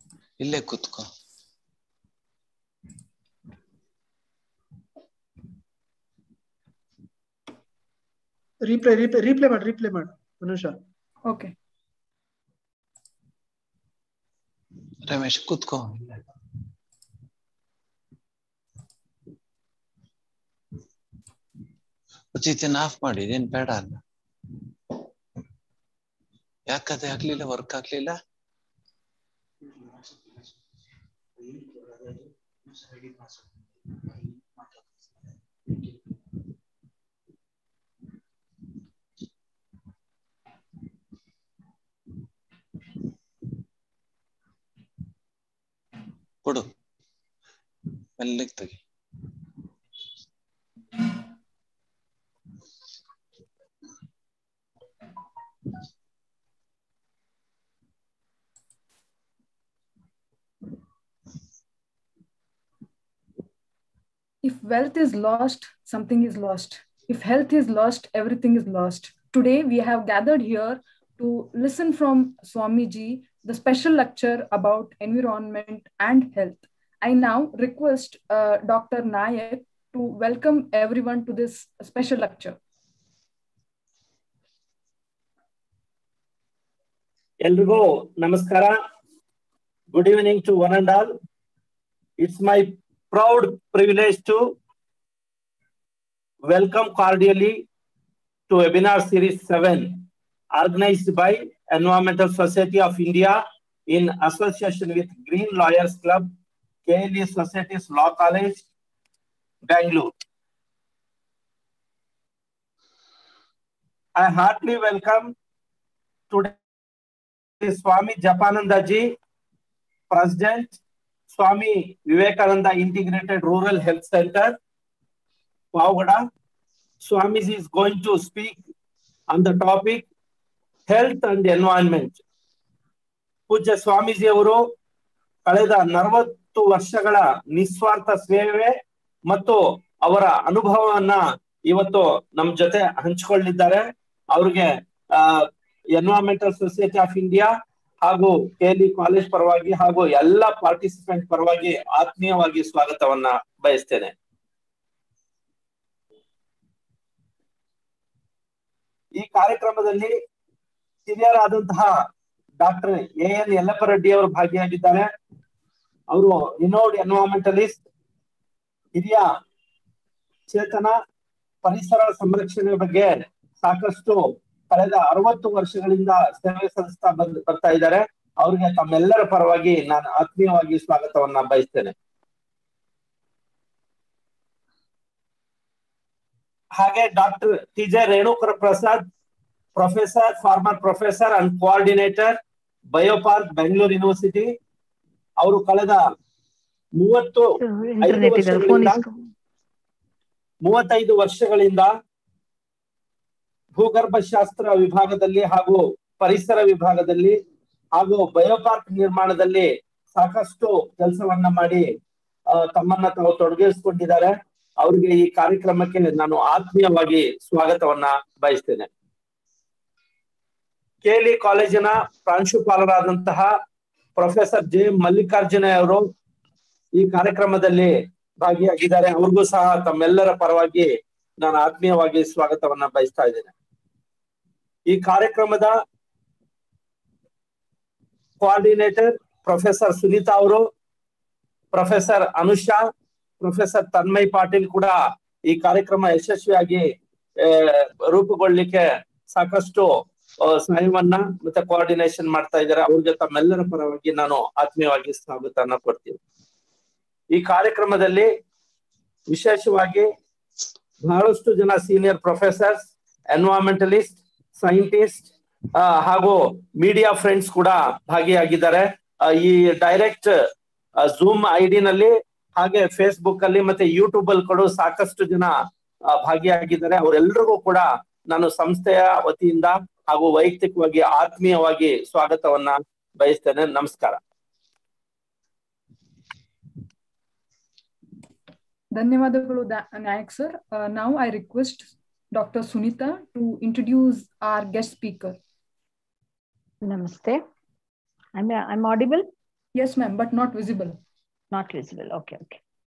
ಇಲ್ಲೇ ಕುತ್ಕೋ replay replay replay ಮಾಡಿ ರೀಪ್ಲೇ ಮಾಡಿ ಮನುಷ್ಯ ಓಕೆ ರಮೇಶ್ ಕುತ್ಕೋ ಉಚಿತನ ಆಫ್ ಮಾಡಿ ಇದೇನ್ ಬೇಡ ಅಲ್ಲ ಯಾಕದೆ ಆಗ್ಲಿಲ್ಲ ವರ್ಕ್ ಆಗ್ಲಿಲ್ಲ ಕೊಡು ಮೆಲ್ಲಗೆ ತೆಗಿ If wealth is lost, something is lost. If health is lost, everything is lost. Today, we have gathered here to listen from Swamiji the special lecture about environment and health. I now request uh, Dr. Nayak to welcome everyone to this special lecture. ಎಲ್ರಿಗೂ ನಮಸ್ಕಾರ good evening to one and all it's my proud privilege to welcome cordially to webinar series seven organised by environmental society of India in association with green lawyers club KLE society's law college Bangalore I heartily welcome today Swami Japananda ji, President, Swami Vivekananda Integrated Rural Health Center, Pavgada. Swamiji is going to speak on the topic health and environment. ಪೂಜ್ಯ ಸ್ವಾಮೀಜಿ ಅವರು ಕಳೆದ ನಲವತ್ತು ವರ್ಷಗಳ ನಿಸ್ವಾರ್ಥ ಸೇವೆ ಮತ್ತು ಅವರ ಅನುಭವವನ್ನ ಇವತ್ತು ನಮ್ ಜೊತೆ ಹಂಚಿಕೊಳ್ಳಿದ್ದಾರೆ ಅವ್ರಿಗೆ ಎನ್ವೈರನ್ಮೆಂಟಲ್ ಸೊಸೈಟಿ ಆಫ್ ಇಂಡಿಯಾ ಹಾಗೂ ಕೆಎಲ್ಇ ಕಾಲೇಜ್ ಪರವಾಗಿ ಹಾಗೂ ಎಲ್ಲ ಪಾರ್ಟಿಸಿಪೆಂಟ್ ಪರವಾಗಿ ಆತ್ಮೀಯವಾಗಿ ಸ್ವಾಗತವನ್ನ ಬಯಸ್ತೇನೆ ಈ ಕಾರ್ಯಕ್ರಮದಲ್ಲಿ ಹಿರಿಯರಾದಂತಹ doctor A N Yallappa Reddy ಅವರು ಭಾಗಿಯಾಗಿದ್ದಾರೆ ಅವರು ರಿನೋಡ್ ಎನ್ವೈರನ್ಮೆಂಟಲಿಸ್ಟ್ ಹಿರಿಯ ಚೇತನ ಪರಿಸರ ಸಂರಕ್ಷಣೆ ಬಗ್ಗೆ ಸಾಕಷ್ಟು ಕಳೆದ ಅರವತ್ತು ವರ್ಷಗಳಿಂದ ಸೇವೆ ಸಲ್ಲಿಸ್ತಾ ಬಂದ್ ಬರ್ತಾ ಇದ್ದಾರೆ ಅವ್ರಿಗೆ ತಮ್ಮೆಲ್ಲರ ಪರವಾಗಿ ನಾನು ಆತ್ಮೀಯವಾಗಿ ಸ್ವಾಗತವನ್ನ ಬಯಸ್ತೇನೆ ಹಾಗೆ doctor T J Renukara Prasad professor former professor and coordinator biopark Bengaluru university ಅವರು ಕಳೆದ ಮೂವತ್ತು ಐದು ಇಂಟರ್ನೆಟ್ ಇದೆ ಫೋನ್ ವರ್ಷಗಳಿಂದ ಮೂವತ್ತೈದು ವರ್ಷಗಳಿಂದ ಭೂಗರ್ಭಶಾಸ್ತ್ರ ವಿಭಾಗದಲ್ಲಿ ಹಾಗೂ ಪರಿಸರ ವಿಭಾಗದಲ್ಲಿ ಹಾಗೂ ಬಯೋಪಾರ್ಕ್ ನಿರ್ಮಾಣದಲ್ಲಿ ಸಾಕಷ್ಟು ಕೆಲಸವನ್ನ ಮಾಡಿ ಆ, ತಮ್ಮನ್ನ ತಾವು ತೊಡಗಿಸಿಕೊಂಡಿದ್ದಾರೆ ಅವರಿಗೆ ಈ ಕಾರ್ಯಕ್ರಮಕ್ಕೆ ನಾನು ಆತ್ಮೀಯವಾಗಿ ಸ್ವಾಗತವನ್ನ ಬಯಸ್ತೇನೆ ಕೆಎಲ್ಇ ಕಾಲೇಜಿನ ಪ್ರಾಂಶುಪಾಲರಾದಂತಹ ಪ್ರೊಫೆಸರ್ ಜೆ ಮಲ್ಲಿಕಾರ್ಜುನ ಅವರು ಈ ಕಾರ್ಯಕ್ರಮದಲ್ಲಿ ಭಾಗಿಯಾಗಿದ್ದಾರೆ ಅವ್ರಿಗೂ ಸಹ ತಮ್ಮೆಲ್ಲರ ಪರವಾಗಿ ನಾನು ಆತ್ಮೀಯವಾಗಿ ಸ್ವಾಗತವನ್ನ ಬಯಸ್ತಾ ಇದ್ದೇನೆ ಈ ಕಾರ್ಯಕ್ರಮದ ಕೋಆರ್ಡಿನೇಟರ್ ಪ್ರೊಫೆಸರ್ ಸುನೀತಾ ಅವರು ಪ್ರೊಫೆಸರ್ ಅನುಷಾ ಪ್ರೊಫೆಸರ್ ತನ್ಮಯ್ ಪಾಟೀಲ್ ಕೂಡ ಈ ಕಾರ್ಯಕ್ರಮ ಯಶಸ್ವಿಯಾಗಿ ಆ, ರೂಪುಗೊಳ್ಳಿಕ್ಕೆ ಸಾಕಷ್ಟು ಆ, ಸಹಾಯವನ್ನ ಮತ್ತೆ ಕೋಆರ್ಡಿನೇಷನ್ ಮಾಡ್ತಾ ಇದ್ದಾರೆ ಅವ್ರಿಗೆ ತಮ್ಮೆಲ್ಲರ ಪರವಾಗಿ ನಾನು ಆತ್ಮೀಯವಾಗಿ ಸ್ವಾಗತನ ಕೊಡ್ತೀನಿ ಈ ಕಾರ್ಯಕ್ರಮದಲ್ಲಿ ವಿಶೇಷವಾಗಿ ಬಹಳಷ್ಟು ಜನ ಸೀನಿಯರ್ ಪ್ರೊಫೆಸರ್ಸ್ ಎನ್ವೈರನ್ಮೆಂಟಲಿಸ್ಟ್ ಸೈಂಟಿಸ್ಟ್ ಹಾಗೂ ಮೀಡಿಯಾ ಫ್ರೆಂಡ್ಸ್ ಕೂಡ ಭಾಗಿಯಾಗಿದ್ದಾರೆ ಆ, ಈ ಡೈರೆಕ್ಟ್ ಝೂಮ್ ನಲ್ಲಿ ಹಾಗೆ ಫೇಸ್ಬುಕ್ ಅಲ್ಲಿ ಮತ್ತೆ ಯೂಟ್ಯೂಬ್ ಅಲ್ಲಿ ಕೂಡ ಸಾಕಷ್ಟು ಜನ ಆ, ಭಾಗಿಯಾಗಿದ್ದಾರೆ ಅವರೆಲ್ಲರಿಗೂ ಕೂಡ ನಾನು ಸಂಸ್ಥೆಯ ವತಿಯಿಂದ ಹಾಗೂ ವೈಯಕ್ತಿಕವಾಗಿ ಆತ್ಮೀಯವಾಗಿ ಸ್ವಾಗತವನ್ನ ಬಯಸ್ತೇನೆ ನಮಸ್ಕಾರ ಧನ್ಯವಾದಗಳು ದಾ- Nayak sir now I request doctor Sunita to introduce our guest speaker Namaste. I'm I'm audible. Yes, ma'am, but not visible. Not visible. Okay, okay.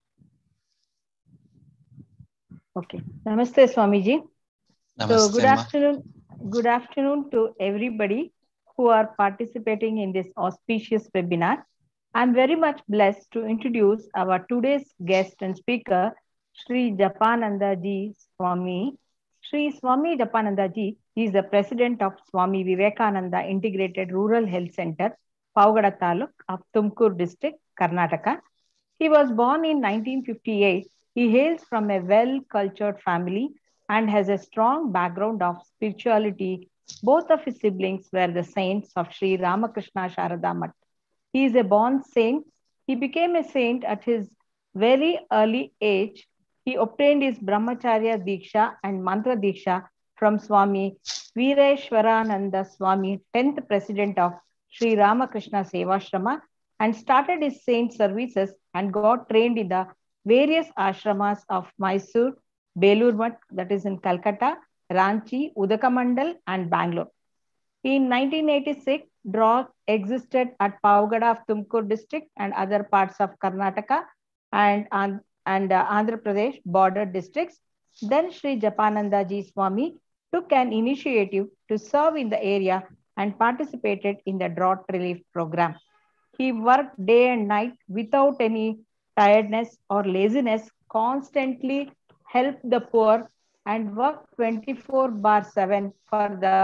Okay. Namaste, Swamiji. So ನಮಸ್ತೆ good ಅಮ್ಮ afternoon. Good afternoon to everybody who are participating in this auspicious webinar. I'm very much blessed to introduce our today's guest and speaker, Sri Japananda Ji Swami. Sri Swami Japananda Ji is the president of Swami Vivekananda Integrated Rural Health Center, Paugada Taluk of Tumkur district, Karnataka. He was born in 1958. He hails from a well-cultured family and has a strong background of spirituality. Both of his siblings were the saints of Sri Ramakrishna Sharada Mat. He is a born saint. He became a saint at his very early age. He obtained his Brahmacharya Diksha and Mantra Diksha from Swami Veereshwarananda Swami, 10th president of Sri Ramakrishna Sevashrama, and started his saint services and got trained in the various ashramas of Mysore, Belur Math, that is in Calcutta, Ranchi, Udakamandal, and Bangalore. In 1986, drought existed at Paugada of Tumkur district and other parts of Karnataka and, and, and uh, Andhra Pradesh border districts. Then Sri Japananda Ji Swami took an initiative to serve in the area and participated in the drought relief program. He worked day and night without any tiredness or laziness, constantly helped the poor and worked 24 bar 7 for the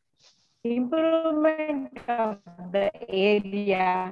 improvement of the area.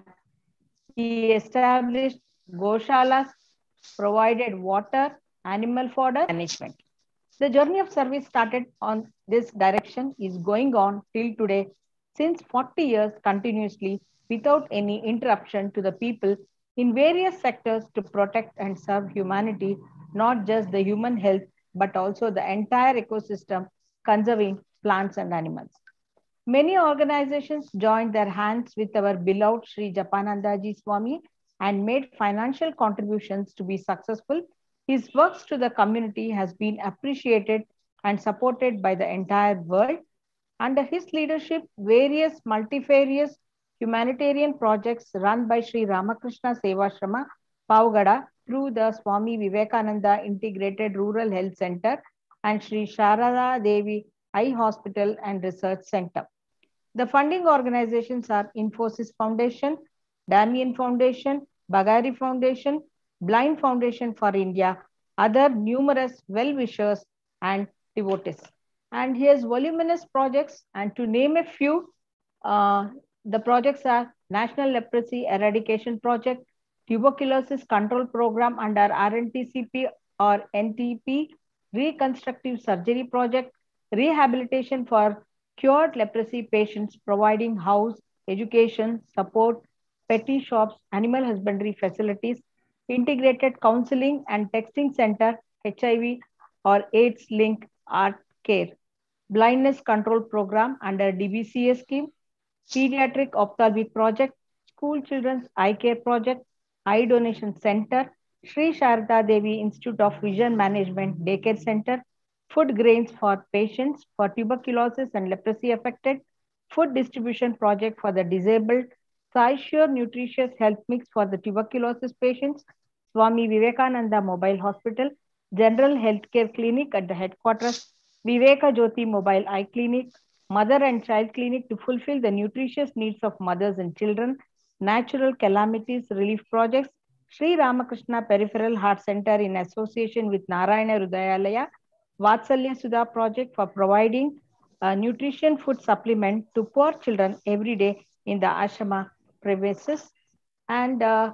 He established goshalas, provided water, animal fodder management. The journey of service started on this direction is going on till today since 40 years continuously without any interruption to the people in various sectors to protect and serve humanity, not just the human health, but also the entire ecosystem, conserving plants and animals. Many organizations joined their hands with our beloved Sri Japananda Ji Swami and made financial contributions to be successful. His works to the community has been appreciated and supported by the entire world. Under his leadership, various multifarious humanitarian projects run by Sri Ramakrishna Sevashrama, Paugada, through the Swami Vivekananda Integrated Rural Health Center and Sri Sharada Devi Eye Hospital and Research Center. The funding organizations are Infosys Foundation, Damien Foundation, Bagari Foundation, Blind Foundation for India, other numerous well-wishers and devotees. And he has voluminous projects, and to name a few, uh, the projects are National Leprosy Eradication Project, Tuberculosis Control Program under RNTCP or NTP, Reconstructive Surgery Project, Rehabilitation for Cured Leprosy Patients, providing house, education, support, petty shops, animal husbandry facilities, integrated counseling and texting center, HIV or AIDS link art care, blindness control program under DBCA scheme, pediatric ophthalmic project, school children's eye care project, eye donation center, Sri Sharda Devi Institute of Vision Management Daycare Center, food grains for patients for tuberculosis and leprosy affected, food distribution project for the disabled, SciSure nutritious health mix for the tuberculosis patients, Swami Vivekananda Mobile Hospital, General Healthcare Clinic at the headquarters, Viveka Jyoti Mobile Eye Clinic, Mother and Child Clinic to fulfill the nutritious needs of mothers and children, natural calamities relief projects, Sri Ramakrishna Peripheral Heart Center in association with Narayana Rudayalaya, Vatsalya Sudha project for providing a nutrition food supplement to poor children every day in the ashrama premises, and uh,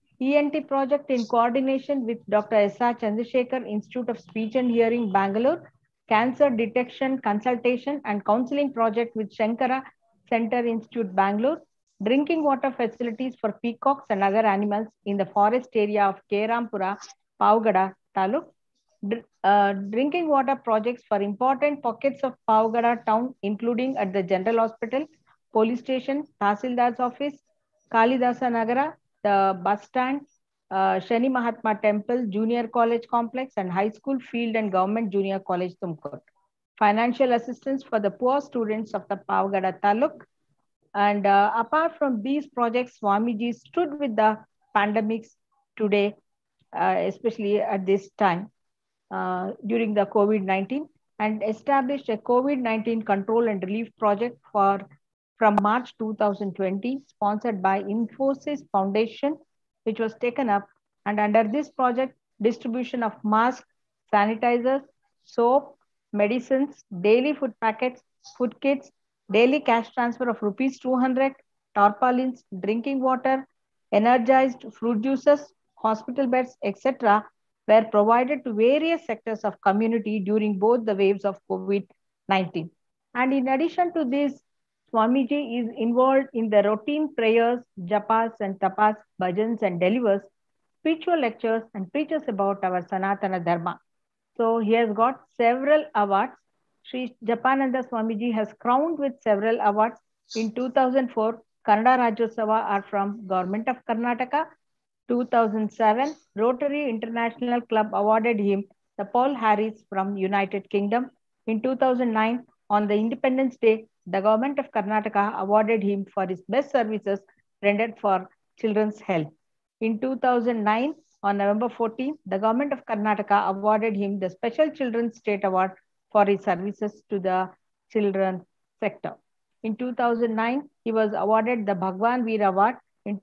ENT project in coordination with Dr. S.R. Chandrasekhar Institute of Speech and Hearing, Bangalore, Cancer Detection, Consultation and Counseling Project with Shankara Center Institute, Bangalore, drinking water facilities for peacocks and other animals in the forest area of Kerampura, Paugada, Taluk, uh, drinking water projects for important pockets of Paugada town, including at the General Hospital, Police Station, Tahsildar's office, Kalidasa Nagara, the bus stand, uh, Shani Mahatma Temple, Junior College Complex, and High School Field and Government Junior College, Tumkur. Financial assistance for the poor students of the Paugada Taluk, And uh, apart from these projects, Swamiji stood with the pandemics today, uh, especially at this time uh, during the COVID 19, and established a COVID 19 control and relief project for from March 2020, sponsored by Infosys Foundation, which was taken up. And under this project, distribution of masks, sanitizers, soap, medicines, daily food packets, food kits, daily cash transfer of rupees 200, tarpaulins, drinking water, energized fruit juices, hospital beds, etc. were provided to various sectors of community during both the waves of COVID-19. And in addition to this, Swamiji is involved in the routine prayers, japas and tapas, bhajans and delivers, spiritual lectures and preaches about our Sanatana Dharma. So he has got several awards. Sri Japananda Swamiji has crowned with several awards. In 2004, Kannada Rajyotsava are from Government of Karnataka. 2007, Rotary International Club awarded him the Paul Harris from United Kingdom. In 2009, on the Independence Day, the Government of Karnataka awarded him for his best services rendered for children's health. In 2009, on November 14, the Government of Karnataka awarded him the Special Children's State Award for his services to the children sector. In 2009, he was awarded the Bhagwan Veer Award. In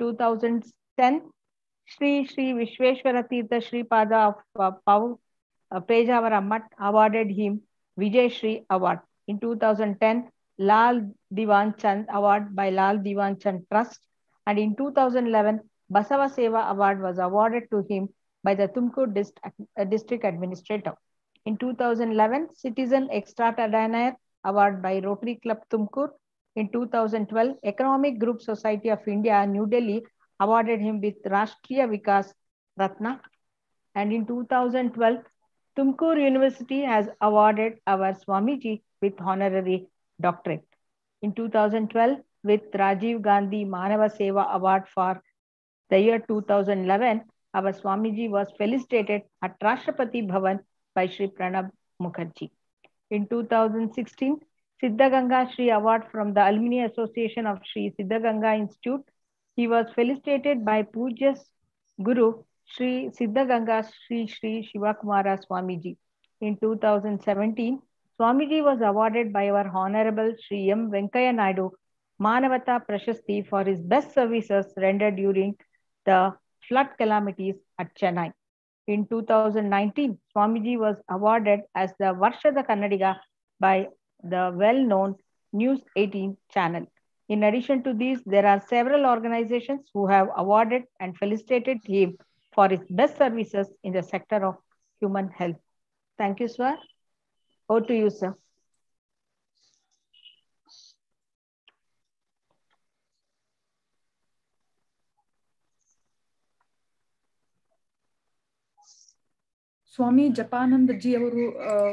2010, Sri Sri Vishweshwara Tirtha Sri Pada of uh, Pau uh, Pejavara Mutt awarded him Vijay Shri Award. In 2010, Lal Diwan Chand Award by Lal Diwan Chand Trust. And in 2011, Basava Seva Award was awarded to him by the Tumkur Dist- uh, District Administrator. In 2011, Citizen Extraordinaire Award by Rotary Club Tumkur. In 2012, Economic Group Society of India, New Delhi, awarded him with Rashtriya Vikas Ratna. And in 2012, Tumkur University has awarded our Swamiji with honorary doctorate. In 2012, with Rajiv Gandhi Manava Seva Award for the year 2011, our Swamiji was felicitated at Rashtrapati Bhavan by Sri Pranab Mukherjee. In 2016, Siddhaganga Sri Award from the Alumni Association of Sri Siddhaganga Institute. He was felicitated by Pujas Guru Sri Siddhaganga Sri Sri Shivakumara Swamiji. In 2017, Swamiji was awarded by our Honorable Sri M. Venkaya Naidu Manavata Prashasti for his best services rendered during the flood calamities at Chennai. In 2019, Swamiji was awarded as the Varshada Kannadiga by the well-known News 18 channel. In addition to these, there are several organizations who have awarded and felicitated him for his best services in the sector of human health. Thank you, sir. Over to you, sir. Swami Japanandaji ಅವರು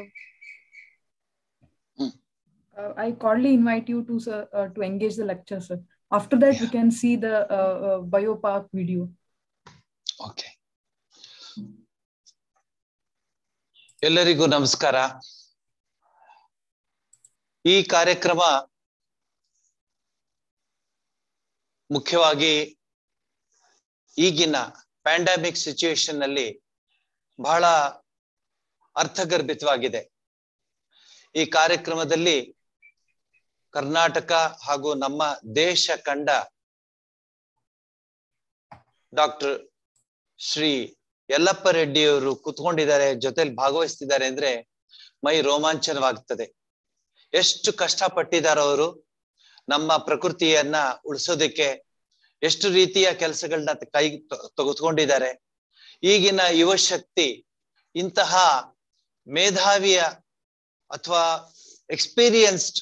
Hmm. I cordially invite you to to engage the lecture sir after that we can see the biopark video okay ಎಲ್ಲರಿಗೂ ನಮಸ್ಕಾರ ಈ ಕಾರ್ಯಕ್ರಮ ಮುಖ್ಯವಾಗಿ ಈಗಿನ pandemic situation ನಲ್ಲಿ ಬಹಳ ಅರ್ಥಗರ್ಭಿತವಾಗಿದೆ ಈ ಕಾರ್ಯಕ್ರಮದಲ್ಲಿ ಕರ್ನಾಟಕ ಹಾಗೂ ನಮ್ಮ ದೇಶ ಕಂಡ ಡಾಕ್ಟರ್ ಶ್ರೀ ಯಲ್ಲಪ್ಪ ರೆಡ್ಡಿಯವರು ಕುತ್ಕೊಂಡಿದ್ದಾರೆ ಜೊತೆಲಿ ಭಾಗವಹಿಸ್ತಿದ್ದಾರೆ ಅಂದ್ರೆ ಮೈ ರೋಮಾಂಚನವಾಗ್ತದೆ ಎಷ್ಟು ಕಷ್ಟಪಟ್ಟಿದ್ದಾರೆ ಅವರು ನಮ್ಮ ಪ್ರಕೃತಿಯನ್ನ ಉಳಿಸೋದಕ್ಕೆ ಎಷ್ಟು ರೀತಿಯ ಕೆಲಸಗಳನ್ನ ಕೈ ತೆಗೆದುಕೊಂಡಿದ್ದಾರೆ ಈಗಿನ ಯುವ ಶಕ್ತಿ ಇಂತಹ ಮೇಧಾವಿಯ ಅಥವಾ ಎಕ್ಸ್ಪೀರಿಯನ್ಸ್ಡ್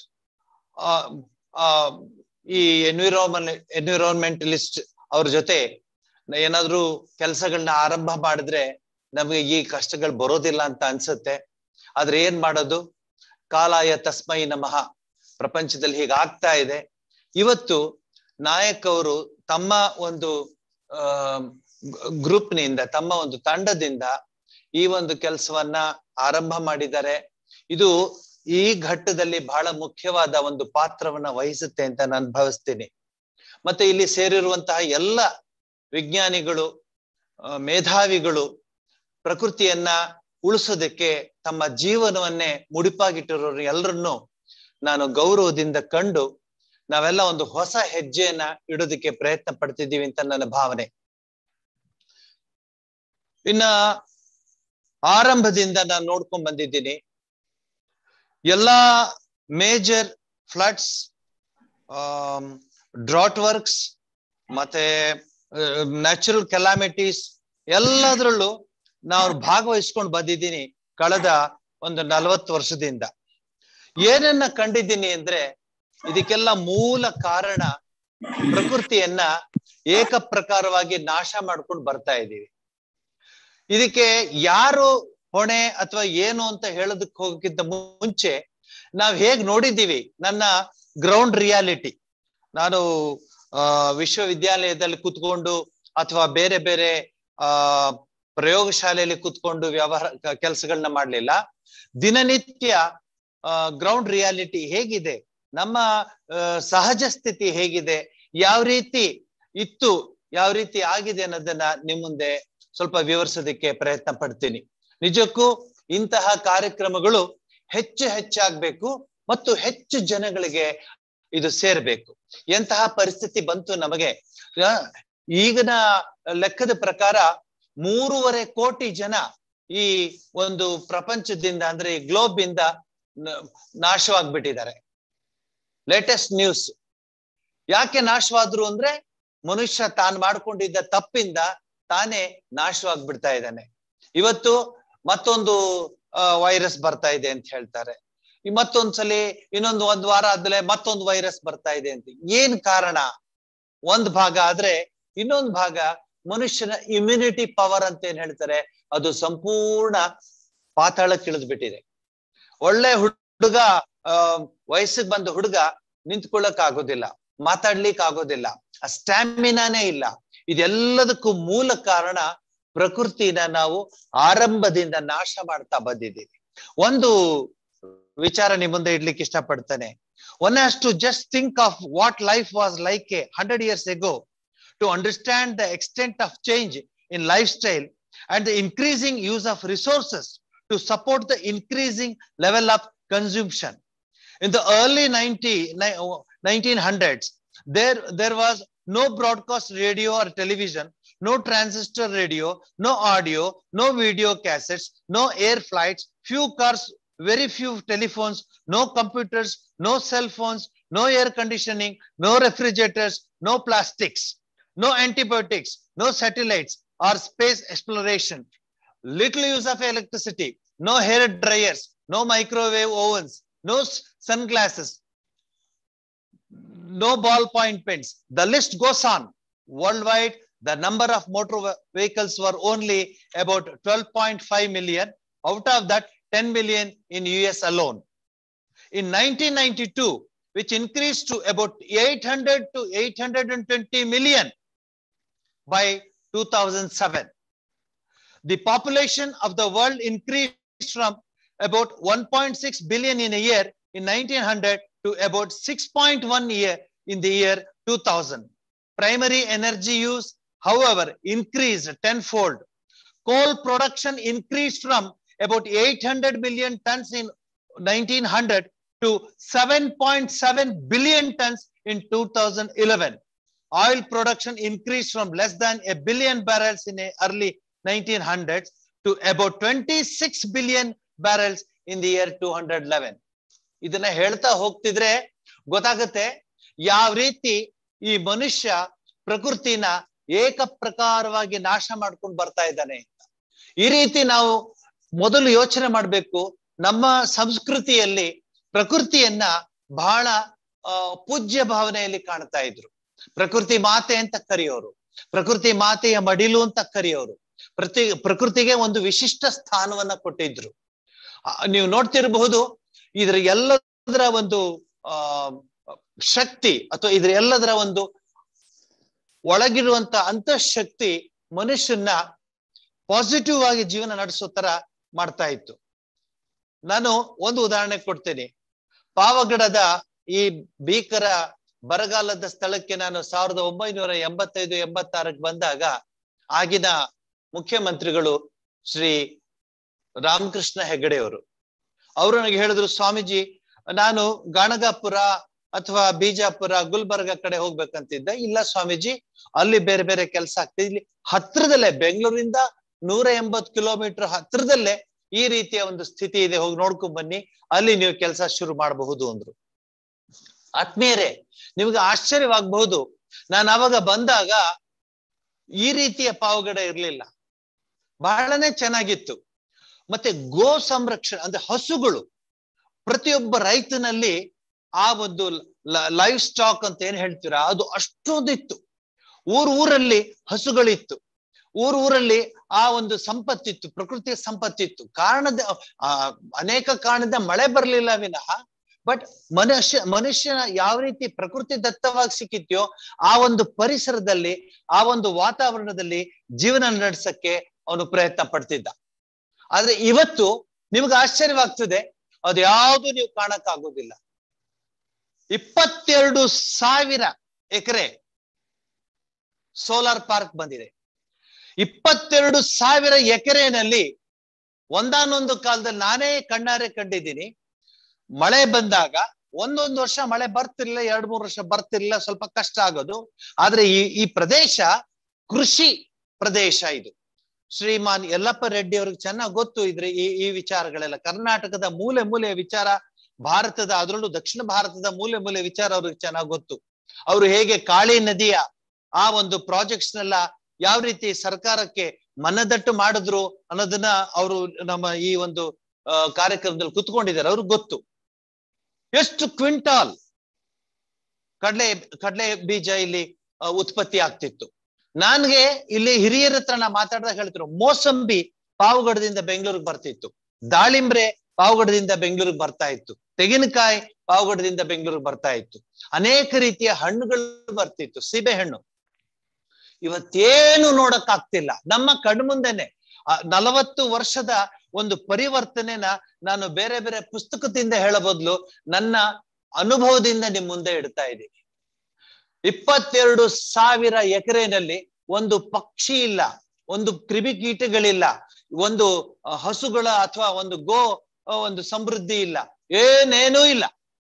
ಈ ಎನ್ವಿರಾನ್ಮೆಂಟ್ ಎನ್ವಿರಾನ್ಮೆಂಟಲಿಸ್ಟ್ ಅವ್ರ ಜೊತೆ ಏನಾದ್ರೂ ಕೆಲಸಗಳನ್ನ ಆರಂಭ ಮಾಡಿದ್ರೆ ನಮಗೆ ಈ ಕಷ್ಟಗಳು ಬರೋದಿಲ್ಲ ಅಂತ ಅನ್ಸುತ್ತೆ ಆದ್ರೆ ಏನ್ ಮಾಡೋದು ಕಾಲಾಯ ತಸ್ಮೈ ನಮಃ ಪ್ರಪಂಚದಲ್ಲಿ ಹೀಗಾಗ್ತಾ ಇದೆ ಇವತ್ತು ನಾಯಕ್ ಅವರು ತಮ್ಮ ಒಂದು ಆ ಗ್ರೂಪ್ನಿಂದ ತಮ್ಮ ಒಂದು ತಂಡದಿಂದ ಈ ಒಂದು ಕೆಲಸವನ್ನ ಆರಂಭ ಮಾಡಿದ್ದಾರೆ ಇದು ಈ ಘಟ್ಟದಲ್ಲಿ ಬಹಳ ಮುಖ್ಯವಾದ ಒಂದು ಪಾತ್ರವನ್ನ ವಹಿಸುತ್ತೆ ಅಂತ ನಾನು ಭಾವಿಸ್ತೀನಿ ಮತ್ತೆ ಇಲ್ಲಿ ಸೇರಿರುವಂತಹ ಎಲ್ಲ ವಿಜ್ಞಾನಿಗಳು ಆ, ಮೇಧಾವಿಗಳು ಪ್ರಕೃತಿಯನ್ನ ಉಳಿಸೋದಕ್ಕೆ ತಮ್ಮ ಜೀವನವನ್ನೇ ಮುಡಿಪಾಗಿಟ್ಟಿರೋರು ಎಲ್ಲರನ್ನು ನಾನು ಗೌರವದಿಂದ ಕಂಡು ನಾವೆಲ್ಲ ಒಂದು ಹೊಸ ಹೆಜ್ಜೆಯನ್ನ ಇಡೋದಕ್ಕೆ ಪ್ರಯತ್ನ ಪಡ್ತಿದ್ದೀವಿ ಅಂತ ನನ್ನ ಭಾವನೆ ಇನ್ನ ಆರಂಭದಿಂದ ನಾನು ನೋಡ್ಕೊಂಡ್ ಬಂದಿದ್ದೀನಿ ಎಲ್ಲಾ ಮೇಜರ್ ಫ್ಲಡ್ಸ್ ಡ್ರಾಟ್ ವರ್ಕ್ಸ್ ಮತ್ತೆ ನ್ಯಾಚುರಲ್ ಕೆಲಾಮಿಟೀಸ್ ಎಲ್ಲದರಲ್ಲೂ ನಾವು ಭಾಗವಹಿಸ್ಕೊಂಡು ಬಂದಿದ್ದೀನಿ ಕಳೆದ ಒಂದು ನಲವತ್ತು ವರ್ಷದಿಂದ ಏನನ್ನ ಕಂಡಿದ್ದೀನಿ ಅಂದ್ರೆ ಇದಕ್ಕೆಲ್ಲ ಮೂಲ ಕಾರಣ ಪ್ರಕೃತಿಯನ್ನ ಏಕಪ್ರಕಾರವಾಗಿ ನಾಶ ಮಾಡ್ಕೊಂಡು ಬರ್ತಾ ಇದ್ದೀವಿ ಇದಕ್ಕೆ ಯಾರು ಹೊಣೆ ಅಥವಾ ಏನು ಅಂತ ಹೇಳೋದಕ್ಕೆ ಹೋಗಕ್ಕಿಂತ ಮುಂಚೆ ನಾವ್ ಹೇಗ್ ನೋಡಿದ್ದೀವಿ ನನ್ನ ಗ್ರೌಂಡ್ ರಿಯಾಲಿಟಿ ನಾನು ಆ ವಿಶ್ವವಿದ್ಯಾಲಯದಲ್ಲಿ ಕುತ್ಕೊಂಡು ಅಥವಾ ಬೇರೆ ಬೇರೆ ಆ ಪ್ರಯೋಗಶಾಲೆಯಲ್ಲಿ ಕುತ್ಕೊಂಡು ವ್ಯವಹಾರ ಕೆಲಸಗಳನ್ನ ಮಾಡ್ಲಿಲ್ಲ ದಿನನಿತ್ಯ ಗ್ರೌಂಡ್ ರಿಯಾಲಿಟಿ ಹೇಗಿದೆ ನಮ್ಮ ಆ, ಸಹಜ ಸ್ಥಿತಿ ಹೇಗಿದೆ ಯಾವ ರೀತಿ ಇತ್ತು ಯಾವ ರೀತಿ ಆಗಿದೆ ಅನ್ನೋದನ್ನ ನಿಮ್ ಮುಂದೆ ಸ್ವಲ್ಪ ವಿವರಿಸೋದಕ್ಕೆ ಪ್ರಯತ್ನ ಪಡ್ತೀನಿ ನಿಜಕ್ಕೂ ಇಂತಹ ಕಾರ್ಯಕ್ರಮಗಳು ಹೆಚ್ಚು ಹೆಚ್ಚಾಗ್ಬೇಕು ಮತ್ತು ಹೆಚ್ಚು ಜನಗಳಿಗೆ ಇದು ಸೇರ್ಬೇಕು ಎಂತಹ ಪರಿಸ್ಥಿತಿ ಬಂತು ನಮಗೆ ಆ, ಈಗಿನ ಲೆಕ್ಕದ ಪ್ರಕಾರ ಮೂರುವರೆ ಕೋಟಿ ಜನ ಈ ಒಂದು ಪ್ರಪಂಚದಿಂದ ಅಂದ್ರೆ ಈ ಗ್ಲೋಬ್ ಇಂದ ನ- ನಾಶವಾಗ್ಬಿಟ್ಟಿದ್ದಾರೆ ಲೇಟೆಸ್ಟ್ ನ್ಯೂಸ್ ಯಾಕೆ ನಾಶವಾದ್ರು ಅಂದ್ರೆ ಮನುಷ್ಯ ತಾನು ಮಾಡ್ಕೊಂಡಿದ್ದ ತಪ್ಪಿಂದ ತಾನೇ ನಾಶವಾಗ್ಬಿಡ್ತಾ ಇದ್ದಾನೆ ಇವತ್ತು ಮತ್ತೊಂದು ವೈರಸ್ ಬರ್ತಾ ಇದೆ ಅಂತ ಹೇಳ್ತಾರೆ ಈ ಮತ್ತೊಂದ್ಸಲಿ ಇನ್ನೊಂದು ಒಂದ್ ವಾರ ಆದ್ಮೇಲೆ ಮತ್ತೊಂದು ವೈರಸ್ ಬರ್ತಾ ಇದೆ ಅಂತ ಏನ್ ಕಾರಣ ಒಂದ್ ಭಾಗ ಆದ್ರೆ ಇನ್ನೊಂದ್ ಭಾಗ ಮನುಷ್ಯನ ಇಮ್ಯುನಿಟಿ ಪವರ್ ಅಂತ ಏನ್ ಹೇಳ್ತಾರೆ ಅದು ಸಂಪೂರ್ಣ ಪಾತಾಳಕ್ಕೆ ಇಳಿದು ಬಿಟ್ಟಿದೆ ಒಳ್ಳೆ ಹುಡುಗ ಆ ವಯಸ್ಸಿಗೆ ಬಂದ ಹುಡುಗ ನಿಂತ್ಕೊಳ್ಳಕ್ ಆಗೋದಿಲ್ಲ ಮಾತಾಡ್ಲಿಕ್ ಆಗೋದಿಲ್ಲ ಆ ಸ್ಟ್ಯಾಮಿನಾನೇ ಇಲ್ಲ ಇದೆಲ್ಲದಕ್ಕೂ ಮೂಲ ಕಾರಣ ಪ್ರಕೃತಿನ ನಾವು ಆರಂಭದಿಂದ ನಾಶ ಮಾಡ್ತಾ ಬಂದಿದ್ದೀವಿ ಒಂದು ವಿಚಾರ ನಿಮ್ ಮುಂದೆ ಇಡ್ಲಿಕ್ಕೆ ಇಷ್ಟಪಡ್ತೇನೆ one has to just think of what life was like a hundred years ago to understand the extent of change in lifestyle and the increasing use of resources to support the increasing level of consumption. In the early 90, ni- 1900s, there, there was no broadcast radio or television, no transistor radio, no audio, no video cassettes, no air flights, few cars, very few telephones, no computers, no cell phones, no air conditioning, no refrigerators, no plastics no antibiotics, no satellites or space exploration, little use of electricity, no hair dryers, no microwave ovens, no s- sunglasses, no ballpoint pens. The list goes on. Worldwide, the number of motor ve- vehicles were only about 12.5 million. Out of that, 10 million in US alone. In 1992, which increased to about 800 to 820 million by 2007. The population of the world increased from about 1.6 billion in a year in 1900 to about 6.1 year in the year 2000. Primary energy use, however, increased tenfold. Coal production increased from about 800 million tons in 1900 to 7.7 billion tons in 2011 oil production increased from less than a billion barrels in the early 1900s to about 26 billion barrels in the year 211 ಇದನ್ನ ಹೇಳ್ತಾ ಹೋಗ್ತಿದ್ರೆ ಗೊತ್ತಾಗುತ್ತೆ ಯಾವ ರೀತಿ ಈ ಮನುಷ್ಯ ಪ್ರಕೃತಿನ ಏಕ ಪ್ರಕಾರವಾಗಿ ನಾಶ ಮಾಡ್ಕೊಂಡು ಬರ್ತಾ ಇದ್ದಾನೆ ಅಂತ ಈ ರೀತಿ ನಾವು ಮೊದಲು ಯೋಚನೆ ಮಾಡ್ಬೇಕು ನಮ್ಮ ಸಂಸ್ಕೃತಿಯಲ್ಲಿ ಪ್ರಕೃತಿಯನ್ನ ಬಹಳ ಆ, ಪೂಜ್ಯ ಭಾವನೆಯಲ್ಲಿ ಕಾಣ್ತಾ ಇದ್ರು ಪ್ರಕೃತಿ ಮಾತೆ ಅಂತ ಕರೆಯೋರು ಪ್ರಕೃತಿ ಮಾತೆಯ ಮಡಿಲು ಅಂತ ಕರೆಯೋರು ಪ್ರತಿ ಪ್ರಕೃತಿಗೆ ಒಂದು ವಿಶಿಷ್ಟ ಸ್ಥಾನವನ್ನ ಕೊಟ್ಟಿದ್ರು ಆ, ನೀವು ನೋಡ್ತಿರಬಹುದು ಇದ್ರ ಎಲ್ಲದರ ಒಂದು ಆ ಶಕ್ತಿ ಅಥವಾ ಇದ್ರ ಎಲ್ಲದರ ಒಂದು ಒಳಗಿರುವಂತ ಅಂತಃಶಕ್ತಿ ಮನುಷ್ಯನ ಪಾಸಿಟಿವ್ ಆಗಿ ಜೀವನ ನಡೆಸೋ ತರ ಮಾಡ್ತಾ ಇತ್ತು ನಾನು ಒಂದು ಉದಾಹರಣೆ ಕೊಡ್ತೀನಿ ಪಾವಗಡದ ಈ ಭೀಕರ ಬರಗಾಲದ ಸ್ಥಳಕ್ಕೆ ನಾನು ಸಾವಿರದ ಒಂಬೈನೂರ ಎಂಬತ್ತೈದು ಎಂಬತ್ತಾರಕ್ಕೆ ಬಂದಾಗ ಆಗಿನ ಮುಖ್ಯಮಂತ್ರಿಗಳು ಶ್ರೀ ರಾಮಕೃಷ್ಣ ಹೆಗಡೆಯವರು ಅವರು ನನಗೆ ಹೇಳಿದ್ರು ಸ್ವಾಮೀಜಿ ನಾನು ಗಾಣಗಾಪುರ ಅಥವಾ ಬಿಜಾಪುರ ಗುಲ್ಬರ್ಗ ಕಡೆ ಹೋಗ್ಬೇಕಂತಿದ್ದೆ ಇಲ್ಲ ಸ್ವಾಮೀಜಿ ಅಲ್ಲಿ ಬೇರೆ ಬೇರೆ ಕೆಲಸ ಆಗ್ತದೆ ಇಲ್ಲಿ ಹತ್ರದಲ್ಲೇ ಬೆಂಗಳೂರಿಂದ ನೂರ ಎಂಬತ್ ಕಿಲೋಮೀಟರ್ ಹತ್ರದಲ್ಲೇ ಈ ರೀತಿಯ ಒಂದು ಸ್ಥಿತಿ ಇದೆ ಹೋಗಿ ನೋಡ್ಕೊಂಡ್ ಬನ್ನಿ ಅಲ್ಲಿ ನೀವು ಕೆಲಸ ಶುರು ಮಾಡಬಹುದು ಅಂದ್ರು ಆತ್ಮೀಯರೇ ನಿಮ್ಗೆ ಆಶ್ಚರ್ಯವಾಗಬಹುದು ನಾನು ಅವಾಗ ಬಂದಾಗ ಈ ರೀತಿಯ ಪಾವಗಡ ಇರ್ಲಿಲ್ಲ ಬಹಳನೇ ಚೆನ್ನಾಗಿತ್ತು ಮತ್ತೆ ಗೋ ಸಂರಕ್ಷಣೆ ಅಂದ್ರೆ ಹಸುಗಳು ಪ್ರತಿಯೊಬ್ಬ ರೈತನಲ್ಲಿ ಆ ಒಂದು ಲೈಫ್ ಸ್ಟಾಕ್ ಅಂತ ಏನ್ ಹೇಳ್ತೀರಾ ಅದು ಅಷ್ಟೊಂದಿತ್ತು ಊರ್ ಊರಲ್ಲಿ ಹಸುಗಳಿತ್ತು ಊರ್ ಊರಲ್ಲಿ ಆ ಒಂದು ಸಂಪತ್ತಿತ್ತು ಪ್ರಕೃತಿಯ ಸಂಪತ್ತಿತ್ತು ಕಾರಣದ ಆ ಅನೇಕ ಕಾರಣದ ಮಳೆ ಬರ್ಲಿಲ್ಲ ವಿನಃ ಬಟ್ ಮನುಷ್ಯ ಮನುಷ್ಯನ ಯಾವ ರೀತಿ ಪ್ರಕೃತಿ ದತ್ತವಾಗಿ ಸಿಕ್ಕಿತ್ಯೋ ಆ ಒಂದು ಪರಿಸರದಲ್ಲಿ ಆ ಒಂದು ವಾತಾವರಣದಲ್ಲಿ ಜೀವನ ನಡೆಸಕ್ಕೆ ಅವನು ಪ್ರಯತ್ನ ಪಡ್ತಿದ್ದ ಆದ್ರೆ ಇವತ್ತು ನಿಮ್ಗೆ ಆಶ್ಚರ್ಯವಾಗ್ತದೆ ಅದು ಯಾವುದು ನೀವು ಕಾಣಕ್ಕಾಗೋದಿಲ್ಲ ಇಪ್ಪತ್ತೆರಡು ಸಾವಿರ ಎಕರೆ ಸೋಲಾರ್ ಪಾರ್ಕ್ ಬಂದಿದೆ ಇಪ್ಪತ್ತೆರಡು ಸಾವಿರ ಎಕರೆನಲ್ಲಿ ಒಂದಾನೊಂದು ಕಾಲದಲ್ಲಿ ನಾನೇ ಕಣ್ಣಾರೆ ಕಂಡಿದ್ದೀನಿ ಮಳೆ ಬಂದಾಗ ಒಂದೊಂದು ವರ್ಷ ಮಳೆ ಬರ್ತಿರ್ಲಿಲ್ಲ ಎರಡ್ ಮೂರು ವರ್ಷ ಬರ್ತಿರ್ಲಿಲ್ಲ ಸ್ವಲ್ಪ ಕಷ್ಟ ಆಗೋದು ಆದ್ರೆ ಈ ಈ ಪ್ರದೇಶ ಕೃಷಿ ಪ್ರದೇಶ ಇದು ಶ್ರೀಮಾನ್ ಯಲ್ಲಪ್ಪ ರೆಡ್ಡಿ ಅವ್ರಿಗೆ ಚೆನ್ನಾಗಿ ಗೊತ್ತು ಇದ್ರೆ ಈ ಈ ವಿಚಾರಗಳೆಲ್ಲ ಕರ್ನಾಟಕದ ಮೂಲೆ ಮೂಲೆಯ ವಿಚಾರ ಭಾರತದ ಅದರಲ್ಲೂ ದಕ್ಷಿಣ ಭಾರತದ ಮೂಲೆ ಮೂಲೆ ವಿಚಾರ ಅವ್ರಿಗೆ ಚೆನ್ನಾಗಿ ಗೊತ್ತು ಅವರು ಹೇಗೆ ಕಾಳಿ ನದಿಯ ಆ ಒಂದು ಪ್ರಾಜೆಕ್ಟ್ಸ್ ನೆಲ್ಲ ಯಾವ ರೀತಿ ಸರ್ಕಾರಕ್ಕೆ ಮನದಟ್ಟು ಮಾಡಿದ್ರು ಅನ್ನೋದನ್ನ ಅವರು ನಮ್ಮ ಈ ಒಂದು ಕಾರ್ಯಕ್ರಮದಲ್ಲಿ ಕುತ್ಕೊಂಡಿದ್ದಾರೆ ಅವ್ರಿಗೆ ಗೊತ್ತು ಎಷ್ಟು ಕ್ವಿಂಟಾಲ್ ಕಡಲೆ ಕಡಲೆ ಬೀಜ ಇಲ್ಲಿ ಉತ್ಪತ್ತಿ ಆಗ್ತಿತ್ತು ನನ್ಗೆ ಇಲ್ಲಿ ಹಿರಿಯರ ಹತ್ರ ನಾ ಮಾತಾಡಿದಾಗ ಹೇಳ್ತಿರು ಮೋಸಂಬಿ ಪಾವಗಡದಿಂದ ಬೆಂಗಳೂರಿಗೆ ಬರ್ತಿತ್ತು ದಾಳಿಂಬ್ರೆ ಪಾವಗಡದಿಂದ ಬೆಂಗಳೂರಿಗೆ ಬರ್ತಾ ಇತ್ತು ತೆಂಗಿನಕಾಯಿ ಪಾವಗಡದಿಂದ ಬೆಂಗಳೂರಿಗೆ ಬರ್ತಾ ಇತ್ತು ಅನೇಕ ರೀತಿಯ ಹಣ್ಣುಗಳು ಬರ್ತಿತ್ತು ಸೀಬೆ ಹಣ್ಣು ಇವತ್ತೇನು ನೋಡಕ್ ಆಗ್ತಿಲ್ಲ ನಮ್ಮ ಕಣ್ಮುಂದೆನೆ ನಲವತ್ತು ವರ್ಷದ ಒಂದು ಪರಿವರ್ತನೆನ ನಾನು ಬೇರೆ ಬೇರೆ ಪುಸ್ತಕದಿಂದ ಹೇಳೋ ಬದಲು ನನ್ನ ಅನುಭವದಿಂದ ನಿಮ್ ಮುಂದೆ ಇಡ್ತಾ ಇದ್ದೀನಿ ಇಪ್ಪತ್ತೆರಡು ಸಾವಿರ ಎಕರೆನಲ್ಲಿ ಒಂದು ಪಕ್ಷಿ ಇಲ್ಲ ಒಂದು ಕ್ರಿಮಿಕೀಟಗಳಿಲ್ಲ ಒಂದು ಹಸುಗಳ ಅಥವಾ ಒಂದು ಗೋ ಒಂದು ಸಮೃದ್ಧಿ ಇಲ್ಲ ಏನೇನೂ ಇಲ್ಲ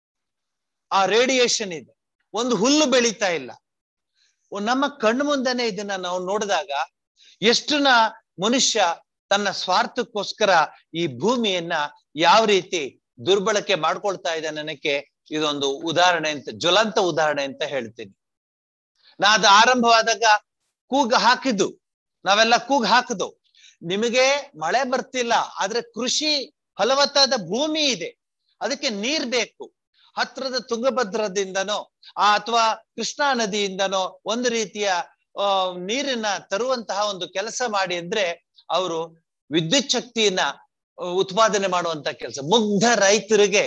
ಆ ರೇಡಿಯೇಷನ್ ಇದೆ ಒಂದು ಹುಲ್ಲು ಬೆಳೀತಾ ಇಲ್ಲ ನಮ್ಮ ಕಣ್ಣು ಮುಂದೆನೆ ಇದನ್ನ ನಾವು ನೋಡಿದಾಗ ಎಷ್ಟುನ ಮನುಷ್ಯ ತನ್ನ ಸ್ವಾರ್ಥಕ್ಕೋಸ್ಕರ ಈ ಭೂಮಿಯನ್ನ ಯಾವ ರೀತಿ ದುರ್ಬಳಕೆ ಮಾಡ್ಕೊಳ್ತಾ ಇದೆ ನನಗೆ ಇದೊಂದು ಉದಾಹರಣೆ ಅಂತ ಜ್ವಲಂತ ಉದಾಹರಣೆ ಅಂತ ಹೇಳ್ತೀನಿ ನಾ ಅದು ಆರಂಭವಾದಾಗ ಕೂಗ್ ಹಾಕಿದ್ದು ನಾವೆಲ್ಲ ಕೂಗ್ ಹಾಕಿದ್ದು ನಿಮಗೆ ಮಳೆ ಬರ್ತಿಲ್ಲ ಆದ್ರೆ ಕೃಷಿ ಫಲವತ್ತಾದ ಭೂಮಿ ಇದೆ ಅದಕ್ಕೆ ನೀರ್ ಬೇಕು ಹತ್ರದ ತುಂಗಭದ್ರದಿಂದನೋ ಆ ಅಥವಾ ಕೃಷ್ಣಾ ನದಿಯಿಂದನೋ ಒಂದು ರೀತಿಯ ಅಹ್ ನೀರನ್ನ ತರುವಂತಹ ಒಂದು ಕೆಲಸ ಮಾಡಿ ಅಂದ್ರೆ ಅವರು ವಿದ್ಯುತ್ ಶಕ್ತಿಯನ್ನ ಉತ್ಪಾದನೆ ಮಾಡುವಂತ ಕೆಲಸ ಮುಗ್ಧ ರೈತರಿಗೆ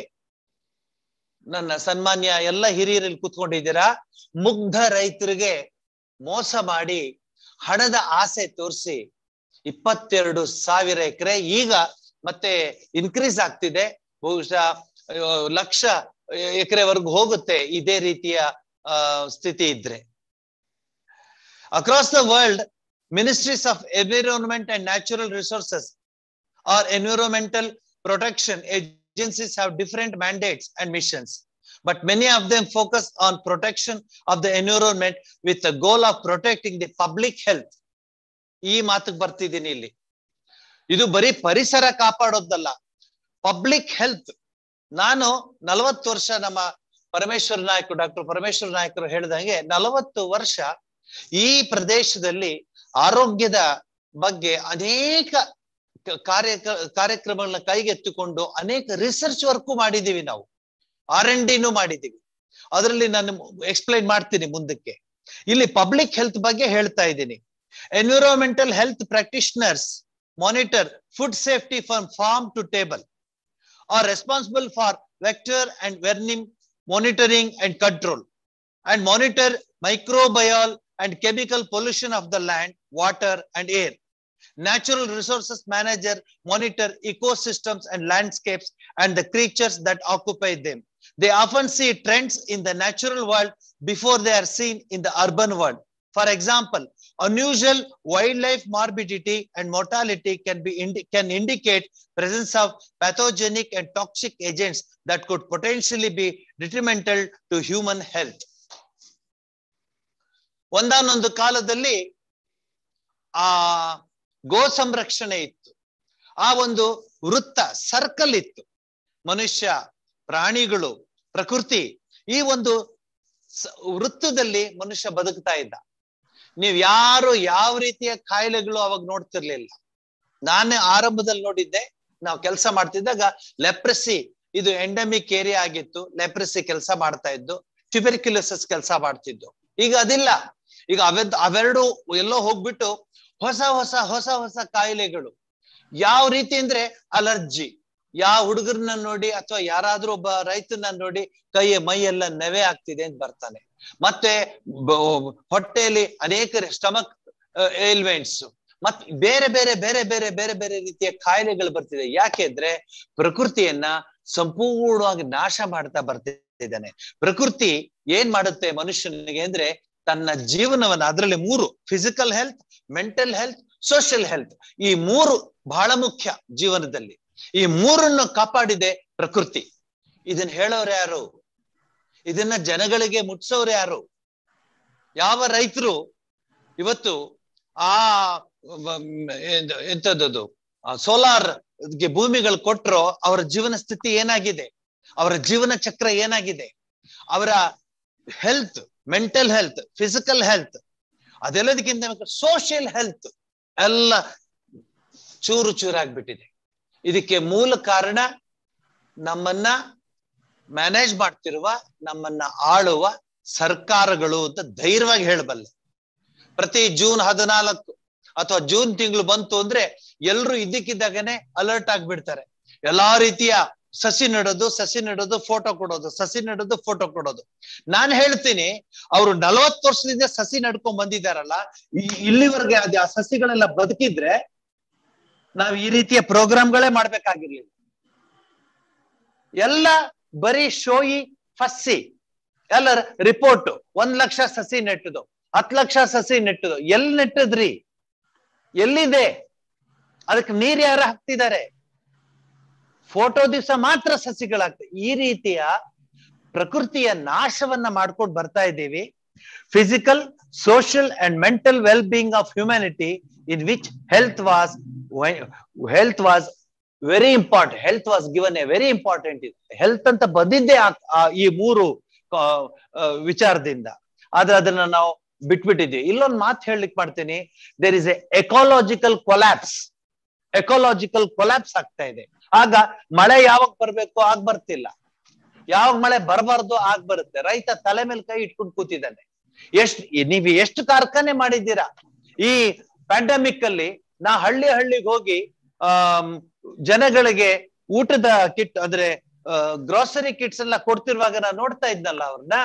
ನನ್ನ ಸನ್ಮಾನ್ಯ ಎಲ್ಲ ಹಿರಿಯರಲ್ಲಿ ಕೂತ್ಕೊಂಡಿದ್ದೀರಾ ಮುಗ್ಧ ರೈತರಿಗೆ ಮೋಸ ಮಾಡಿ ಹಣದ ಆಸೆ ತೋರಿಸಿ ಇಪ್ಪತ್ತೆರಡು ಸಾವಿರ ಎಕರೆ ಈಗ ಮತ್ತೆ ಇನ್ಕ್ರೀಸ್ ಆಗ್ತಿದೆ ಬಹುಶಃ ಲಕ್ಷ ಎಕರೆವರೆಗೂ ಹೋಗುತ್ತೆ ಇದೇ ರೀತಿಯ ಸ್ಥಿತಿ ಇದ್ರೆ across the world ministries of environment and natural resources or environmental protection agencies have different mandates and missions, but many of them focus on protection of the environment with the goal of protecting the public health. ಈ ಮಾತಿಗೆ ಬರ್ತಿದ್ದೀನಿ ಇಲ್ಲಿ ಇದು ಬರೀ ಪರಿಸರ ಕಾಪಾಡೋದಲ್ಲ public health ನಾನು ನಲವತ್ತು ವರ್ಷ ನಮ್ಮ ಪರಮೇಶ್ವರ ನಾಯಕರು ಡಾಕ್ಟರ್ ಪರಮೇಶ್ವರ ನಾಯಕರು ಹೇಳಿದಂಗೆ ನಲವತ್ತು ವರ್ಷ ಈ ಪ್ರದೇಶದಲ್ಲಿ ಆರೋಗ್ಯದ ಬಗ್ಗೆ ಅನೇಕ ಕಾರ್ಯ ಕಾರ್ಯಕ್ರಮಗಳನ್ನ ಕೈಗೆತ್ತಿಕೊಂಡು ಅನೇಕ ರಿಸರ್ಚ್ ವರ್ಕು ಮಾಡಿದೀವಿ ನಾವು ಆರ್ ಎನ್ ಡಿನೂ ಮಾಡಿದೀವಿ ಅದರಲ್ಲಿ ನಾನು ಎಕ್ಸ್ಪ್ಲೈನ್ ಮಾಡ್ತೀನಿ ಮುಂದಕ್ಕೆ ಇಲ್ಲಿ ಪಬ್ಲಿಕ್ ಹೆಲ್ತ್ ಬಗ್ಗೆ ಹೇಳ್ತಾ ಇದ್ದೀನಿ environmental health practitioners monitor food safety from farm to table are responsible for vector and vermin monitoring and control and monitor microbial and chemical pollution of the land water and air Natural resources manager monitor ecosystems and landscapes and the creatures that occupy them. They often see trends in the natural world before they are seen in the urban world. For example, unusual wildlife morbidity and mortality can be indi- can indicate presence of pathogenic and toxic agents that could potentially be detrimental to human health. ಒಂದಾನೊಂದು ಕಾಲದಲ್ಲಿ ಆ ಗೋ ಸಂರಕ್ಷಣೆ ಇತ್ತು ಆ ಒಂದು ವೃತ್ತ circle ಇತ್ತು ಮನುಷ್ಯ ಪ್ರಾಣಿಗಳು ಪ್ರಕೃತಿ ಈ ಒಂದು ಸ- ವೃತ್ತದಲ್ಲಿ ಮನುಷ್ಯ ಬದುಕ್ತಾ ಇದ್ದ ನೀವ್ ಯಾರು ಯಾವ ರೀತಿಯ ಕಾಯಿಲೆಗಳು ಅವಾಗ ನೋಡ್ತಿರ್ಲಿಲ್ಲ ನಾನೇ ಆರಂಭದಲ್ಲಿ ನೋಡಿದ್ದೆ ನಾವು ಕೆಲಸ ಮಾಡ್ತಿದ್ದಾಗ ಲೆಪ್ರಸಿ ಇದು ಎಂಡಮಿಕ್ ಏರಿಯಾ ಆಗಿತ್ತು ಲೆಪ್ರಸಿ ಕೆಲಸ ಮಾಡ್ತಾ ಇದ್ದು ಟ್ಯೂಬರ್ಕ್ಯುಲೋಸಿಸ್ ಕೆಲಸ ಮಾಡ್ತಿದ್ದು ಈಗ ಅದಿಲ್ಲ ಈಗ ಅವೆದ್ ಅವೆರಡು ಎಲ್ಲೋ ಹೋಗ್ಬಿಟ್ಟು ಹೊಸ ಹೊಸ ಹೊಸ ಹೊಸ ಕಾಯಿಲೆಗಳು ಯಾವ ರೀತಿ ಅಂದ್ರೆ ಅಲರ್ಜಿ ಯಾವ ಹುಡುಗರನ್ನ ನೋಡಿ ಅಥವಾ ಯಾರಾದ್ರೂ ಒಬ್ಬ ರೈತನ ನೋಡಿ ಕೈ ಮೈ ಎಲ್ಲ ನೆವೆ ಆಗ್ತಿದೆ ಅಂತ ಬರ್ತಾನೆ ಮತ್ತೆ ಬ- ಹೊಟ್ಟೆಯಲ್ಲಿ ಅನೇಕ ಸ್ಟಮಕ್ ಏಲ್ಮೆಂಟ್ಸ್ ಮತ್ ಬೇರೆ ಬೇರೆ ಬೇರೆ ಬೇರೆ ಬೇರೆ ಬೇರೆ ರೀತಿಯ ಕಾಯಿಲೆಗಳು ಬರ್ತಿದೆ ಯಾಕೆಂದ್ರೆ ಪ್ರಕೃತಿಯನ್ನ ಸಂಪೂರ್ಣವಾಗಿ ನಾಶ ಮಾಡ್ತಾ ಬರ್ತಿದ್ದಾನೆ ಪ್ರಕೃತಿ ಏನ್ ಮಾಡುತ್ತೆ ಮನುಷ್ಯನಿಗೆ ಅಂದ್ರೆ ತನ್ನ ಜೀವನವನ್ನ ಅದರಲ್ಲಿ ಮೂರು physical health mental health social health ಈ ಮೂರು ಬಹಳ ಮುಖ್ಯ ಜೀವನದಲ್ಲಿ ಈ ಮೂರನ್ನು ಕಾಪಾಡಿದೆ ಪ್ರಕೃತಿ ಇದನ್ನ ಹೇಳೋರು ಯಾರು ಇದನ್ನ ಜನಗಳಿಗೆ ಮುಟ್ಸೋರು ಯಾರು ಯಾವ ರೈತರು ಇವತ್ತು ಆ ಎಂತ- ಎಂತದದು ಸೋಲಾರ್ ಗೆ ಭೂಮಿಗಳು ಕೊಟ್ರೋ ಅವರ ಜೀವನ ಸ್ಥಿತಿ ಏನಾಗಿದೆ ಅವರ ಜೀವನ ಚಕ್ರ ಏನಾಗಿದೆ ಅವರ health mental health physical health ಅದೆಲ್ಲದಕ್ಕಿಂತ ಸೋಷಿಯಲ್ ಹೆಲ್ತ್ ಎಲ್ಲ ಚೂರು ಚೂರಾಗ್ಬಿಟ್ಟಿದೆ ಇದಕ್ಕೆ ಮೂಲ ಕಾರಣ ನಮ್ಮನ್ನ ಮ್ಯಾನೇಜ್ ಮಾಡ್ತಿರುವ ನಮ್ಮನ್ನ ಆಳುವ ಸರ್ಕಾರಗಳು ಅಂತ ಧೈರ್ಯವಾಗಿ ಹೇಳಬಲ್ಲೆ ಪ್ರತಿ ಜೂನ್ ಹದಿನಾಲ್ಕು ಅಥವಾ ಜೂನ್ ತಿಂಗಳು ಬಂತು ಅಂದ್ರೆ ಎಲ್ರು ಇದ್ದಕ್ಕಿದ್ದಾಗನೆ ಅಲರ್ಟ್ ಆಗ್ಬಿಡ್ತಾರೆ ಎಲ್ಲಾ ರೀತಿಯ ಸಸಿ ನೆಡೋದು ಸಸಿ ನೆಡೋದು ಫೋಟೋ ಕೊಡೋದು ಸಸಿ ನೆಡೋದು ಫೋಟೋ ಕೊಡೋದು ನಾನ್ ಹೇಳ್ತೀನಿ ಅವ್ರು ನಲವತ್ತು ವರ್ಷದಿಂದ ಸಸಿ ನಡ್ಕೊಂಡ್ ಬಂದಿದಾರಲ್ಲ ಈ- ಇಲ್ಲಿವರೆಗೆ ಅದೇ ಆ ಸಸಿಗಳೆಲ್ಲ ಬದುಕಿದ್ರೆ ನಾವ್ ಈ ರೀತಿಯ ಪ್ರೋಗ್ರಾಮ್ಗಳೇ ಮಾಡ್ಬೇಕಾಗಿರ್ಲಿಲ್ಲ ಎಲ್ಲ ಬರೀ ಶೋಯಿ ಫಸ್ಸಿ ಎಲ್ಲ ರಿಪೋರ್ಟ್ ಒಂದ್ ಲಕ್ಷ ಸಸಿ ನೆಟ್ಟದು ಹತ್ ಲಕ್ಷ ಸಸಿ ನೆಟ್ಟದು ಎಲ್ ನೆಟ್ಟದ್ರಿ ಎಲ್ಲಿದೆ ಅದಕ್ಕೆ ನೀರ್ ಯಾರು ಹಾಕ್ತಿದ್ದಾರೆ ಫೋಟೋ ದಿವಸ ಮಾತ್ರ ಸಸಿಗಳಾಗ್ತವೆ ಈ ರೀತಿಯ ಪ್ರಕೃತಿಯ ನಾಶವನ್ನ ಮಾಡ್ಕೊಂಡು ಬರ್ತಾ ಇದ್ದೀವಿ physical social and mental well being of humanity in which health was health was very important health was given a very important ಇದೆ ಹೆಲ್ತ್ ಅಂತ ಬಂದಿದ್ದೇ ಆ- ಆ ಈ ಮೂರು ಆ, ಆ, ವಿಚಾರದಿಂದ ಆದ್ರೆ ಅದನ್ನ ನಾವು ಬಿಟ್ಬಿಟ್ಟಿದ್ವಿ ಇಲ್ಲೊಂದು ಮಾತು ಹೇಳಲಿಕ್ಕೆ ಮಾಡ್ತೀನಿ there is a ecological collapse ecological collapse ಆಗ್ತಾ ಇದೆ ಆಗ ಮಳೆ ಯಾವಾಗ ಬರ್ಬೇಕು ಆಗ ಬರ್ತಿಲ್ಲ ಯಾವಾಗ ಮಳೆ ಬರಬಾರ್ದು ಆಗ ಬರುತ್ತೆ ರೈತ ತಲೆ ಮೇಲೆ ಕೈ ಇಟ್ಕೊಂಡು ಕೂತಿದ್ದಾನೆ ಎಷ್ಟ್ ನೀವು ಎಷ್ಟು ಕಾರ್ಖಾನೆ ಮಾಡಿದ್ದೀರಾ ಈ ಪ್ಯಾಂಡಮಿಕ್ ಅಲ್ಲಿ ನಾ ಹಳ್ಳಿ ಹಳ್ಳಿಗೆ ಹೋಗಿ ಆಮ್, ಜನಗಳಿಗೆ ಊಟದ ಕಿಟ್ ಅಂದ್ರೆ ಗ್ರೋಸರಿ ಕಿಟ್ಸ್ ಎಲ್ಲ ಕೊಡ್ತಿರುವಾಗ ನಾ ನೋಡ್ತಾ ಇದ್ನಲ್ಲ ಅವ್ರನ್ನ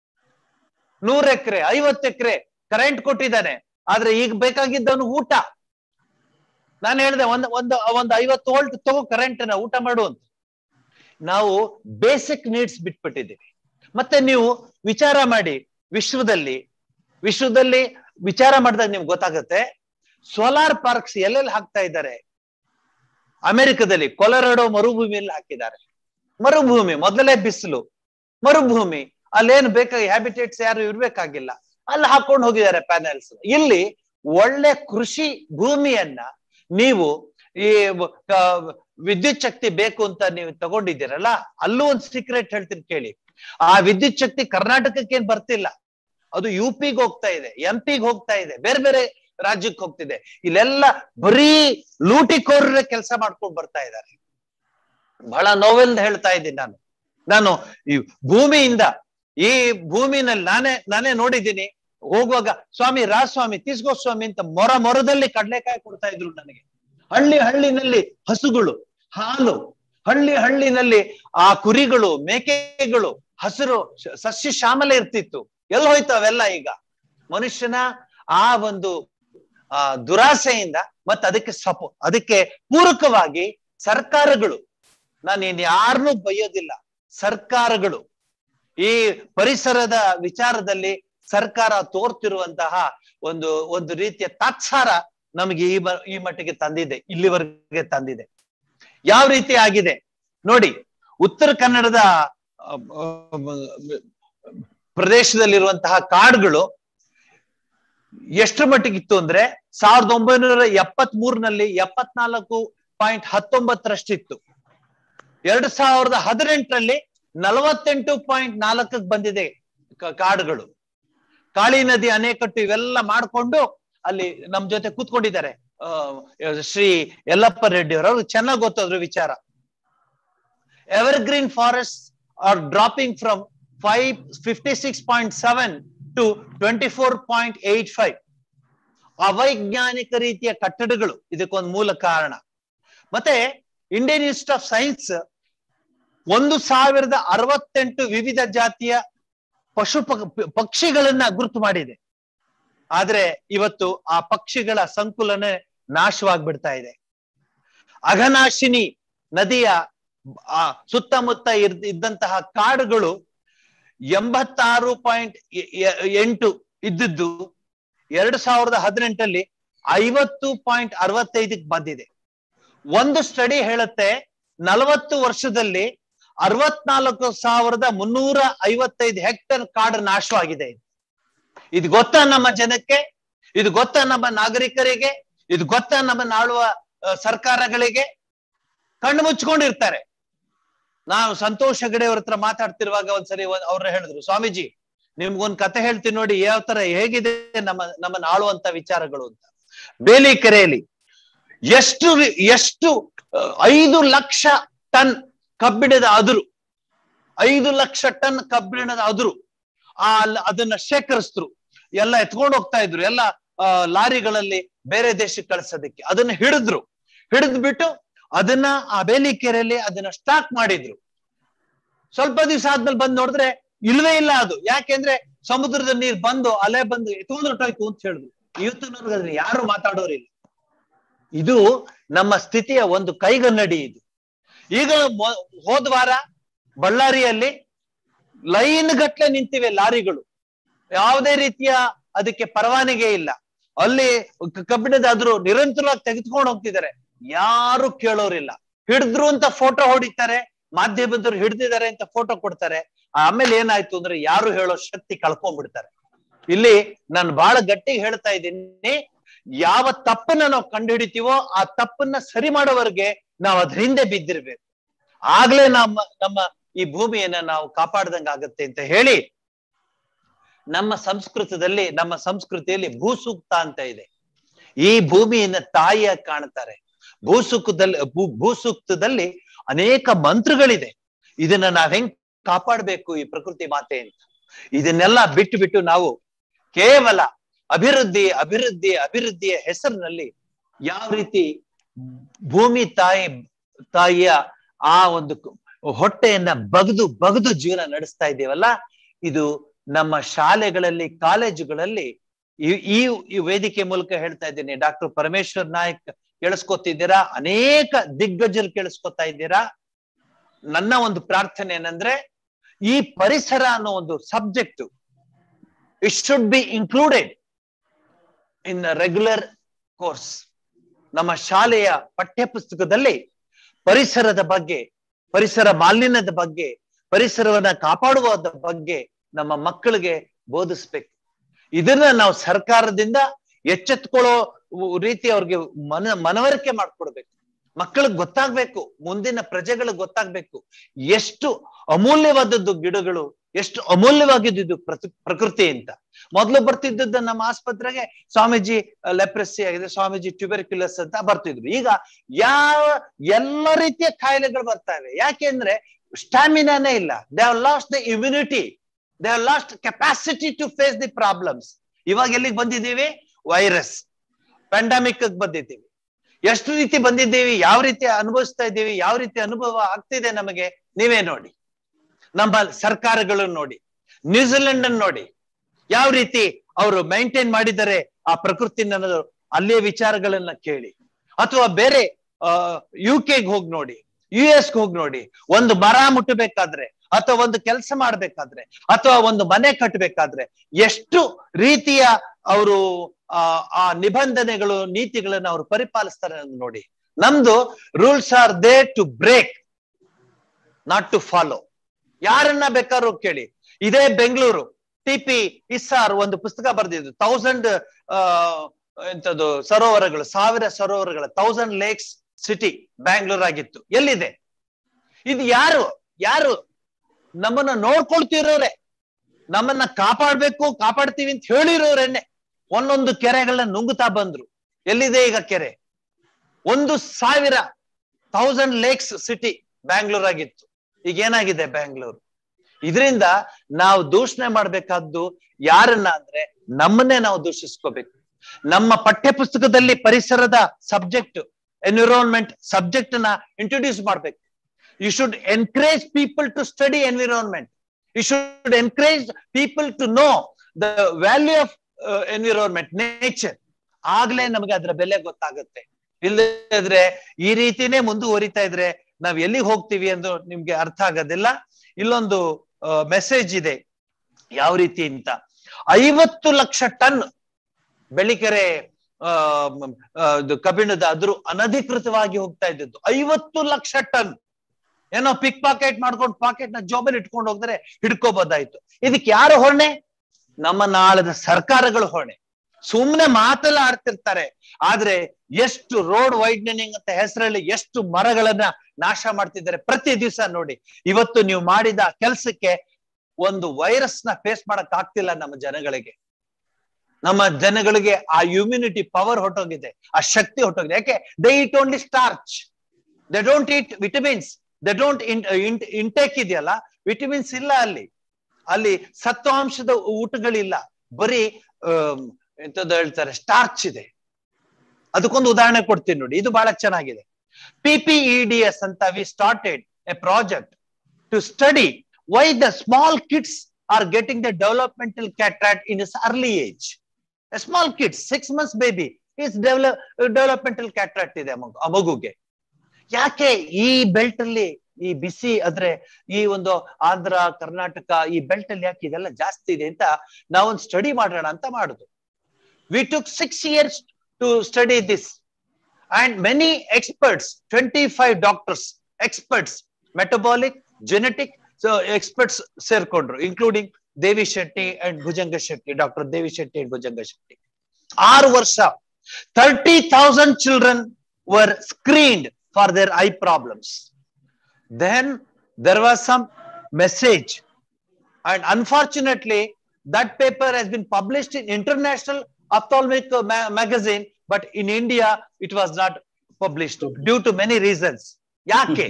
ನೂರ್ ಎಕರೆ ಐವತ್ತು ಎಕರೆ ಕರೆಂಟ್ ಕೊಟ್ಟಿದ್ದಾನೆ ಆದ್ರೆ ಈಗ ಬೇಕಾಗಿದ್ದವನು ಊಟ ನಾನು ಹೇಳಿದೆ ಒಂದ್ ಒಂದು ಒಂದು ಐವತ್ತು ವೋಲ್ಟ್ ತಗೋ ಕರೆಂಟ್ ನ ಊಟ ಮಾಡು ಅಂತ ನಾವು ಬೇಸಿಕ್ ನೀಡ್ಸ್ ಬಿಟ್ಬಿಟ್ಟಿದ್ದೀವಿ ಮತ್ತೆ ನೀವು ವಿಚಾರ ಮಾಡಿ ವಿಶ್ವದಲ್ಲಿ ವಿಶ್ವದಲ್ಲಿ ವಿಚಾರ ಮಾಡಿದಾಗ ನಿಮ್ಗೆ ಗೊತ್ತಾಗುತ್ತೆ ಸೋಲಾರ್ ಪಾರ್ಕ್ಸ್ ಎಲ್ಲೆಲ್ಲಿ ಹಾಕ್ತಾ ಇದ್ದಾರೆ ಅಮೆರಿಕದಲ್ಲಿ ಕೊಲರಾಡೋ ಮರುಭೂಮಿಯಲ್ಲಿ ಹಾಕಿದ್ದಾರೆ ಮರುಭೂಮಿ ಮೊದಲೇ ಬಿಸಿಲು ಮರುಭೂಮಿ ಅಲ್ಲೇನು ಬೇಕಾಗಿ ಹ್ಯಾಬಿಟೇಟ್ಸ್ ಯಾರು ಇರ್ಬೇಕಾಗಿಲ್ಲ ಅಲ್ಲಿ ಹಾಕೊಂಡು ಹೋಗಿದ್ದಾರೆ ಪ್ಯಾನೆಲ್ಸ್ ಇಲ್ಲಿ ಒಳ್ಳೆ ಕೃಷಿ ಭೂಮಿಯನ್ನ ನೀವು ಈ ವ- ಕ- ವಿದ್ಯುತ್ ಶಕ್ತಿ ಬೇಕು ಅಂತ ನೀವು ತಗೊಂಡಿದ್ದೀರಲ್ಲ ಅಲ್ಲೂ ಒಂದು ಸೀಕ್ರೆಟ್ ಹೇಳ್ತೀನಿ ಕೇಳಿ ಆ ವಿದ್ಯುತ್ ಶಕ್ತಿ ಕರ್ನಾಟಕಕ್ಕೆ ಏನ್ ಬರ್ತಿಲ್ಲ ಅದು ಯು ಪಿಗ್ ಹೋಗ್ತಾ ಇದೆ ಎಂ ಪಿಗ್ ಹೋಗ್ತಾ ಇದೆ ಬೇರೆ ಬೇರೆ ರಾಜ್ಯಕ್ಕೆ ಹೋಗ್ತಿದೆ ಇಲ್ಲೆಲ್ಲ ಬರೀ ಲೂಟಿಕೋರರೇ ಕೆಲಸ ಮಾಡ್ಕೊಂಡು ಬರ್ತಾ ಇದ್ದಾರೆ ಬಹಳ ನೋವೆಲ್ ಹೇಳ್ತಾ ಇದ್ದೀನಿ ನಾನು ನಾನು ಈ ಭೂಮಿಯಿಂದ ಈ ಭೂಮಿನಲ್ಲಿ ನಾನೇ ನಾನೇ ನೋಡಿದ್ದೀನಿ ಹೋಗುವಾಗ ಸ್ವಾಮಿ ರಾಜಸ್ವಾಮಿ ತೀಸ್ಗೋ ಸ್ವಾಮಿ ಅಂತ ಮೊರ ಮೊರದಲ್ಲಿ ಕಡ್ಲೆಕಾಯಿ ಕೊಡ್ತಾ ಇದ್ರು ನನಗೆ ಹಳ್ಳಿ ಹಳ್ಳಿನಲ್ಲಿ ಹಸುಗಳು ಹಾಲು ಹಳ್ಳಿ ಹಳ್ಳಿನಲ್ಲಿ ಆ ಕುರಿಗಳು ಮೇಕೆಗಳು ಹಸಿರು ಶ- ಸಸ್ಯ ಶ್ಯಾಮಲೆ ಇರ್ತಿತ್ತು ಎಲ್ಲಿ ಹೋಯ್ತು ಅವೆಲ್ಲ ಈಗ ಮನುಷ್ಯನ ಆ ಒಂದು ಆ ದುರಾಸೆಯಿಂದ ಮತ್ತೆ ಅದಕ್ಕೆ ಸಪೋ ಅದಕ್ಕೆ ಪೂರಕವಾಗಿ ಸರ್ಕಾರಗಳು ನಾನು ಇನ್ ಯಾರನ್ನೂ ಬೈಯೋದಿಲ್ಲ ಸರ್ಕಾರಗಳು ಈ ಪರಿಸರದ ವಿಚಾರದಲ್ಲಿ ಸರ್ಕಾರ ತೋರ್ತಿರುವಂತಹ ಒಂದು ಒಂದು ರೀತಿಯ ತಾತ್ಸಾರ ನಮಗೆ ಈ ಮ- ಈ ಮಟ್ಟಿಗೆ ತಂದಿದೆ ಇಲ್ಲಿವರೆಗೆ ತಂದಿದೆ ಯಾವ ರೀತಿ ಆಗಿದೆ ನೋಡಿ ಉತ್ತರ ಕನ್ನಡದ ಆ, ಆ, ಪ್ರದೇಶದಲ್ಲಿರುವಂತಹ ಕಾಡುಗಳು ಎಷ್ಟು ಮಟ್ಟಿಗಿತ್ತು ಅಂದ್ರೆ ಸಾವಿರದ ಒಂಬೈನೂರ ಎಪ್ಪತ್ ಮೂರ್ನಲ್ಲಿ ಎಪ್ಪತ್ನಾಲ್ಕು ಪಾಯಿಂಟ್ ಹತ್ತೊಂಬತ್ತರಷ್ಟಿತ್ತು ಎರಡ್ ಸಾವಿರದ ಹದಿನೆಂಟರಲ್ಲಿ ನಲವತ್ತೆಂಟು ಪಾಯಿಂಟ್ ನಾಲ್ಕಕ್ಕೆ ಬಂದಿದೆ ಕ- ಕಾಡುಗಳು ಕಾಳಿ ನದಿ ಅಣೆಕಟ್ಟು ಇವೆಲ್ಲ ಮಾಡ್ಕೊಂಡು ಅಲ್ಲಿ ನಮ್ ಜೊತೆ ಕೂತ್ಕೊಂಡಿದ್ದಾರೆ ಆ, ಶ್ರೀ ಯಲ್ಲಪ್ಪ ರೆಡ್ಡಿ ಅವರು ಅವ್ರಿಗೆ ಚೆನ್ನಾಗಿ ಗೊತ್ತದ್ರ ವಿಚಾರ evergreen forest are dropping from five fifty six point seven to twenty four point eight five ಅವೈಜ್ಞಾನಿಕ ರೀತಿಯ ಕಟ್ಟಡಗಳು ಇದಕ್ಕೊಂದು ಮೂಲ ಕಾರಣ ಮತ್ತೆ ಇಂಡಿಯನ್ ಇನ್ಸ್ಟಿಟ್ಯೂಟ್ ಆಫ್ ಸೈನ್ಸ್ ಒಂದು ಸಾವಿರದ ಅರವತ್ತೆಂಟು ವಿವಿಧ ಜಾತಿಯ ಪಶು ಪ- ಪಕ್ಷಿಗಳನ್ನ ಗುರುತು ಮಾಡಿದೆ ಆದ್ರೆ ಇವತ್ತು ಆ ಪಕ್ಷಿಗಳ ಸಂಕುಲನ ನಾಶವಾಗ್ಬಿಡ್ತಾ ಇದೆ ಅಘನಾಶಿನಿ ನದಿಯ ಆ ಸುತ್ತಮುತ್ತ ಇರ್- ಇದ್ದಂತಹ ಕಾಡುಗಳು ಎಂಬತ್ತಾರು ಪಾಯಿಂಟ್ ಎಂಟು ಇದ್ದದ್ದು ಎರಡು ಸಾವಿರದ ಹದಿನೆಂಟಲ್ಲಿ ಐವತ್ತು ಪಾಯಿಂಟ್ ಅರವತ್ತೈದಕ್ಕೆ ಬಂದಿದೆ ಒಂದು ಸ್ಟಡಿ ಹೇಳುತ್ತೆ ನಲವತ್ತು ವರ್ಷದಲ್ಲಿ ಅರವತ್ನಾಲ್ಕು ಸಾವಿರದ ಮುನ್ನೂರ ಐವತ್ತೈದು ಹೆಕ್ಟರ್ ಕಾಡು ನಾಶವಾಗಿದೆ ಇದು ಗೊತ್ತಾ ನಮ್ಮ ಜನಕ್ಕೆ ಇದು ಗೊತ್ತಾ ನಮ್ಮ ನಾಗರಿಕರಿಗೆ ಇದು ಗೊತ್ತಾ ನಮ್ಮ ನಾಳುವ ಆ, ಸರ್ಕಾರಗಳಿಗೆ ಕಣ್ಣು ಮುಚ್ಕೊಂಡಿರ್ತಾರೆ ನಾವು ಸಂತೋಷ್ ಹೆಗಡೆ ಅವ್ರ ಹತ್ರ ಮಾತಾಡ್ತಿರುವಾಗ ಒಂದ್ಸರಿ ಅವ್ರ ಹೇಳಿದ್ರು ಸ್ವಾಮೀಜಿ ನಿಮ್ಗೊಂದ್ ಕತೆ ಹೇಳ್ತೀನಿ ನೋಡಿ ಯಾವ ತರ ಹೇಗಿದೆ ನಮ್ಮ ನಮ್ಮನ್ನ ಆಳುವಂತ ವಿಚಾರಗಳು ಅಂತ ಬೇಲಿಕೆರೆಯಲ್ಲಿ ಎಷ್ಟು ರಿ- ಎಷ್ಟು ಆ, ಐದು ಲಕ್ಷ ಟನ್ ಕಬ್ಬಿಣದ ಅದುರು ಐದು ಲಕ್ಷ ಟನ್ ಕಬ್ಬಿಣದ ಅದುರು ಆ ಅಲ್- ಅದನ್ನ ಶೇಖರಿಸಿದ್ರು ಎಲ್ಲ ಎತ್ಕೊಂಡು ಹೋಗ್ತಾ ಇದ್ರು ಎಲ್ಲ ಆ, ಲಾರಿಗಳಲ್ಲಿ ಬೇರೆ ದೇಶಕ್ಕೆ ಕಳ್ಸೋದಕ್ಕೆ ಅದನ್ನ ಹಿಡಿದ್ರು ಹಿಡಿದ್ ಬಿಟ್ಟು ಅದನ್ನ ಆ ಬೇಲಿಕೆರೆಯಲ್ಲಿ ಅದನ್ನ ಸ್ಟಾಕ್ ಮಾಡಿದ್ರು ಸ್ವಲ್ಪ ದಿವಸ ಆದ್ಮೇಲೆ ಬಂದ್ ನೋಡಿದ್ರೆ ಇಲ್ವೇ ಇಲ್ಲ ಅದು ಯಾಕೆಂದ್ರೆ ಸಮುದ್ರದ ನೀರ್ ಬಂದು ಅಲೆ ಬಂದು ಎತ್ಕೊಂಡು ಹೊರ್ಟೋಯ್ತು ಅಂತ ಹೇಳಿದ್ರು ಇವತ್ತಿನವ್ರಿಗೆ ಅದನ್ನ ಯಾರು ಮಾತಾಡೋರಿಲ್ಲ ಇದು ನಮ್ಮ ಸ್ಥಿತಿಯ ಒಂದು ಕೈಗನ್ನಡಿ ಇದು ಈಗ ಮೊ- ಹೋದ್ ವಾರ ಬಳ್ಳಾರಿಯಲ್ಲಿ ಲೈನ್ ಗಟ್ಲೆ ನಿಂತಿವೆ ಲಾರಿಗಳು ಯಾವುದೇ ರೀತಿಯ ಅದಕ್ಕೆ ಪರವಾನಗಿ ಇಲ್ಲ ಅಲ್ಲಿ ಕ- ಕಬ್ಬಿಣದಾದ್ರು ನಿರಂತರವಾಗಿ ತೆಗೆದುಕೊಂಡು ಹೋಗ್ತಿದ್ದಾರೆ ಯಾರು ಕೇಳೋರಿಲ್ಲ ಹಿಡಿದ್ರು ಅಂತ ಫೋಟೋ ಹೊಡಿತಾರೆ ಮಾಧ್ಯಮದವ್ರು ಹಿಡ್ದಿದ್ದಾರೆ ಅಂತ ಫೋಟೋ ಕೊಡ್ತಾರೆ ಆಮೇಲೆ ಏನಾಯ್ತು ಅಂದ್ರೆ ಯಾರು ಹೇಳೋ ಶಕ್ತಿ ಕಳ್ಕೊಂಡ್ಬಿಡ್ತಾರೆ ಇಲ್ಲಿ ನಾನು ಬಹಳ ಗಟ್ಟಿಗೆ ಹೇಳ್ತಾ ಇದ್ದೀನಿ ಯಾವ ತಪ್ಪನ್ನ ನಾವು ಕಂಡುಹಿಡಿತೀವೋ ಆ ತಪ್ಪನ್ನ ಸರಿ ಮಾಡೋವರೆಗೆ ನಾವು ಅದ್ರ ಹಿಂದೆ ಬಿದ್ದಿರ್ಬೇಕು ಆಗ್ಲೇ ನಮ್ಮ ನಮ್ಮ ಈ ಭೂಮಿಯನ್ನ ನಾವು ಕಾಪಾಡ್ದಂಗ ಆಗತ್ತೆ ಅಂತ ಹೇಳಿ ನಮ್ಮ ಸಂಸ್ಕೃತದಲ್ಲಿ ನಮ್ಮ ಸಂಸ್ಕೃತಿಯಲ್ಲಿ ಭೂಸೂಕ್ತ ಅಂತ ಇದೆ ಈ ಭೂಮಿಯನ್ನ ತಾಯಿಯಾಗಿ ಕಾಣ್ತಾರೆ ಭೂಸೂಕ್ತದಲ್ಲಿ ಭೂ ಭೂಸೂಕ್ತದಲ್ಲಿ ಅನೇಕ ಮಂತ್ರಗಳಿದೆ ಇದನ್ನ ನಾವ್ ಹೆಂಗ್ ಕಾಪಾಡ್ಬೇಕು ಈ ಪ್ರಕೃತಿ ಮಾತೆ ಅಂತ ಇದನ್ನೆಲ್ಲ ಬಿಟ್ಟು ಬಿಟ್ಟು ನಾವು ಕೇವಲ ಅಭಿವೃದ್ಧಿ ಅಭಿವೃದ್ಧಿ ಅಭಿವೃದ್ಧಿಯ ಹೆಸರಿನಲ್ಲಿ ಯಾವ ರೀತಿ ಭೂಮಿ ತಾಯಿ ತಾಯಿಯ ಆ ಒಂದು ಕ- ಹೊಟ್ಟೆಯನ್ನ ಬಗದು ಬಗದು ಜೀವನ ನಡೆಸ್ತಾ ಇದ್ದೀವಲ್ಲ ಇದು ನಮ್ಮ ಶಾಲೆಗಳಲ್ಲಿ ಕಾಲೇಜುಗಳಲ್ಲಿ ಈ ಈ ಈ ವೇದಿಕೆ ಮೂಲಕ ಹೇಳ್ತಾ ಇದ್ದೀನಿ ಡಾಕ್ಟರ್ ಪರಮೇಶ್ವರ್ ನಾಯಕ್ ಕೇಳಿಸ್ಕೊತಿದ್ದೀರಾ ಅನೇಕ ದಿಗ್ಗಜರು ಕೇಳಿಸ್ಕೊತಾ ಇದ್ದೀರಾ ನನ್ನ ಒಂದು ಪ್ರಾರ್ಥನೆ ಏನಂದ್ರೆ ಈ ಪರಿಸರ ಅನ್ನೋ ಒಂದು subject it should be included in regular course ನಮ್ಮ ಶಾಲೆಯ ಪಠ್ಯ ಪುಸ್ತಕದಲ್ಲಿ ಪರಿಸರದ ಬಗ್ಗೆ ಪರಿಸರ ಮಾಲಿನ್ಯದ ಬಗ್ಗೆ ಪರಿಸರವನ್ನ ಕಾಪಾಡುವುದ ಬಗ್ಗೆ ನಮ್ಮ ಮಕ್ಕಳಿಗೆ ಬೋಧಿಸ್ಬೇಕು ಇದನ್ನ ನಾವು ಸರ್ಕಾರದಿಂದ ಎಚ್ಚೆತ್ಕೊಳ್ಳೋ ರೀತಿ ಅವ್ರಿಗೆ ಮನ ಮನವರಿಕೆ ಮಾಡ್ಕೊಡ್ಬೇಕು ಮಕ್ಕಳಿಗೆ ಗೊತ್ತಾಗ್ಬೇಕು ಮುಂದಿನ ಪ್ರಜೆಗಳಿಗೆ ಗೊತ್ತಾಗ್ಬೇಕು ಎಷ್ಟು ಅಮೂಲ್ಯವಾದದ್ದು ಗಿಡಗಳು ಎಷ್ಟು ಅಮೂಲ್ಯವಾಗಿದ್ದು ಪ್ರತಿ- ಪ್ರಕೃತಿ ಅಂತ ಮೊದಲು ಬರ್ತಿದ್ದದ್ದು ನಮ್ಮ ಆಸ್ಪತ್ರೆಗೆ ಸ್ವಾಮೀಜಿ ಲೆಪ್ರೆಸಿ ಆಗಿದೆ ಸ್ವಾಮೀಜಿ ಟ್ಯೂಬರ್ಕ್ಯುಲಸ್ ಅಂತ ಬರ್ತಿದ್ರು ಈಗ ಯಾವ ಎಲ್ಲ ರೀತಿಯ ಕಾಯಿಲೆಗಳು ಬರ್ತಾ ಇವೆ ಯಾಕೆಂದ್ರೆ ಸ್ಟಾಮಿನಾನೇ ಇಲ್ಲ they have lost the immunity they have lost capacity to face the problems ಇವಾಗ ಎಲ್ಲಿಗೆ ಬಂದಿದ್ದೀವಿ ವೈರಸ್ ಪ್ಯಾಂಡಮಿಕ್ ಬಂದಿದ್ದೀವಿ ಎಷ್ಟು ರೀತಿ ಬಂದಿದ್ದೀವಿ ಯಾವ ರೀತಿ ಅನುಭವಿಸ್ತಾ ಇದ್ದೀವಿ ಯಾವ ರೀತಿ ಅನುಭವ ಆಗ್ತಿದೆ ನಮಗೆ ನೀವೇ ನೋಡಿ ನಮ್ಮ ಸರ್ಕಾರಗಳನ್ನು ನೋಡಿ ನ್ಯೂಜಿಲೆಂಡ್ ಅನ್ನು ನೋಡಿ ಯಾವ ರೀತಿ ಅವರು ಮೈಂಟೈನ್ ಮಾಡಿದ್ದಾರೆ ಆ ಪ್ರಕೃತಿನ ಅನ್ನೋದು ಅಲ್ಲಿಯ ವಿಚಾರಗಳನ್ನ ಕೇಳಿ ಅಥವಾ ಬೇರೆ ಯು ಕೆಗೆ ಹೋಗಿ ನೋಡಿ ಯು ಎಸ್ ಹೋಗಿ ನೋಡಿ ಒಂದು ಮರ ಮುಟ್ಟಬೇಕಾದ್ರೆ ಅಥವಾ ಒಂದು ಕೆಲಸ ಮಾಡ್ಬೇಕಾದ್ರೆ ಅಥವಾ ಒಂದು ಮನೆ ಕಟ್ಟಬೇಕಾದ್ರೆ ಎಷ್ಟು ರೀತಿಯ ಅವರು ಆ ಆ ನಿಬಂಧನೆಗಳು ನೀತಿಗಳನ್ನ ಅವರು ಪರಿಪಾಲಿಸ್ತಾರೆ ಅಂತ ನೋಡಿ ನಮ್ದು rules are they to break not to follow ಯಾರನ್ನ ಬೇಕಾದ್ರೂ ಕೇಳಿ ಇದೇ ಬೆಂಗಳೂರು ಟಿ ಪಿ ಇಸ್ಸಾರ್ ಒಂದು ಪುಸ್ತಕ ಬರೆದಿದ್ದು ತೌಸಂಡ್ ಎಂತದ್ದು ಸರೋವರಗಳು ಸಾವಿರ ಸರೋವರಗಳ ತೌಸಂಡ್ ಲೇಕ್ಸ್ ಸಿಟಿ ಬ್ಯಾಂಗ್ಳೂರ್ ಆಗಿತ್ತು ಎಲ್ಲಿದೆ ಇದು ಯಾರು ಯಾರು ನಮ್ಮನ್ನ ನೋಡ್ಕೊಳ್ತಿರೋರೆ ನಮ್ಮನ್ನ ಕಾಪಾಡ್ಬೇಕು ಕಾಪಾಡ್ತೀವಿ ಅಂತ ಹೇಳಿರೋರೆನ್ನೆ ಒಂದೊಂದು ಕೆರೆಗಳನ್ನ ನುಂಗುತ್ತಾ ಬಂದ್ರು ಎಲ್ಲಿದೆ ಈಗ ಕೆರೆ ಒಂದು ಸಾವಿರ ಥೌಸಂಡ್ ಲೇಕ್ಸ್ ಸಿಟಿ ಬ್ಯಾಂಗ್ಳೂರ್ ಆಗಿತ್ತು ಈಗ ಏನಾಗಿದೆ ಬ್ಯಾಂಗ್ಳೂರ್ ಇದರಿಂದ ನಾವು ದೂಷಣೆ ಮಾಡ್ಬೇಕಾದ್ದು ಯಾರನ್ನ ಅಂದ್ರೆ ನಮ್ಮನ್ನೇ ನಾವು ದೂಷಿಸ್ಕೋಬೇಕು ನಮ್ಮ ಪಠ್ಯ ಪುಸ್ತಕದಲ್ಲಿ ಪರಿಸರದ ಸಬ್ಜೆಕ್ಟ್ ಎನ್ವಿರಾನ್ಮೆಂಟ್ ಸಬ್ಜೆಕ್ಟ್ ನ ಇಂಟ್ರೊಡ್ಯೂಸ್ ಮಾಡ್ಬೇಕು you should encourage people to study environment you should encourage people to know the value of environment nature ಆಗ್ಲೇ ನಮಗೆ ಅದರ ಬೆಲೆ ಗೊತ್ತಾಗುತ್ತೆ ಇಲ್ಲದ್ರೆ ಈ ರೀತಿನೇ ಮುಂದುವರಿತಾ ಇದ್ರೆ ನಾವ್ ಎಲ್ಲಿಗೆ ಹೋಗ್ತೀವಿ ಎಂದು ನಿಮ್ಗೆ ಅರ್ಥ ಆಗೋದಿಲ್ಲ ಇಲ್ಲೊಂದು ಮೆಸೇಜ್ ಇದೆ ಯಾವ ರೀತಿ ಅಂತ ಐವತ್ತು ಲಕ್ಷ ಟನ್ ಬೆಳಿಕೆರೆ ಕಬ್ಬಿಣದ ಅದ್ರು ಅನಧಿಕೃತವಾಗಿ ಹೋಗ್ತಾ ಇದ್ದದ್ದು ಐವತ್ತು ಲಕ್ಷ ಟನ್ ಏನೋ ಪಿಕ್ ಪಾಕೆಟ್ ಮಾಡ್ಕೊಂಡು ಪಾಕೆಟ್ ನ ಜೋಬಲ್ಲಿ ಇಟ್ಕೊಂಡು ಹೋಗಿದ್ರೆ ಹಿಡ್ಕೋಬೋದಾಯ್ತು ಇದಕ್ಕೆ ಯಾರು ಹೊಣೆ ನಮ್ಮ ನಾಳದ ಸರ್ಕಾರಗಳು ಹೊಣೆ ಸುಮ್ನೆ ಮಾತೆಲ್ಲ ಆಡ್ತಿರ್ತಾರೆ ಆದ್ರೆ ಎಷ್ಟು ರೋಡ್ ವೈಡ್ನಿಂಗ್ ಅಂತ ಹೆಸರಲ್ಲಿ ಎಷ್ಟು ಮರಗಳನ್ನ ನಾಶ ಮಾಡ್ತಿದ್ದಾರೆ ಪ್ರತಿ ದಿವಸ ನೋಡಿ ಇವತ್ತು ನೀವು ಮಾಡಿದ ಕೆಲಸಕ್ಕೆ ಒಂದು ವೈರಸ್ ನ ಫೇಸ್ ಮಾಡಕ್ ಆಗ್ತಿಲ್ಲ ನಮ್ಮ ಜನಗಳಿಗೆ ನಮ್ಮ ಜನಗಳಿಗೆ ಆ ಇಮ್ಯುನಿಟಿ ಪವರ್ ಹೊಟ್ಟೋಗಿದೆ ಆ ಶಕ್ತಿ ಹೊಟ್ಟೋಗಿದೆ ಯಾಕೆ they eat only starch they don't eat vitamins they don't intake ಇದೆಯಲ್ಲ ವಿಟಮಿನ್ಸ್ ಇಲ್ಲ ಅಲ್ಲಿ ಅಲ್ಲಿ ಸತ್ವಾಂಶದ ಊಟಗಳಿಲ್ಲ ಬರೀ ಎಂತದ್ದು ಹೇಳ್ತಾರೆ ಸ್ಟಾರ್ಚ್ ಇದೆ ಅದಕ್ಕೊಂದು ಉದಾಹರಣೆ ಕೊಡ್ತೀನಿ ನೋಡಿ ಇದು ಬಹಳ ಚೆನ್ನಾಗಿದೆ ಪಿಪಿಇಡಿಎಸ್ ಅಂತ we started a project to study why the small kids are getting the developmental cataract in is early age small kids six months baby is develop developmental cataract ಇದೆ ಆ ಮಗುಗೆ ಯಾಕೆ ಈ ಬೆಲ್ಟ್ ಅಲ್ಲಿ ಈ ಬಿಸಿ ಅಂದ್ರೆ ಈ ಒಂದು ಆಂಧ್ರ ಕರ್ನಾಟಕ ಈ ಬೆಲ್ಟ್ ಅಲ್ಲಿ ಯಾಕೆ ಇದೆಲ್ಲ ಜಾಸ್ತಿ ಇದೆ ಅಂತ ನಾವೊಂದು ಸ್ಟಡಿ ಮಾಡೋಣ ಅಂತ ಮಾಡುದು we took six years to study this and many experts twenty five doctors experts metabolic genetic experts ಸೇರ್ಕೊಂಡ್ರು including Devi Shetty and Bhujanga Shetty doctor Devi Shetty and Bhujanga Shetty ಆರು ವರ್ಷ thirty thousand children were screened for their eye problems then there was some message and unfortunately that paper has been published in international ophthalmic ma- magazine but in india it was not published due to many reasons yake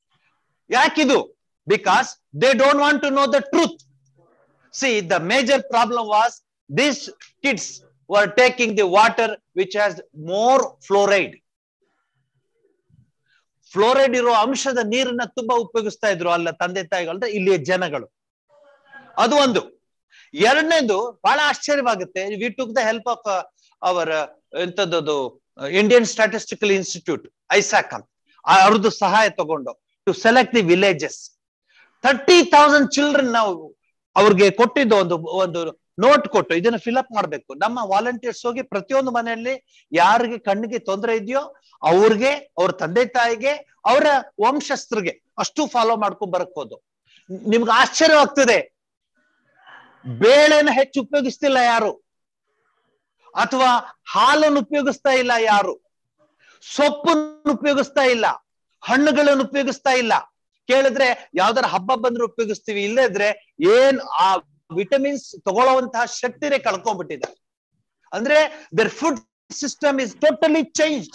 yakidu because they don't want to know the truth see the major problem was these kids were taking the water which has more fluoride fluoride ಇರೋ ಅಂಶದ ನೀರನ್ನ ತುಂಬಾ ಉಪಯೋಗಿಸ್ತಾ ಇದ್ರು ಅಲ್ಲ ತಂದೆ ತಾಯಿಗಳು ಅಂದ್ರೆ ಇಲ್ಲಿಯ ಜನಗಳು ಅದು ಒಂದು ಎರಡನೇದು ಬಹಳ ಆಶ್ಚರ್ಯವಾಗುತ್ತೆ we took the help of our ಎಂತದ್ದು ಇಂಡಿಯನ್ ಸ್ಟಾಟಿಸ್ಟಿಕಲ್ ಇನ್ಸ್ಟಿಟ್ಯೂಟ್ ಐಸಾಕ್ ಅಂತ ಅವ್ರದ್ದು ಸಹಾಯ ತಗೊಂಡು to select the villages thirty thousand children ನಾವು ಅವ್ರಿಗೆ ಕೊಟ್ಟಿದ್ದು ಒಂದು ಒಂದು ನೋಟ್ ಕೊಟ್ಟು ಇದನ್ನ ಫಿಲ್ಅಪ್ ಮಾಡ್ಬೇಕು ನಮ್ಮ ವಾಲಂಟಿಯರ್ಸ್ ಹೋಗಿ ಪ್ರತಿಯೊಂದು ಮನೆಯಲ್ಲಿ ಯಾರಿಗೆ ಕಣ್ಣಿಗೆ ತೊಂದರೆ ಇದೆಯೋ ಅವ್ರಿಗೆ ಅವ್ರ ತಂದೆ ತಾಯಿಗೆ ಅವರ ವಂಶಸ್ಥರಿಗೆ ಅಷ್ಟು ಫಾಲೋ ಮಾಡ್ಕೊಂಡ್ ಬರಕ್ ನಿಮ್ಗೆ ಆಶ್ಚರ್ಯವಾಗ್ತದೆ ಬೇಳೆನ ಹೆಚ್ಚು ಉಪಯೋಗಿಸ್ತಿಲ್ಲ ಯಾರು ಅಥವಾ ಹಾಲನ್ನು ಉಪಯೋಗಿಸ್ತಾ ಇಲ್ಲ ಯಾರು ಸೊಪ್ಪನ್ನು ಉಪಯೋಗಿಸ್ತಾ ಇಲ್ಲ ಹಣ್ಣುಗಳನ್ನು ಉಪಯೋಗಿಸ್ತಾ ಇಲ್ಲ ಕೇಳಿದ್ರೆ ಯಾವ್ದಾರ ಹಬ್ಬ ಬಂದ್ರೆ ಉಪಯೋಗಿಸ್ತೀವಿ ಇಲ್ಲದ್ರೆ ಏನ್ ಆ ವಿಟಮಿನ್ಸ್ ತಗೊಳ್ಳುವಂತಹ ಶಕ್ತಿನೇ ಕಳ್ಕೊಂಡ್ಬಿಟ್ಟಿದ್ದಾರೆ ಅಂದ್ರೆ their food system is totally change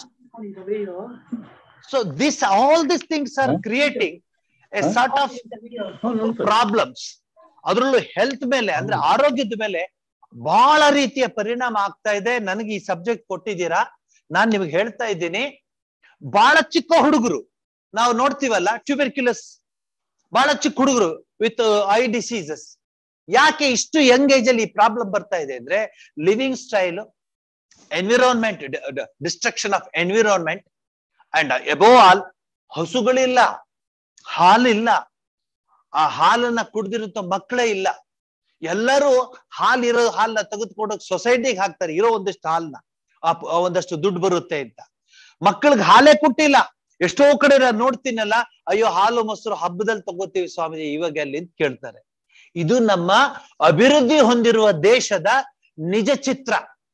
so this all this things are creating a sort of problems ಅದರಲ್ಲೂ ಹೆಲ್ತ್ ಮೇಲೆ ಅಂದ್ರೆ ಆರೋಗ್ಯದ ಮೇಲೆ ಬಹಳ ರೀತಿಯ ಪರಿಣಾಮ ಆಗ್ತಾ ಇದೆ ನನಗೆ ಈ ಸಬ್ಜೆಕ್ಟ್ ಕೊಟ್ಟಿದ್ದೀರಾ ನಾನ್ ನಿಮ್ಗೆ ಹೇಳ್ತಾ ಇದ್ದೀನಿ ಬಹಳ ಚಿಕ್ಕ ಹುಡುಗರು ನಾವು ನೋಡ್ತೀವಲ್ಲ ಟ್ಯೂಬರ್ಕ್ಯುಲಸ್ ಬಹಳ ಚಿಕ್ಕ ಹುಡುಗರು ವಿತ್ ಐ ಡಿಸೀಸಸ್ ಯಾಕೆ ಇಷ್ಟು ಯಂಗ್ ಏಜ್ ಅಲ್ಲಿ ಈ ಪ್ರಾಬ್ಲಮ್ ಬರ್ತಾ ಇದೆ ಅಂದ್ರೆ living style environment destruction of environment and above all ಹಸುಗಳಿಲ್ಲ ಹಾಲಿಲ್ಲ ಆ ಹಾಲನ್ನ ಕುಡ್ದಿರುತ್ತ ಮಕ್ಕಳೇ ಇಲ್ಲ ಎಲ್ಲರೂ ಹಾಲ್ ಇರೋ ಹಾಲ್ನ ತೆಗೆದುಕೊಂಡು ಸೊಸೈಟಿಗೆ ಹಾಕ್ತಾರೆ ಇರೋ ಒಂದಿಷ್ಟು ಹಾಲ್ನ ಆ ಪ- ಆ ಒಂದಷ್ಟು ದುಡ್ಡು ಬರುತ್ತೆ ಅಂತ ಮಕ್ಕಳಿಗೆ ಹಾಲೇ ಕೊಟ್ಟಿಲ್ಲ ಎಷ್ಟೋ ಕಡೆ ನಾನು ನೋಡ್ತೀನಲ್ಲ ಅಯ್ಯೋ ಹಾಲು ಮೊಸರು ಹಬ್ಬದಲ್ಲಿ ತಗೋತೀವಿ ಸ್ವಾಮೀಜಿ ಇವಾಗ ಅಲ್ಲಿ ಅಂತ ಕೇಳ್ತಾರೆ ಇದು ನಮ್ಮ ಅಭಿವೃದ್ಧಿ ಹೊಂದಿರುವ ದೇಶದ ನಿಜ ಚಿತ್ರ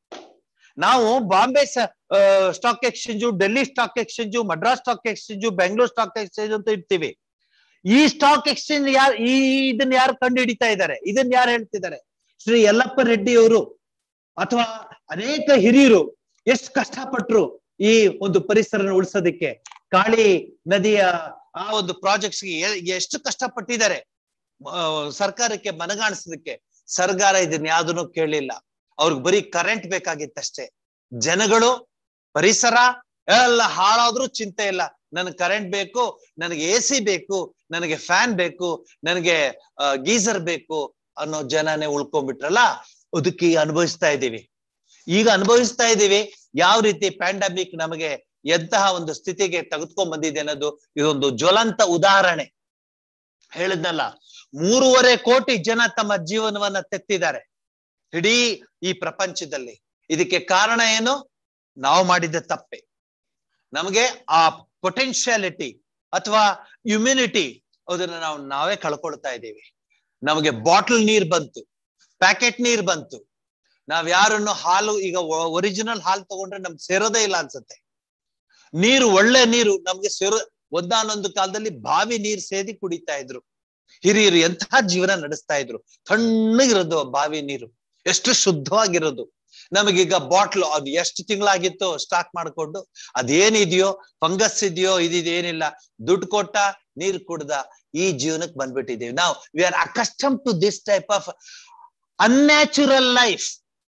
ನಾವು Bombay stock exchange Delhi stock exchange Madras stock exchange Bengaluru stock exchange ಅಂತ ಇರ್ತೀವಿ ಈ ಸ್ಟಾಕ್ ಎಕ್ಸ್ಚೇಂಜ್ ಯಾರು ಈ ಇದನ್ನ ಯಾರು ಕಂಡು ಹಿಡಿತಾ ಇದ್ದಾರೆ ಇದನ್ನ ಯಾರು ಹೇಳ್ತಿದ್ದಾರೆ ಶ್ರೀ ಯಲ್ಲಪ್ಪ ರೆಡ್ಡಿ ಅವರು ಅಥವಾ ಅನೇಕ ಹಿರಿಯರು ಎಷ್ಟು ಕಷ್ಟಪಟ್ರು ಈ ಒಂದು ಪರಿಸರನ ಉಳಿಸೋದಕ್ಕೆ ಕಾಳಿ ನದಿಯ ಆ ಒಂದು ಪ್ರಾಜೆಕ್ಟ್ಸ್ ಗೆ ಎ- ಎಷ್ಟು ಕಷ್ಟಪಟ್ಟಿದ್ದಾರೆ ಆ, ಸರ್ಕಾರಕ್ಕೆ ಮನಗಾಣಿಸೋದಕ್ಕೆ ಸರ್ಕಾರ ಇದನ್ನ ಯಾವ್ದನ್ನು ಕೇಳಿಲ್ಲ ಅವ್ರಿಗೆ ಬರೀ ಕರೆಂಟ್ ಬೇಕಾಗಿತ್ತಷ್ಟೇ ಜನಗಳು ಪರಿಸರ ಎಲ್ಲ ಹಾಳಾದ್ರೂ ಚಿಂತೆ ಇಲ್ಲ ನನಗೆ ಕರೆಂಟ್ ಬೇಕು ನನಗೆ ಎ ಸಿ ಬೇಕು ನನಗೆ ಫ್ಯಾನ್ ಬೇಕು ನನಗೆ ಗೀಸರ್ ಬೇಕು ಅನ್ನೋ ಜನನೇ ಉಳ್ಕೊಂಡ್ಬಿಟ್ರಲ್ಲ ಅದಕ್ಕೆ ಈಗ ಅನುಭವಿಸ್ತಾ ಇದ್ದೀವಿ ಈಗ ಅನುಭವಿಸ್ತಾ ಇದ್ದೀವಿ ಯಾವ ರೀತಿ ಪ್ಯಾಂಡಮಿಕ್ ನಮಗೆ ಎಂತಹ ಒಂದು ಸ್ಥಿತಿಗೆ ತೆಗೆದುಕೊಂಡ್ ಬಂದಿದೆ ಅನ್ನೋದು ಇದೊಂದು ಜ್ವಲಂತ ಉದಾಹರಣೆ ಹೇಳಿದ್ನಲ್ಲ ಮೂರುವರೆ ಕೋಟಿ ಜನ ತಮ್ಮ ಜೀವನವನ್ನ ತೆತ್ತಿದ್ದಾರೆ ಇಡೀ ಈ ಪ್ರಪಂಚದಲ್ಲಿ ಇದಕ್ಕೆ ಕಾರಣ ಏನು ನಾವು ಮಾಡಿದ ತಪ್ಪೆ ನಮಗೆ ಆ ಪೊಟೆನ್ಶಿಯಾಲಿಟಿ ಅಥವಾ ಇಮ್ಯುನಿಟಿ ಅದನ್ನ ನಾವು ನಾವೇ ಕಳ್ಕೊಳ್ತಾ ಇದ್ದೀವಿ ನಮಗೆ ಬಾಟಲ್ ನೀರ್ ಬಂತು ಪ್ಯಾಕೆಟ್ ನೀರ್ ಬಂತು ನಾವ್ ಯಾರನ್ನು ಹಾಲು ಈಗ ಒರಿಜಿನಲ್ ಹಾಲು ತಗೊಂಡ್ರೆ ನಮ್ಗೆ ಸೇರೋದೇ ಇಲ್ಲ ಅನ್ಸುತ್ತೆ ನೀರು ಒಳ್ಳೆ ನೀರು ನಮ್ಗೆ ಸೇರೋ ಒಂದಾನೊಂದು ಕಾಲದಲ್ಲಿ ಬಾವಿ ನೀರ್ ಸೇದಿ ಕುಡಿತಾ ಇದ್ರು ಹಿರಿಯರು ಎಂತಹ ಜೀವನ ನಡೆಸ್ತಾ ಇದ್ರು ತಣ್ಣಗಿರೋದು ಆ ಬಾವಿ ನೀರು ಎಷ್ಟು ಶುದ್ಧವಾಗಿರೋದು ನಮಗೀಗ ಬಾಟ್ಲು ಅದು ಎಷ್ಟು ತಿಂಗಳಾಗಿತ್ತು ಸ್ಟಾಕ್ ಮಾಡ್ಕೊಂಡು ಅದೇನಿದೆಯೋ ಫಂಗಸ್ ಇದೆಯೋ ಇದೇನಿಲ್ಲ ದುಡ್ಡು ಕೊಟ್ಟ ನೀರ್ ಕುಡ್ದ ಈ ಜೀವನಕ್ಕೆ ಬಂದ್ಬಿಟ್ಟಿದೀವಿ ನಾವು we are accustom to this type of unnatural life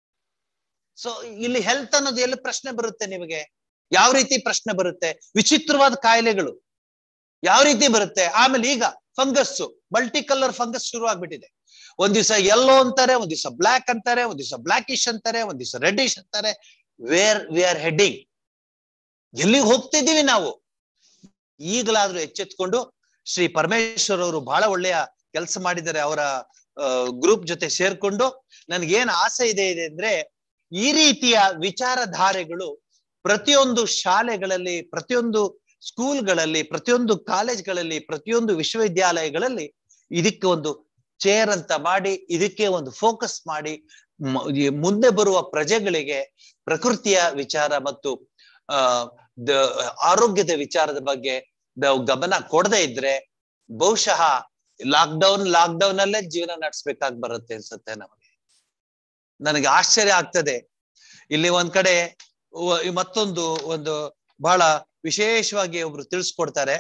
so ಇಲ್ಲಿ ಹೆಲ್ತ್ ಅನ್ನೋದು ಎಲ್ಲಿ ಪ್ರಶ್ನೆ ಬರುತ್ತೆ ನಿಮಗೆ ಯಾವ ರೀತಿ ಪ್ರಶ್ನೆ ಬರುತ್ತೆ ವಿಚಿತ್ರವಾದ ಕಾಯಿಲೆಗಳು ಯಾವ ರೀತಿ ಬರುತ್ತೆ ಆಮೇಲೆ ಈಗ ಫಂಗಸ್ ಮಲ್ಟಿ ಕಲರ್ ಫಂಗಸ್ ಶುರು ಆಗ್ಬಿಟ್ಟಿದೆ ಒಂದ್ ದಿವಸ ಯೆಲ್ಲೋ ಅಂತಾರೆ ಒಂದ್ ದಿವಸ ಬ್ಲಾಕ್ ಅಂತಾರೆ ಒಂದ್ ದಿವಸ ಬ್ಲಾಕಿಶ್ ಅಂತಾರೆ ಒಂದ್ ದಿವಸ ರೆಡ್ಡಿಶ್ ಅಂತಾರೆ ವೇರ್ ವಿ ಆರ್ ಹೆಡ್ಡಿಂಗ್ ಎಲ್ಲಿಗೆ ಹೋಗ್ತಿದ್ದೀವಿ ನಾವು ಈಗಲಾದ್ರೂ ಎಚ್ಚೆತ್ಕೊಂಡು ಶ್ರೀ ಪರಮೇಶ್ವರ್ ಅವರು ಬಹಳ ಒಳ್ಳೆಯ ಕೆಲಸ ಮಾಡಿದ್ದಾರೆ ಅವರ ಗ್ರೂಪ್ ಜೊತೆ ಸೇರ್ಕೊಂಡು ನನ್ಗೇನ್ ಆಸೆ ಇದೆ ಇದೆ ಅಂದ್ರೆ ಈ ರೀತಿಯ ವಿಚಾರಧಾರೆಗಳು ಪ್ರತಿಯೊಂದು ಶಾಲೆಗಳಲ್ಲಿ ಪ್ರತಿಯೊಂದು ಸ್ಕೂಲ್ಗಳಲ್ಲಿ ಪ್ರತಿಯೊಂದು ಕಾಲೇಜ್ಗಳಲ್ಲಿ ಪ್ರತಿಯೊಂದು ವಿಶ್ವವಿದ್ಯಾಲಯಗಳಲ್ಲಿ ಇದಕ್ಕೆ ಒಂದು ಚೇರ್ ಅಂತ ಮಾಡಿ ಇದಕ್ಕೆ ಒಂದು ಫೋಕಸ್ ಮಾಡಿ ಮ- ಈ ಮುಂದೆ ಬರುವ ಪ್ರಜೆಗಳಿಗೆ ಪ್ರಕೃತಿಯ ವಿಚಾರ ಮತ್ತು ಆ ದ- ಆರೋಗ್ಯದ ವಿಚಾರದ ಬಗ್ಗೆ ನಾವು ಗಮನ ಕೊಡದೇ ಇದ್ರೆ ಬಹುಶಃ ಲಾಕ್ಡೌನ್ ಲಾಕ್ಡೌನ್ ಅಲ್ಲೇ ಜೀವನ ನಡೆಸ್ಬೇಕಾಗಿ ಬರುತ್ತೆ ಅನ್ಸುತ್ತೆ ನಮಗೆ ನನಗೆ ಆಶ್ಚರ್ಯ ಆಗ್ತದೆ ಇಲ್ಲಿ ಒಂದ್ ಕಡೆ ವ- ಮತ್ತೊಂದು ಒಂದು ಬಹಳ ವಿಶೇಷವಾಗಿ ಒಬ್ರು ತಿಳಿಸ್ಕೊಡ್ತಾರೆ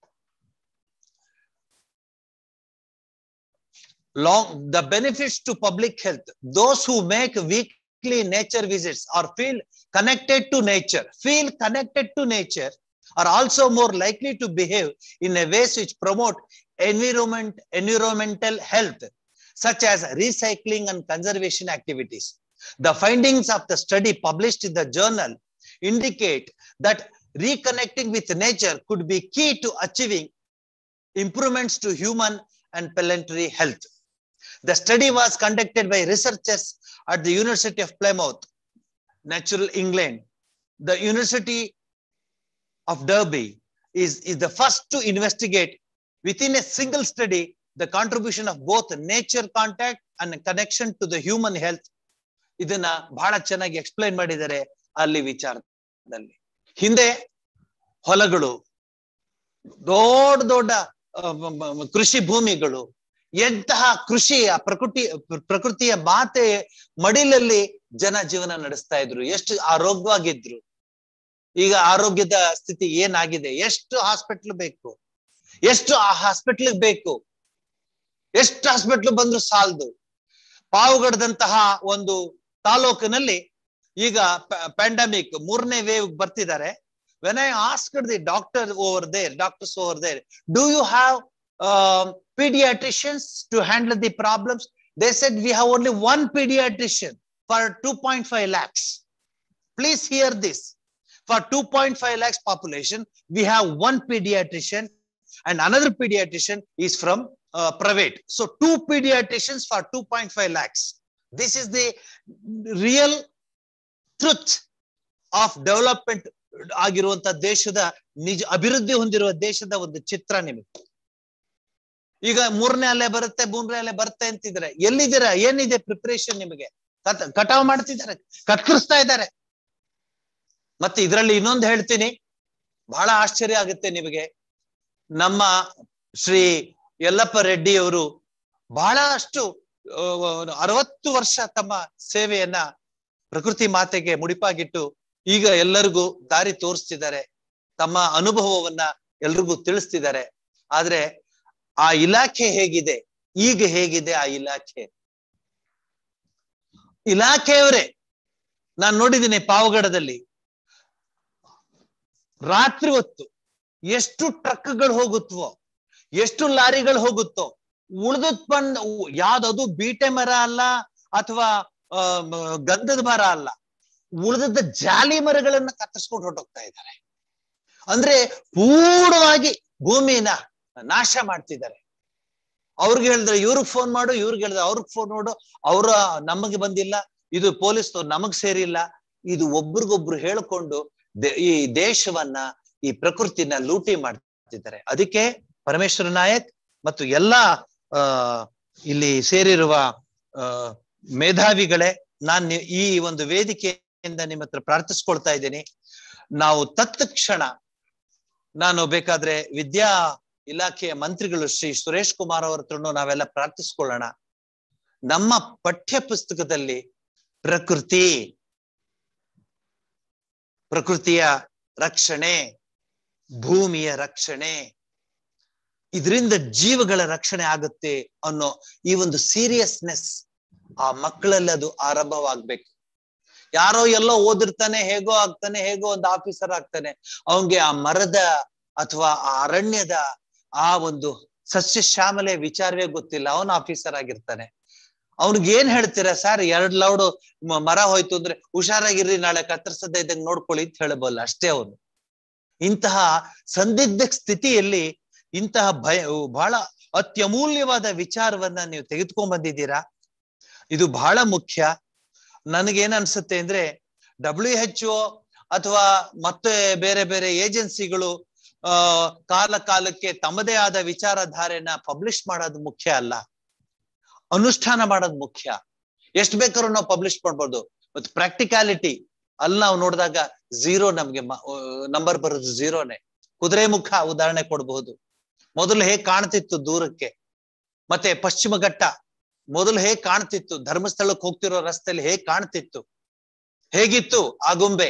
long the benefits to public health those who make weekly nature visits or feel connected to nature feel connected to nature are also more likely to behave in a ways which promote environment environmental health such as recycling and conservation activities the findings of the study published in the journal indicate that reconnecting with nature could be key to achieving improvements to human and planetary health the study was conducted by researchers at the University of Plymouth, Natural England. The University of Derby is, is the first to investigate within a single study the contribution of both nature contact and connection to the human health. ಇದನ್ನ ಬಹಳ ಚೆನ್ನಾಗಿ explain ಮಾಡಿದ್ದಾರೆ ಅಲ್ಲಿ ವಿಚಾರದಲ್ಲಿ ಹಿಂದೆ ಹೊಲಗಳು ದೊಡ್ಡ ದೊಡ್ಡ ಆ, ಮ- ಮ- ಕೃಷಿ ಭೂಮಿಗಳು ಎಂತಹ ಕೃಷಿ ಆ ಪ್ರಕೃತಿ ಪ್ರಕೃತಿಯ ಮಾತೆ ಮಡಿಲಲ್ಲಿ ಜನ ಜೀವನ ನಡೆಸ್ತಾ ಇದ್ರು ಎಷ್ಟು ಆರೋಗ್ಯವಾಗಿದ್ರು ಈಗ ಆರೋಗ್ಯದ ಸ್ಥಿತಿ ಏನಾಗಿದೆ ಎಷ್ಟು ಹಾಸ್ಪಿಟ್ಲ್ ಬೇಕು ಎಷ್ಟು ಆ ಹಾಸ್ಪಿಟ್ಲ್ ಬೇಕು ಎಷ್ಟು ಹಾಸ್ಪಿಟ್ಲ್ ಬಂದ್ರು ಸಾಲದು ಪಾವಗಡದಂತಹ ಒಂದು ತಾಲೂಕಿನಲ್ಲಿ ಈಗ ಪ್ಯಾಂಡಮಿಕ್ ಮೂರನೇ ವೇವ್ ಬರ್ತಿದ್ದಾರೆ when I asked the doctor over there doctors over there do you have um, pediatricians to handle the problems. They said we have only one pediatrician for 2.5 lakhs. Please hear this. For 2.5 lakhs population, we have one pediatrician and another pediatrician is from uh, private. So two pediatricians for 2.5 lakhs. This is the real truth of development ಆಗಿರುವಂತ ದೇಶದ ನಿಜ ಅಭಿವೃದ್ಧಿ ಹೊಂದಿರುವ ದೇಶದ ಒಂದು ಚಿತ್ರ ನಿಮಗೆ ಈಗ ಮೂರನೇ ಅಲೆ ಬರುತ್ತೆ ಮೂರನೇ ಅಲೆ ಬರುತ್ತೆ ಅಂತಿದ್ರೆ ಎಲ್ಲಿದ್ದೀರಾ ಏನಿದೆ ಪ್ರಿಪರೇಷನ್ ನಿಮಗೆ ಕಟ್ ಕಟಾವ್ ಮಾಡ್ತಿದ್ದಾರೆ ಕತ್ಕರಿಸ್ತಾ ಇದ್ದಾರೆ ಮತ್ತೆ ಇದರಲ್ಲಿ ಇನ್ನೊಂದು ಹೇಳ್ತೀನಿ ಬಹಳ ಆಶ್ಚರ್ಯ ಆಗುತ್ತೆ ನಿಮಗೆ ನಮ್ಮ ಶ್ರೀ ಯಲ್ಲಪ್ಪ ರೆಡ್ಡಿ ಅವರು ಬಹಳಷ್ಟು ಅರವತ್ತು ವರ್ಷ ತಮ್ಮ ಸೇವೆಯನ್ನ ಪ್ರಕೃತಿ ಮಾತೆಗೆ ಮುಡಿಪಾಗಿಟ್ಟು ಈಗ ಎಲ್ಲರಿಗೂ ದಾರಿ ತೋರಿಸ್ತಿದ್ದಾರೆ ತಮ್ಮ ಅನುಭವವನ್ನ ಎಲ್ರಿಗೂ ತಿಳಿಸ್ತಿದ್ದಾರೆ ಆದ್ರೆ ಆ ಇಲಾಖೆ ಹೇಗಿದೆ ಈಗ ಹೇಗಿದೆ ಆ ಇಲಾಖೆ ಇಲಾಖೆಯವರೇ ನಾನು ನೋಡಿದ್ದೀನಿ ಪಾವಗಡದಲ್ಲಿ ರಾತ್ರಿ ಹೊತ್ತು ಎಷ್ಟು ಟ್ರಕ್ಗಳು ಹೋಗುತ್ತವೋ ಎಷ್ಟು ಲಾರಿಗಳು ಹೋಗುತ್ತೋ ಉಳ್ದದ್ ಬಂದ್ ಯಾವ್ದದು ಬೀಟೆ ಮರ ಅಲ್ಲ ಅಥವಾ ಗಂಧದ ಮರ ಅಲ್ಲ ಉಳಿದದ್ದ ಜಾಲಿ ಮರಗಳನ್ನ ಕತ್ತರಿಸ್ಕೊಂಡು ಹೊರಟೋಗ್ತಾ ಇದ್ದಾರೆ ಅಂದ್ರೆ ಪೂರ್ಣವಾಗಿ ಭೂಮಿನ ನಾಶ ಮಾಡ್ತಿದ್ದಾರೆ ಅವ್ರಿಗೆ ಹೇಳಿದ್ರೆ ಇವ್ರಿಗೆ ಫೋನ್ ಮಾಡು ಇವ್ರಿಗೆ ಹೇಳಿದ್ರೆ ಅವ್ರಿಗೆ ಫೋನ್ ಮಾಡು ಅವ್ರ ನಮಗೆ ಬಂದಿಲ್ಲ ಇದು ಪೊಲೀಸ್ ನಮಗ್ ಸೇರಿಲ್ಲ ಇದು ಒಬ್ರಿಗೊಬ್ರು ಹೇಳ್ಕೊಂಡು ಈ ದೇಶವನ್ನ ಈ ಪ್ರಕೃತಿನ ಲೂಟಿ ಮಾಡ್ತಿದ್ದಾರೆ ಅದಕ್ಕೆ ಪರಮೇಶ್ವರ ನಾಯಕ್ ಮತ್ತು ಎಲ್ಲಾ ಆ ಇಲ್ಲಿ ಸೇರಿರುವ ಆ ಮೇಧಾವಿಗಳೇ ನಾನು ಈ ಒಂದು ವೇದಿಕೆಯಿಂದ ನಿಮ್ಮ ಹತ್ರ ಪ್ರಾರ್ಥಿಸ್ಕೊಳ್ತಾ ಇದ್ದೀನಿ ನಾವು ತತ್ಕ್ಷಣ ನಾನು ಬೇಕಾದ್ರೆ ವಿದ್ಯಾ ಇಲಾಖೆಯ ಮಂತ್ರಿಗಳು ಶ್ರೀ ಸುರೇಶ್ ಕುಮಾರ್ ಅವ್ರ ಹತ್ರನು ನಾವೆಲ್ಲ ಪ್ರಾರ್ಥಿಸ್ಕೊಳ್ಳೋಣ ನಮ್ಮ ಪಠ್ಯ ಪುಸ್ತಕದಲ್ಲಿ ಪ್ರಕೃತಿ ಪ್ರಕೃತಿಯ ರಕ್ಷಣೆ ಭೂಮಿಯ ರಕ್ಷಣೆ ಇದರಿಂದ ಜೀವಗಳ ರಕ್ಷಣೆ ಆಗುತ್ತೆ ಅನ್ನೋ ಈ ಒಂದು ಸೀರಿಯಸ್ನೆಸ್ ಆ ಮಕ್ಕಳಲ್ಲಿ ಅದು ಆರಂಭವಾಗ್ಬೇಕು ಯಾರೋ ಎಲ್ಲೋ ಓದಿರ್ತಾನೆ ಹೇಗೋ ಆಗ್ತಾನೆ ಹೇಗೋ ಒಂದು ಆಫೀಸರ್ ಆಗ್ತಾನೆ ಅವನ್ಗೆ ಆ ಮರದ ಅಥವಾ ಆ ಅರಣ್ಯದ ಆ ಒಂದು ಸಸ್ಯ ಶ್ಯಾಮಲೆ ವಿಚಾರವೇ ಗೊತ್ತಿಲ್ಲ ಅವನು ಆಫೀಸರ್ ಆಗಿರ್ತಾನೆ ಅವ್ನಿಗೆ ಏನ್ ಹೇಳ್ತೀರಾ ಸರ್ ಎರಡ್ ಲೌಡು ಮರ ಹೋಯ್ತು ಅಂದ್ರೆ ಹುಷಾರಾಗಿರ್ರಿ ನಾಳೆ ಕತ್ತರಿಸದ ಇದ್ದಂಗೆ ನೋಡ್ಕೊಳ್ಳಿ ಅಂತ ಹೇಳಬಲ್ಲ ಅಷ್ಟೇ ಅವನು ಇಂತಹ ಸಂದಿಗ್ಧ ಸ್ಥಿತಿಯಲ್ಲಿ ಇಂತಹ ಭಯ ಬಹಳ ಅತ್ಯಮೂಲ್ಯವಾದ ವಿಚಾರವನ್ನ ನೀವು ತೆಗೆದುಕೊಂಡ್ ಬಂದಿದ್ದೀರಾ ಇದು ಬಹಳ ಮುಖ್ಯ ನನಗೇನ್ ಅನ್ಸುತ್ತೆ ಅಂದ್ರೆ ಡಬ್ಲ್ಯೂ ಎಚ್ ಒ ಅಥವಾ ಮತ್ತೆ ಬೇರೆ ಬೇರೆ ಏಜೆನ್ಸಿಗಳು ಆ ಕಾಲ ಕಾಲಕ್ಕೆ ತಮ್ಮದೇ ಆದ ವಿಚಾರಧಾರೆನ ಪಬ್ಲಿಷ್ ಮಾಡೋದು ಮುಖ್ಯ ಅಲ್ಲ ಅನುಷ್ಠಾನ ಮಾಡೋದು ಮುಖ್ಯ ಎಷ್ಟ್ ಬೇಕಾದ್ರೂ ನಾವು ಪಬ್ಲಿಷ್ ಮಾಡ್ಬೋದು ಮತ್ತು ಪ್ರಾಕ್ಟಿಕಾಲಿಟಿ ಅಲ್ಲಿ ನಾವು ನೋಡಿದಾಗ ಝೀರೋ ನಮ್ಗೆ ನಂಬರ್ ಬರೋದು ಝೀರೋನೆ ಕುದುರೆ ಮುಖ ಉದಾಹರಣೆ ಕೊಡಬಹುದು ಮೊದಲು ಹೇಗ್ ಕಾಣ್ತಿತ್ತು ದೂರಕ್ಕೆ ಮತ್ತೆ ಪಶ್ಚಿಮ ಘಟ್ಟ ಮೊದಲು ಹೇಗ್ ಕಾಣ್ತಿತ್ತು ಧರ್ಮಸ್ಥಳಕ್ಕೆ ಹೋಗ್ತಿರೋ ರಸ್ತೆಯಲ್ಲಿ ಹೇಗ್ ಕಾಣ್ತಿತ್ತು ಹೇಗಿತ್ತು ಆ ಗೊಂಬೆ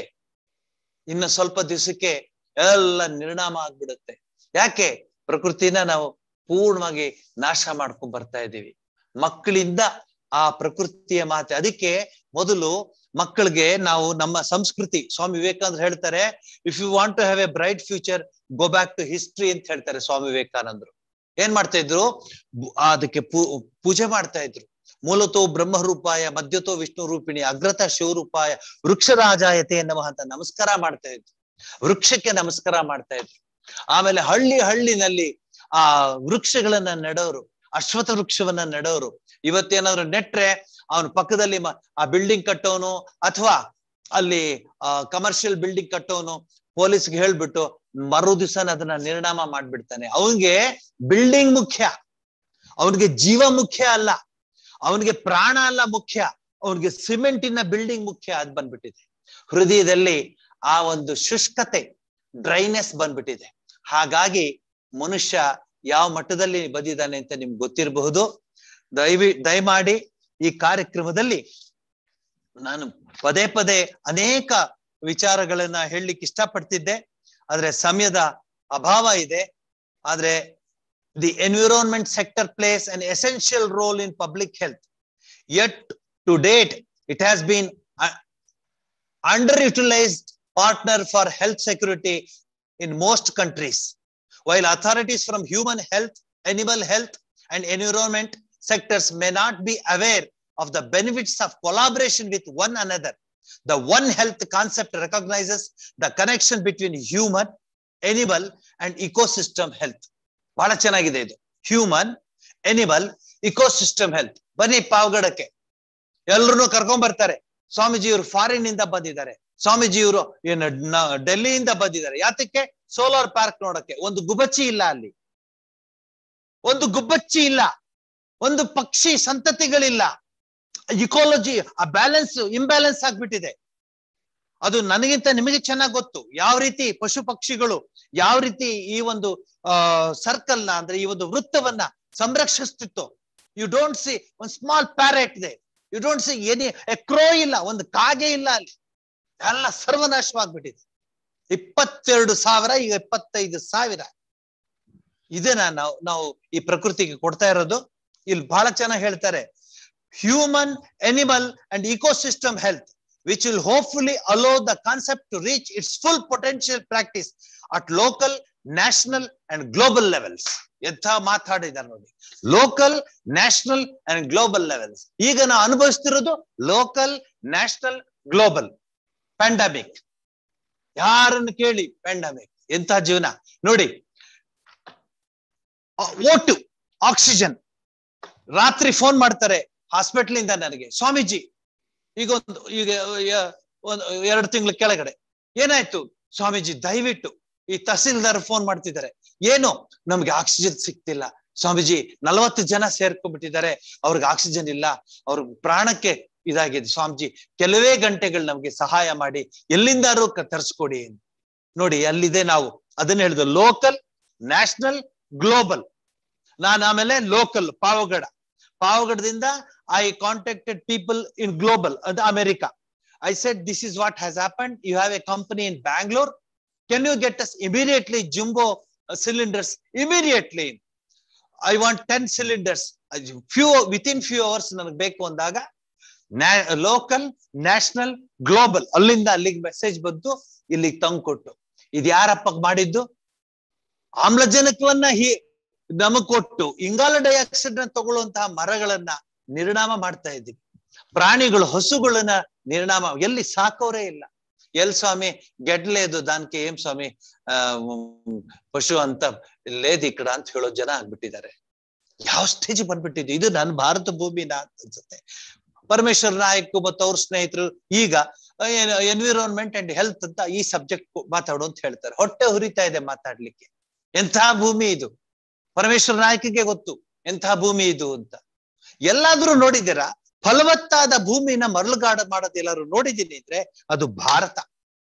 ಇನ್ನು ಸ್ವಲ್ಪ ದಿವಸಕ್ಕೆ ಎಲ್ಲ ನಿರ್ನಾಮ ಆಗ್ಬಿಡುತ್ತೆ ಯಾಕೆ ಪ್ರಕೃತಿನ ನಾವು ಪೂರ್ಣವಾಗಿ ನಾಶ ಮಾಡ್ಕೊಂಡ್ ಬರ್ತಾ ಇದ್ದೀವಿ ಮಕ್ಕಳಿಂದ ಆ ಪ್ರಕೃತಿಯ ಮಾತೆ ಅದಕ್ಕೆ ಮೊದಲು ಮಕ್ಕಳಿಗೆ ನಾವು ನಮ್ಮ ಸಂಸ್ಕೃತಿ ಸ್ವಾಮಿ ವಿವೇಕಾನಂದ್ರ ಹೇಳ್ತಾರೆ if you want to have a bright future go back to history ಅಂತ ಹೇಳ್ತಾರೆ ಸ್ವಾಮಿ ವಿವೇಕಾನಂದರು ಏನ್ ಮಾಡ್ತಾ ಇದ್ರು ಅದಕ್ಕೆ ಪೂ ಪೂಜೆ ಮಾಡ್ತಾ ಇದ್ರು ಮೂಲತೋ ಬ್ರಹ್ಮ ರೂಪಾಯ ಮಧ್ಯತೋ ವಿಷ್ಣು ರೂಪಿಣಿ ಅಗ್ರತ ಶಿವರೂಪಾಯ ವೃಕ್ಷರಾಜಾಯತೆ ನಮಃ ಅಂತ ನಮಸ್ಕಾರ ಮಾಡ್ತಾ ಇದ್ರು ವೃಕ್ಷಕ್ಕೆ ನಮಸ್ಕಾರ ಮಾಡ್ತಾ ಇದ್ರು ಆಮೇಲೆ ಹಳ್ಳಿ ಹಳ್ಳಿನಲ್ಲಿ ಆ ವೃಕ್ಷಗಳನ್ನ ನೆಡೋರು ಅಶ್ವಥ ವೃಕ್ಷವನ್ನ ನೆಡೋರು ಇವತ್ತೇನಾದ್ರು ನೆಟ್ರೆ ಅವನ ಪಕ್ಕದಲ್ಲಿ ಆ ಬಿಲ್ಡಿಂಗ್ ಕಟ್ಟೋನು ಅಥವಾ ಅಲ್ಲಿ ಕಮರ್ಷಿಯಲ್ ಬಿಲ್ಡಿಂಗ್ ಕಟ್ಟೋನು ಪೊಲೀಸ್ಗೆ ಹೇಳ್ಬಿಟ್ಟು ಮರು ದಿವಸ ಅದನ್ನ ನಿರ್ಣಾಮ ಮಾಡ್ಬಿಡ್ತಾನೆ ಅವನ್ಗೆ ಬಿಲ್ಡಿಂಗ್ ಮುಖ್ಯ ಅವನಿಗೆ ಜೀವ ಮುಖ್ಯ ಅಲ್ಲ ಅವನಿಗೆ ಪ್ರಾಣ ಅಲ್ಲ ಮುಖ್ಯ ಅವನಿಗೆ ಸಿಮೆಂಟಿನ ಬಿಲ್ಡಿಂಗ್ ಮುಖ್ಯ ಅದ್ ಬಂದ್ಬಿಟ್ಟಿದೆ ಹೃದಯದಲ್ಲಿ ಆ ಒಂದು ಶುಷ್ಕತೆ ಡ್ರೈನೆಸ್ ಬಂದ್ಬಿಟ್ಟಿದೆ ಹಾಗಾಗಿ ಮನುಷ್ಯ ಯಾವ ಮಟ್ಟದಲ್ಲಿ ಬಂದಿದ್ದಾನೆ ಅಂತ ನಿಮ್ಗೆ ಗೊತ್ತಿರಬಹುದು ದಯವಿ ದಯಮಾಡಿ ಈ ಕಾರ್ಯಕ್ರಮದಲ್ಲಿ ನಾನು ಪದೇ ಪದೇ ಅನೇಕ ವಿಚಾರಗಳನ್ನ ಹೇಳಲಿಕ್ಕೆ ಇಷ್ಟಪಡ್ತಿದ್ದೆ ಆದ್ರೆ ಸಮಯದ ಅಭಾವ ಇದೆ ಆದ್ರೆ the environment sector plays an essential role in public health yet to date it has been underutilized partner for health security in most countries. While authorities from human health, animal health, and environment sectors may not be aware of the benefits of collaboration with one another, the one health concept recognises the connection between human animal and ecosystem health ಬಹಳ ಚೆನ್ನಾಗಿದೆ ಇದು human animal ecosystem health ಬನ್ನಿ ಪಾವಗಡಕ್ಕೆ ಎಲ್ರು ಕರ್ಕೊಂಡ್ ಬರ್ತಾರೆ ಸ್ವಾಮೀಜಿ ಇವರು foreign ಇಂದ ಬಂದಿದ್ದಾರೆ ಸ್ವಾಮೀಜಿ ಇವರು ಏನು ನ- ಡೆಲ್ಲಿಯಿಂದ ಬಂದಿದ್ದಾರೆ ಯಾತಕ್ಕೆ ಸೋಲಾರ್ ಪಾರ್ಕ್ ನೋಡಕ್ಕೆ ಒಂದು ಗುಬಚ್ಚಿ ಇಲ್ಲ ಅಲ್ಲಿ ಒಂದು ಗುಬ್ಬಚ್ಚಿ ಇಲ್ಲ ಒಂದು ಪಕ್ಷಿ ಸಂತತಿಗಳಿಲ್ಲ ಇಕೋಲಜಿ ಆ ಬ್ಯಾಲೆನ್ಸ್ ಇಂಬ್ಯಾಲೆನ್ಸ್ ಆಗ್ಬಿಟ್ಟಿದೆ ಅದು ನನಗಿಂತ ನಿಮಗೆ ಚೆನ್ನಾಗಿ ಗೊತ್ತು ಯಾವ ರೀತಿ ಪಶು ಪಕ್ಷಿಗಳು ಯಾವ ರೀತಿ ಈ ಒಂದು ಆ ಸರ್ಕಲ್ ನ ಅಂದ್ರೆ ಈ ಒಂದು ವೃತ್ತವನ್ನ ಸಂರಕ್ಷಿಸ್ತಿತ್ತು ಯು ಡೋಂಟ್ ಸಿ ಒಂದು ಸ್ಮಾಲ್ ಪ್ಯಾರೆಟ್ ಇದೆ you don't see any crow ಇಲ್ಲ ಒಂದು ಕಾಗೆ ಇಲ್ಲ ಅಲ್ಲಿ ಎಲ್ಲ ಸರ್ವನಾಶವಾಗ್ಬಿಟ್ಟಿದೆ ಇಪ್ಪತ್ತೆರಡು ಸಾವಿರ ಈಗ ಇಪ್ಪತ್ತೈದು ಸಾವಿರ ಇದನ್ನ ನಾವು ನಾವು ಈ ಪ್ರಕೃತಿಗೆ ಕೊಡ್ತಾ ಇರೋದು ಇಲ್ಲಿ ಬಹಳ ಚೆನ್ನಾಗಿ ಹೇಳ್ತಾರೆ human animal and ecosystem health which will hopefully allow the concept to reach its full potential practice at local national and global levels ಎಂಥ ಮಾತಾಡಿದ್ದಾರೆ ನೋಡಿ local national and global levels ಈಗ ನಾವು ಅನುಭವಿಸ್ತಿರೋದು ಲೋಕಲ್ ನ್ಯಾಷನಲ್ ಗ್ಲೋಬಲ್ ಪ್ಯಾಂಡಮಿಕ್ ಯಾರನ್ನು ಕೇಳಿ pandemic ಎಂತ ಜೀವನ ನೋಡಿ ಓಟು ಆಕ್ಸಿಜನ್ ರಾತ್ರಿ ಫೋನ್ ಮಾಡ್ತಾರೆ ಹಾಸ್ಪಿಟಲ್ ಇಂದ ನನಗೆ ಸ್ವಾಮೀಜಿ ಈಗ ಒಂದು ಈಗ ಯ- ಒಂದು ಎರಡು ತಿಂಗಳ ಕೆಳಗಡೆ ಏನಾಯ್ತು ಸ್ವಾಮೀಜಿ ದಯವಿಟ್ಟು ಈ ತಹಸೀಲ್ದಾರ್ ಫೋನ್ ಮಾಡ್ತಿದ್ದಾರೆ ಏನು ನಮ್ಗೆ ಆಕ್ಸಿಜನ್ ಸಿಗ್ತಿಲ್ಲ ಸ್ವಾಮೀಜಿ ನಲವತ್ತು ಜನ ಸೇರ್ಕೊಂಡ್ಬಿಟ್ಟಿದ್ದಾರೆ ಅವ್ರಿಗೆ ಆಕ್ಸಿಜನ್ ಇಲ್ಲ ಅವ್ರ ಪ್ರಾಣಕ್ಕೆ ಇದಾಗಿದೆ ಸ್ವಾಮೀಜಿ ಕೆಲವೇ ಗಂಟೆಗಳು ನಮ್ಗೆ ಸಹಾಯ ಮಾಡಿ ಎಲ್ಲಿಂದಾರು ಕ- ತರಿಸ್ಕೊಡಿ ನೋಡಿ ಅಲ್ಲಿದೆ ನಾವು ಅದನ್ನ ಹೇಳಿದ್ರು ಲೋಕಲ್ ನ್ಯಾಷನಲ್ ಗ್ಲೋಬಲ್ ನಾನು ಆಮೇಲೆ ಲೋಕಲ್ ಪಾವಗಡ ಪಾವಗಡದಿಂದ I contacted people in global ಅದು America I said this is what has happen you have a company in Bangalore can you get us immediately jumbo cylinders immediately I want ten cylinders few within few hours ನನಗೆ ಬೇಕು ಅಂದಾಗ local national global ಅಲ್ಲಿಂದ ಅಲ್ಲಿಗೆ message ಬಂತು ಇಲ್ಲಿಗೆ ತಂದ್ಕೊಟ್ಟು ಇದು ಯಾರಪ್ಪ ಮಾಡಿದ್ದು ಆಮ್ಲಜನಕವನ್ನ ಹಿ ನಮಗ್ ಕೊಟ್ಟು ಇಂಗಾಲ ಡೈಆಕ್ಸೈಡ್ ನ ತಗೊಳ್ಳುವಂತಹ ಮರಗಳನ್ನ ನಿರ್ನಾಮ ಮಾಡ್ತಾ ಇದ್ದೀವಿ ಪ್ರಾಣಿಗಳು ಹಸುಗಳನ್ನ ನಿರ್ನಾಮ ಎಲ್ಲಿ ಸಾಕೋರೇ ಇಲ್ಲ ಎಲ್ ಸ್ವಾಮಿ ಗೆಡ್ಲೇದು ದಾನ್ಕೆ ಏನ್ ಸ್ವಾಮಿ ಆ ಉಮ್, ಪಶು ಅಂತ ಲೇದ್ ಇಕ್ಕಡ ಅಂತ ಹೇಳೋ ಜನ ಆಗ್ಬಿಟ್ಟಿದ್ದಾರೆ ಯಾವ ಸ್ಟೇಜ್ ಬಂದ್ಬಿಟ್ಟಿದ್ದು ಇದು ನನ್ನ ಭಾರತ ಭೂಮಿನ ಅಂತ ಅನ್ಸುತ್ತೆ ಪರಮೇಶ್ವರ್ ನಾಯಕ್ ಮತ್ತು ಅವ್ರ ಸ್ನೇಹಿತರು ಈಗ ಎನ್ವಿರಾನ್ಮೆಂಟ್ ಅಂಡ್ ಹೆಲ್ತ್ ಅಂತ ಈ ಸಬ್ಜೆಕ್ಟ್ ಮಾತಾಡು ಅಂತ ಹೇಳ್ತಾರೆ ಹೊಟ್ಟೆ ಹುರಿತಾ ಇದೆ ಮಾತಾಡ್ಲಿಕ್ಕೆ ಎಂಥ ಭೂಮಿ ಇದು ಪರಮೇಶ್ವರ ನಾಯಕಿಗೆ ಗೊತ್ತು ಎಂಥ ಭೂಮಿ ಇದು ಅಂತ ಎಲ್ಲಾದ್ರೂ ನೋಡಿದ್ದೀರಾ ಫಲವತ್ತಾದ ಭೂಮಿನ ಮರಳುಗಾಡ ಮಾಡೋದು ಎಲ್ಲಾರು ನೋಡಿದೀನಿ ಅಂದ್ರೆ ಅದು ಭಾರತ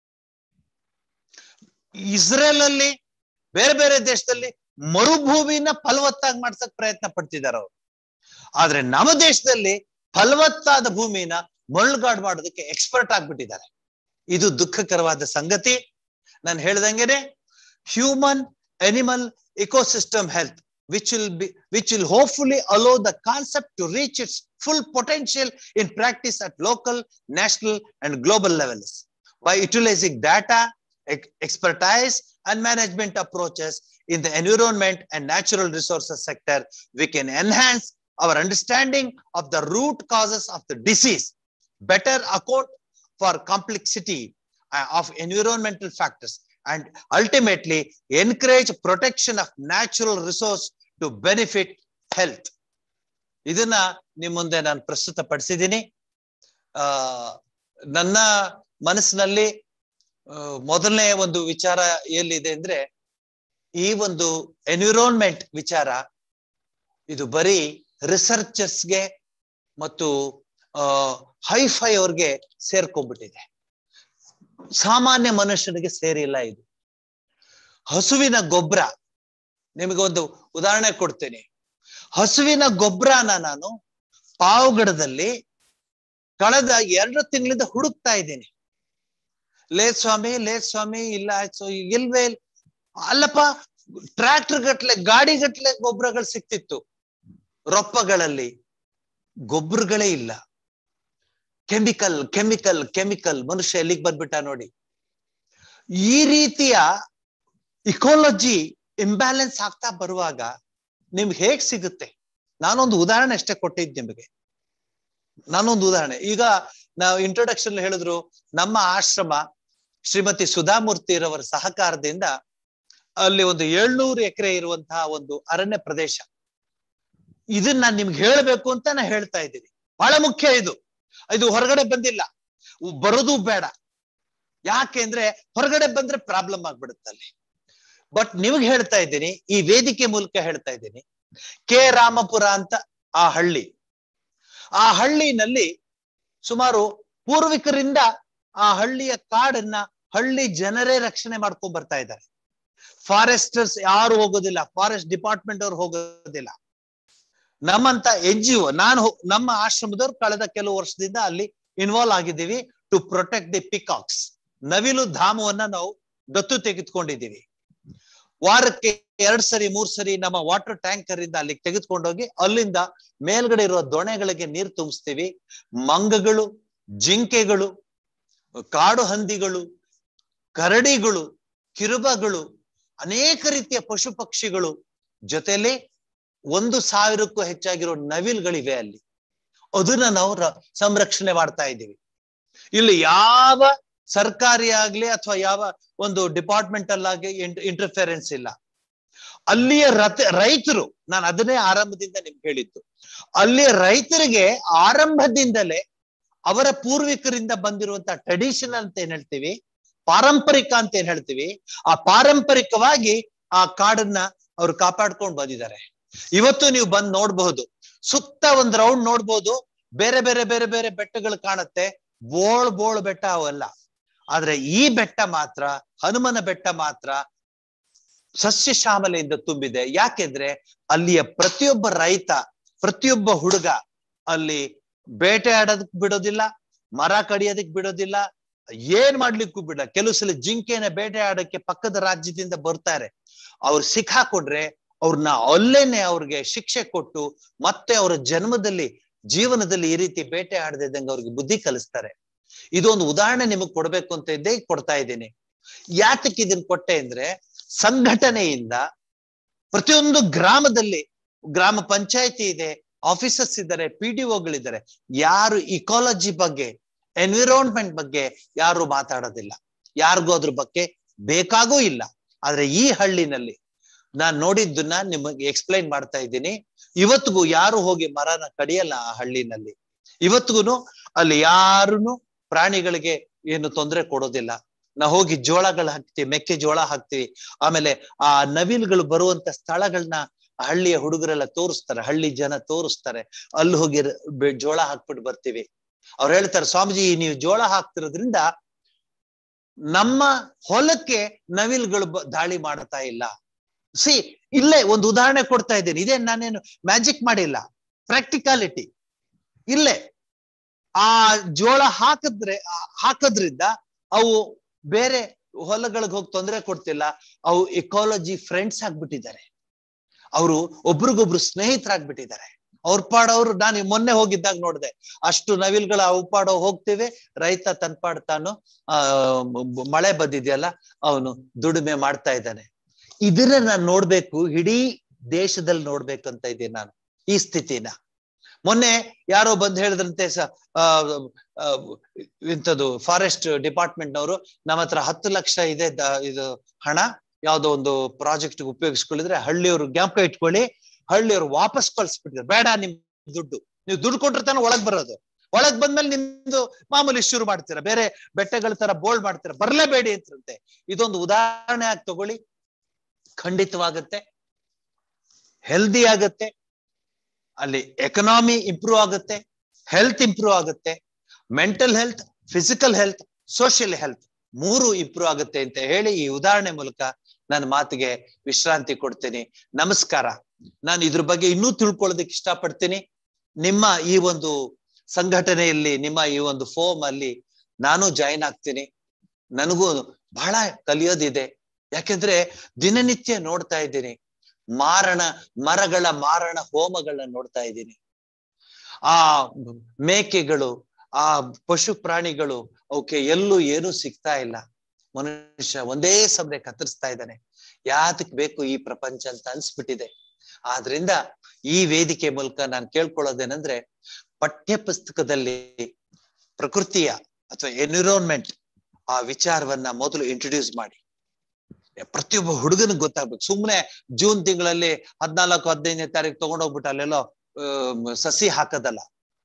ಇಸ್ರೇಲ್ ಅಲ್ಲಿ ಬೇರೆ ಬೇರೆ ದೇಶದಲ್ಲಿ ಮರುಭೂಮಿನ ಫಲವತ್ತಾಗಿ ಮಾಡ್ಸಕ್ ಪ್ರಯತ್ನ ಪಡ್ತಿದ್ದಾರೆ ಅವರು ಆದ್ರೆ ನಮ್ಮ ದೇಶದಲ್ಲಿ ಫಲವತ್ತಾದ ಭೂಮಿನ ಮರಳುಗಾಡು ಮಾಡೋದಕ್ಕೆ ಎಕ್ಸ್ಪರ್ಟ್ ಆಗ್ಬಿಟ್ಟಿದ್ದಾರೆ ಇದು ದುಃಖಕರವಾದ ಸಂಗತಿ ನಾನು ಹೇಳ್ದಂಗೆನೆ human animal ecosystem health which will be which will hopefully allow the concept to reach its full potential in practice at local national and global levels by utilizing data ex- expertise and management approaches in the environment and natural resources sector we can enhance our understanding of the root causes of the disease better account for complexity uh, of environmental factors and ultimately encourage protection of natural resource to benefit health ಇದನ್ನ ನಿಮ್ ಮುಂದೆ ನಾನು ಪ್ರಸ್ತುತಪಡಿಸಿದ್ದೀನಿ ಆ ನನ್ನ ಮನಸ್ಸಿನಲ್ಲಿ ಆ, ಮೊದಲನೇ ಒಂದು ವಿಚಾರ ಎಲ್ಲಿದೆ ಅಂದ್ರೆ ಈ ಒಂದು ಎನ್ವಿರಾನ್ಮೆಂಟ್ ವಿಚಾರ ಇದು ಬರೀ ರಿಸರ್ಚರ್ಸ್ಗೆ ಮತ್ತು ಹೈಫೈ ಅವ್ರಿಗೆ ಸೇರ್ಕೊಂಡ್ಬಿಟ್ಟಿದೆ ಸಾಮಾನ್ಯ ಮನುಷ್ಯನಿಗೆ ಸೇರಿಲ್ಲ ಇದು ಹಸುವಿನ ಗೊಬ್ಬರ ನಿಮಗೆ ಒಂದು ಉದಾಹರಣೆ ಕೊಡ್ತೇನೆ ಹಸುವಿನ ಗೊಬ್ಬರನ ನಾನು ಪಾವಗಡದಲ್ಲಿ ಕಳೆದ ಎರಡು ತಿಂಗಳಿಂದ ಹುಡುಕ್ತಾ ಇದ್ದೀನಿ ಲೇ ಸ್ವಾಮಿ ಲೇ ಸ್ವಾಮಿ ಇಲ್ಲ ಆಯ್ತು ಇಲ್ವೇ ಇಲ್ಲ ಅಲ್ಲಪ್ಪ ಟ್ರ್ಯಾಕ್ಟರ್ ಗಟ್ಲೆ ಗಾಡಿ ಗಟ್ಲೆ ಗೊಬ್ಬರಗಳು ಸಿಕ್ತಿತ್ತು ರೊಪ್ಪಗಳಲ್ಲಿ ಗೊಬ್ಬರಗಳೇ ಇಲ್ಲ ಕೆಮಿಕಲ್ ಕೆಮಿಕಲ್ ಕೆಮಿಕಲ್ ಮನುಷ್ಯ ಎಲ್ಲಿಗೆ ಬಂದ್ಬಿಟ್ಟ ನೋಡಿ ಈ ರೀತಿಯ ಇಕೋಲಜಿ ಇಂಬ್ಯಾಲೆನ್ಸ್ ಆಗ್ತಾ ಬರುವಾಗ ನಿಮ್ಗೆ ಹೇಗ್ ಸಿಗುತ್ತೆ ನಾನೊಂದು ಉದಾಹರಣೆ ಅಷ್ಟೇ ಕೊಟ್ಟಿದ್ದು ನಿಮಗೆ ನಾನೊಂದು ಉದಾಹರಣೆ ಈಗ ನಾವು ಇಂಟ್ರೊಡಕ್ಷನ್ ಹೇಳಿದ್ರು ನಮ್ಮ ಆಶ್ರಮ ಶ್ರೀಮತಿ ಸುಧಾಮೂರ್ತಿರವರ ಸಹಕಾರದಿಂದ ಅಲ್ಲಿ ಒಂದು ಏಳ್ನೂರು ಎಕರೆ ಇರುವಂತಹ ಒಂದು ಅರಣ್ಯ ಪ್ರದೇಶ ಇದನ್ನ ನಾನು ನಿಮ್ಗೆ ಹೇಳ್ಬೇಕು ಅಂತ ನಾ ಹೇಳ್ತಾ ಇದ್ದೀನಿ ಬಹಳ ಮುಖ್ಯ ಇದು ಇದು ಹೊರಗಡೆ ಬಂದಿಲ್ಲ ಬರೋದು ಬೇಡ ಯಾಕೆಂದ್ರೆ ಹೊರಗಡೆ ಬಂದ್ರೆ ಪ್ರಾಬ್ಲಮ್ ಆಗ್ಬಿಡುತ್ತೆ ಅಲ್ಲಿ ಬಟ್ ನಿಮ್ಗೆ ಹೇಳ್ತಾ ಇದ್ದೀನಿ ಈ ವೇದಿಕೆ ಮೂಲಕ ಹೇಳ್ತಾ ಇದ್ದೀನಿ ಕೆ ರಾಮಪುರ ಅಂತ ಆ ಹಳ್ಳಿ ಆ ಹಳ್ಳಿನಲ್ಲಿ ಸುಮಾರು ಪೂರ್ವಿಕರಿಂದ ಆ ಹಳ್ಳಿಯ ಕಾಡನ್ನ ಹಳ್ಳಿ ಜನರೇ ರಕ್ಷಣೆ ಮಾಡ್ಕೊಂಡ್ ಬರ್ತಾ ಇದ್ದಾರೆ ಫಾರೆಸ್ಟರ್ಸ್ ಯಾರು ಹೋಗೋದಿಲ್ಲ ಫಾರೆಸ್ಟ್ ಡಿಪಾರ್ಟ್ಮೆಂಟ್ ಅವ್ರು ಹೋಗೋದಿಲ್ಲ ನಮ್ಮಂತ ಎನ್ ಜಿ ಒ ನಾನು ನಮ್ಮ ಆಶ್ರಮದವ್ರು ಕಳೆದ ಕೆಲವು ವರ್ಷದಿಂದ ಅಲ್ಲಿ ಇನ್ವಾಲ್ವ್ ಆಗಿದ್ದೀವಿ ಟು ಪ್ರೊಟೆಕ್ಟ್ ದಿ ಪಿಕಾಕ್ಸ್ ನವಿಲು ಧಾಮವನ್ನ ನಾವು ದತ್ತು ತೆಗೆದುಕೊಂಡಿದ್ದೀವಿ ವಾರಕ್ಕೆ ಎರಡ್ ಸರಿ ಮೂರ್ ಸರಿ ನಮ್ಮ ವಾಟರ್ ಟ್ಯಾಂಕರ್ ಇಂದ ಅಲ್ಲಿಗೆ ತೆಗೆದುಕೊಂಡೋಗಿ ಅಲ್ಲಿಂದ ಮೇಲ್ಗಡೆ ಇರುವ ದೊಣೆಗಳಿಗೆ ನೀರು ತುಂಬಿಸ್ತೀವಿ ಮಂಗಗಳು ಜಿಂಕೆಗಳು ಕಾಡು ಹಂದಿಗಳು ಕರಡಿಗಳು ಕಿರುಬಗಳು ಅನೇಕ ರೀತಿಯ ಪಶು ಪಕ್ಷಿಗಳು ಜೊತೆಲಿ ಒಂದು ಸಾವಿರಕ್ಕೂ ಹೆಚ್ಚಾಗಿರೋ ನವಿಲ್ಗಳಿವೆ ಅಲ್ಲಿ ಅದನ್ನ ನಾವು ಸಂರಕ್ಷಣೆ ಮಾಡ್ತಾ ಇದ್ದೀವಿ ಇಲ್ಲಿ ಯಾವ ಸರ್ಕಾರಿ ಆಗ್ಲಿ ಅಥವಾ ಯಾವ ಒಂದು ಡಿಪಾರ್ಟ್ಮೆಂಟಲ್ ಆಗಿ ಇಂಟರ್ಫಿಯರೆನ್ಸ್ ಇಲ್ಲ ಅಲ್ಲಿಯ ರಥ ರೈತರು ನಾನು ಅದನ್ನೇ ಆರಂಭದಿಂದ ನಿಮ್ಗೆ ಹೇಳಿದ್ದು ಅಲ್ಲಿಯ ರೈತರಿಗೆ ಆರಂಭದಿಂದಲೇ ಅವರ ಪೂರ್ವಿಕರಿಂದ ಬಂದಿರುವಂತಹ ಟ್ರೆಡಿಷನಲ್ ಅಂತ ಏನ್ ಹೇಳ್ತೀವಿ ಪಾರಂಪರಿಕ ಅಂತ ಏನ್ ಹೇಳ್ತೀವಿ ಆ ಪಾರಂಪರಿಕವಾಗಿ ಆ ಕಾಡನ್ನ ಅವ್ರು ಕಾಪಾಡ್ಕೊಂಡು ಬಂದಿದ್ದಾರೆ ಇವತ್ತು ನೀವು ಬಂದ್ ನೋಡ್ಬಹುದು ಸುತ್ತ ಒಂದ್ ರೌಂಡ್ ನೋಡ್ಬೋದು ಬೇರೆ ಬೇರೆ ಬೇರೆ ಬೇರೆ ಬೆಟ್ಟಗಳು ಕಾಣುತ್ತೆ ಬೋಳ್ ಬೋಳ್ ಬೆಟ್ಟ ಅವೆಲ್ಲ ಆದ್ರೆ ಈ ಬೆಟ್ಟ ಮಾತ್ರ ಹನುಮನ ಬೆಟ್ಟ ಮಾತ್ರ ಸಸ್ಯ ಶ್ಯಾಮಲೆಯಿಂದ ತುಂಬಿದೆ ಯಾಕೆಂದ್ರೆ ಅಲ್ಲಿಯ ಪ್ರತಿಯೊಬ್ಬ ರೈತ ಪ್ರತಿಯೊಬ್ಬ ಹುಡುಗ ಅಲ್ಲಿ ಬೇಟೆ ಆಡೋದಕ್ ಬಿಡೋದಿಲ್ಲ ಮರ ಕಡಿಯೋದಕ್ ಬಿಡೋದಿಲ್ಲ ಏನ್ ಮಾಡ್ಲಿಕ್ಕೂ ಬಿಡ ಕೆಲವು ಸಲ ಜಿಂಕೆನ ಬೇಟೆ ಆಡಕ್ಕೆ ಪಕ್ಕದ ರಾಜ್ಯದಿಂದ ಬರ್ತಾರೆ ಅವ್ರು ಸಿಕ್ಕಾಕೊಂಡ್ರೆ ಅವ್ರನ್ನ ಅಲ್ಲೇನೆ ಅವ್ರಿಗೆ ಶಿಕ್ಷೆ ಕೊಟ್ಟು ಮತ್ತೆ ಅವರ ಜನ್ಮದಲ್ಲಿ ಜೀವನದಲ್ಲಿ ಈ ರೀತಿ ಬೇಟೆ ಆಡದಿದ್ದಂಗೆ ಅವ್ರಿಗೆ ಬುದ್ಧಿ ಕಲಿಸ್ತಾರೆ ಇದೊಂದು ಉದಾಹರಣೆ ನಿಮಗ್ ಕೊಡ್ಬೇಕು ಅಂತ ಇದ್ದೇ ಕೊಡ್ತಾ ಇದ್ದೀನಿ ಯಾತಕ್ಕೆ ಇದನ್ನ ಕೊಟ್ಟೆ ಅಂದ್ರೆ ಸಂಘಟನೆಯಿಂದ ಪ್ರತಿಯೊಂದು ಗ್ರಾಮದಲ್ಲಿ ಗ್ರಾಮ ಪಂಚಾಯತಿ ಇದೆ ಆಫೀಸರ್ಸ್ ಇದ್ದಾರೆ ಪಿ ಡಿ ಒಗಳಿದ್ದಾರೆ ಯಾರು ಇಕಾಲಜಿ ಬಗ್ಗೆ ಎನ್ವಿರಾನ್ಮೆಂಟ್ ಬಗ್ಗೆ ಯಾರು ಮಾತಾಡೋದಿಲ್ಲ ಯಾರಿಗೂ ಅದ್ರ ಬಗ್ಗೆ ಬೇಕಾಗೂ ಇಲ್ಲ ಆದ್ರೆ ಈ ಹಳ್ಳಿನಲ್ಲಿ ನಾನ್ ನೋಡಿದ್ದನ್ನ ನಿಮಗೆ ಎಕ್ಸ್ಪ್ಲೈನ್ ಮಾಡ್ತಾ ಇದ್ದೀನಿ ಇವತ್ತಿಗೂ ಯಾರು ಹೋಗಿ ಮರನ ಕಡಿಯಲ್ಲ ಆ ಹಳ್ಳಿನಲ್ಲಿ ಇವತ್ತಿಗೂ ಅಲ್ಲಿ ಯಾರುನು ಪ್ರಾಣಿಗಳಿಗೆ ಏನು ತೊಂದರೆ ಕೊಡೋದಿಲ್ಲ ನಾ ಹೋಗಿ ಜೋಳಗಳು ಹಾಕ್ತಿವಿ ಮೆಕ್ಕೆ ಜೋಳ ಹಾಕ್ತಿವಿ ಆಮೇಲೆ ಆ ನವಿಲ್ಗಳು ಬರುವಂತ ಸ್ಥಳಗಳನ್ನ ಹಳ್ಳಿಯ ಹುಡುಗರೆಲ್ಲ ತೋರಿಸ್ತಾರೆ ಹಳ್ಳಿ ಜನ ತೋರಿಸ್ತಾರೆ ಅಲ್ಲಿ ಹೋಗಿ ಜೋಳ ಹಾಕ್ಬಿಟ್ಟು ಬರ್ತೀವಿ ಅವ್ರು ಹೇಳ್ತಾರೆ ಸ್ವಾಮೀಜಿ ನೀವು ಜೋಳ ಹಾಕ್ತಿರೋದ್ರಿಂದ ನಮ್ಮ ಹೊಲಕ್ಕೆ ನವಿಲ್ಗಳು ದಾಳಿ ಮಾಡ್ತಾ ಇಲ್ಲ ಸಿ ಇಲ್ಲೇ ಒಂದು ಉದಾಹರಣೆ ಕೊಡ್ತಾ ಇದ್ದೀನಿ ಇದೇ ನಾನೇನು ಮ್ಯಾಜಿಕ್ ಮಾಡಿಲ್ಲ ಪ್ರಾಕ್ಟಿಕಾಲಿಟಿ ಇಲ್ಲೇ ಆ ಜೋಳ ಹಾಕಿದ್ರೆ ಹಾಕೋದ್ರಿಂದ ಅವು ಬೇರೆ ಹೊಲಗಳಿಗೆ ಹೋಗಿ ತೊಂದರೆ ಕೊಡ್ತಿಲ್ಲ ಅವು ಇಕಾಲಜಿ ಫ್ರೆಂಡ್ಸ್ ಆಗ್ಬಿಟ್ಟಿದ್ದಾರೆ ಅವರು ಒಬ್ರಿಗೊಬ್ರು ಸ್ನೇಹಿತರಾಗ್ಬಿಟ್ಟಿದ್ದಾರೆ ಅವ್ರ ಪಾಡವ್ರು ನಾನು ಮೊನ್ನೆ ಹೋಗಿದ್ದಾಗ ನೋಡಿದೆ ಅಷ್ಟು ನವಿಲ್ಗಳ ಅವು ಪಾಡೋ ಹೋಗ್ತೇವೆ ರೈತ ತನ್ ಪಾಡ್ ತಾನು ಆ ಮಳೆ ಬಂದಿದೆಯಲ್ಲ ಅವನು ದುಡಿಮೆ ಮಾಡ್ತಾ ಇದ್ದಾನೆ ಇದನ್ನ ನಾನು ನೋಡ್ಬೇಕು ಇಡೀ ದೇಶದಲ್ಲಿ ನೋಡ್ಬೇಕಂತ ಇದ್ದೀನಿ ನಾನು ಈ ಸ್ಥಿತಿನ ಮೊನ್ನೆ ಯಾರೋ ಬಂದ್ ಹೇಳಿದ್ರಂತೆ ಸ ಇಂಥದ್ದು ಫಾರೆಸ್ಟ್ ಡಿಪಾರ್ಟ್ಮೆಂಟ್ ನವರು ನಮ್ಮ ಹತ್ರ ಹತ್ತು ಲಕ್ಷ ಇದೆ ಇದು ಹಣ ಯಾವ್ದೋ ಒಂದು ಪ್ರಾಜೆಕ್ಟ್ ಉಪಯೋಗಿಸ್ಕೊಳ್ಳಿದ್ರೆ ಹಳ್ಳಿಯವರು ಜ್ಞಾಪಕ ಇಟ್ಕೊಳ್ಳಿ ಹಳ್ಳಿಯವರು ವಾಪಸ್ ಕಳ್ಸ್ಬಿಟ್ಟಿದ್ದಾರೆ ಬೇಡ ನಿಮ್ ದುಡ್ಡು ನೀವು ದುಡ್ಡು ಕೊಟ್ರೆ ತಾನೆ ಒಳಗ್ ಬರೋದು ಒಳಗ್ ಬಂದ್ಮೇಲೆ ನಿಮ್ದು ಮಾಮೂಲಿ ಶುರು ಮಾಡ್ತೀರಾ ಬೇರೆ ಬೆಟ್ಟಗಳ ತರ ಬೋಲ್ಡ್ ಮಾಡ್ತೀರಾ ಬರ್ಲೇಬೇಡಿ ಅಂತಂತೆ ಇದೊಂದು ಉದಾಹರಣೆ ಆಗಿ ತಗೊಳ್ಳಿ ಖಂಡಿತವಾಗತ್ತೆ ಹೆಲ್ದಿ ಆಗತ್ತೆ ಅಲ್ಲಿ ಎಕನಾಮಿ ಇಂಪ್ರೂವ್ ಆಗುತ್ತೆ ಹೆಲ್ತ್ ಇಂಪ್ರೂವ್ ಆಗುತ್ತೆ mental health physical health social health ಮೂರು ಇಂಪ್ರೂವ್ ಆಗುತ್ತೆ ಅಂತ ಹೇಳಿ ಈ ಉದಾಹರಣೆ ಮೂಲಕ ನನ್ನ ಮಾತಿಗೆ ವಿಶ್ರಾಂತಿ ಕೊಡ್ತೀನಿ ನಮಸ್ಕಾರ ನಾನು ಇದ್ರ ಬಗ್ಗೆ ಇನ್ನೂ ತಿಳ್ಕೊಳ್ಳೋದಕ್ಕೆ ಇಷ್ಟಪಡ್ತೀನಿ ನಿಮ್ಮ ಈ ಒಂದು ಸಂಘಟನೆಯಲ್ಲಿ ನಿಮ್ಮ ಈ ಒಂದು ಫೋಮ್ ಅಲ್ಲಿ ನಾನು ಜಾಯಿನ್ ಆಗ್ತೀನಿ ನನಗೂ ಬಹಳ ಕಲಿಯೋದಿದೆ ಯಾಕೆಂದ್ರೆ ದಿನನಿತ್ಯ ನೋಡ್ತಾ ಇದ್ದೀನಿ ಮಾರಣ ಮರಗಳ ಮಾರಣ ಹೋಮಗಳನ್ನ ನೋಡ್ತಾ ಇದ್ದೀನಿ ಆ ಮೇಕೆಗಳು ಆ ಪಶು ಪ್ರಾಣಿಗಳು ಅವಕ್ಕೆ ಎಲ್ಲೂ ಏನೂ ಸಿಗ್ತಾ ಇಲ್ಲ ಮನುಷ್ಯ ಒಂದೇ ಸಮನೆ ಕತ್ತರಿಸ್ತಾ ಇದ್ದಾನೆ ಯಾತಕ್ ಬೇಕು ಈ ಪ್ರಪಂಚ ಅಂತ ಅನ್ಸ್ಬಿಟ್ಟಿದೆ ಆದ್ರಿಂದ ಈ ವೇದಿಕೆ ಮೂಲಕ ನಾನು ಕೇಳ್ಕೊಳ್ಳೋದೇನಂದ್ರೆ ಪಠ್ಯ ಪುಸ್ತಕದಲ್ಲಿ ಪ್ರಕೃತಿಯ ಅಥವಾ ಎನ್ವಿರಾನ್ಮೆಂಟ್ ಆ ವಿಚಾರವನ್ನ ಮೊದಲು ಇಂಟ್ರೊಡ್ಯೂಸ್ ಮಾಡಿ ಪ್ರತಿಯೊಬ್ಬ ಹುಡುಗನಿಗೆ ಗೊತ್ತಾಗ್ಬೇಕು ಸುಮ್ನೆ ಜೂನ್ ತಿಂಗಳಲ್ಲಿ ಹದ್ನಾಲ್ಕು ಹದಿನೈದನೇ ತಾರೀಕು ತಗೊಂಡೋಗ್ಬಿಟ್ಟು ಅಲ್ಲೆಲ್ಲೋ ಆಮ್, ಸಸಿ ಹಾಕದಲ್ಲ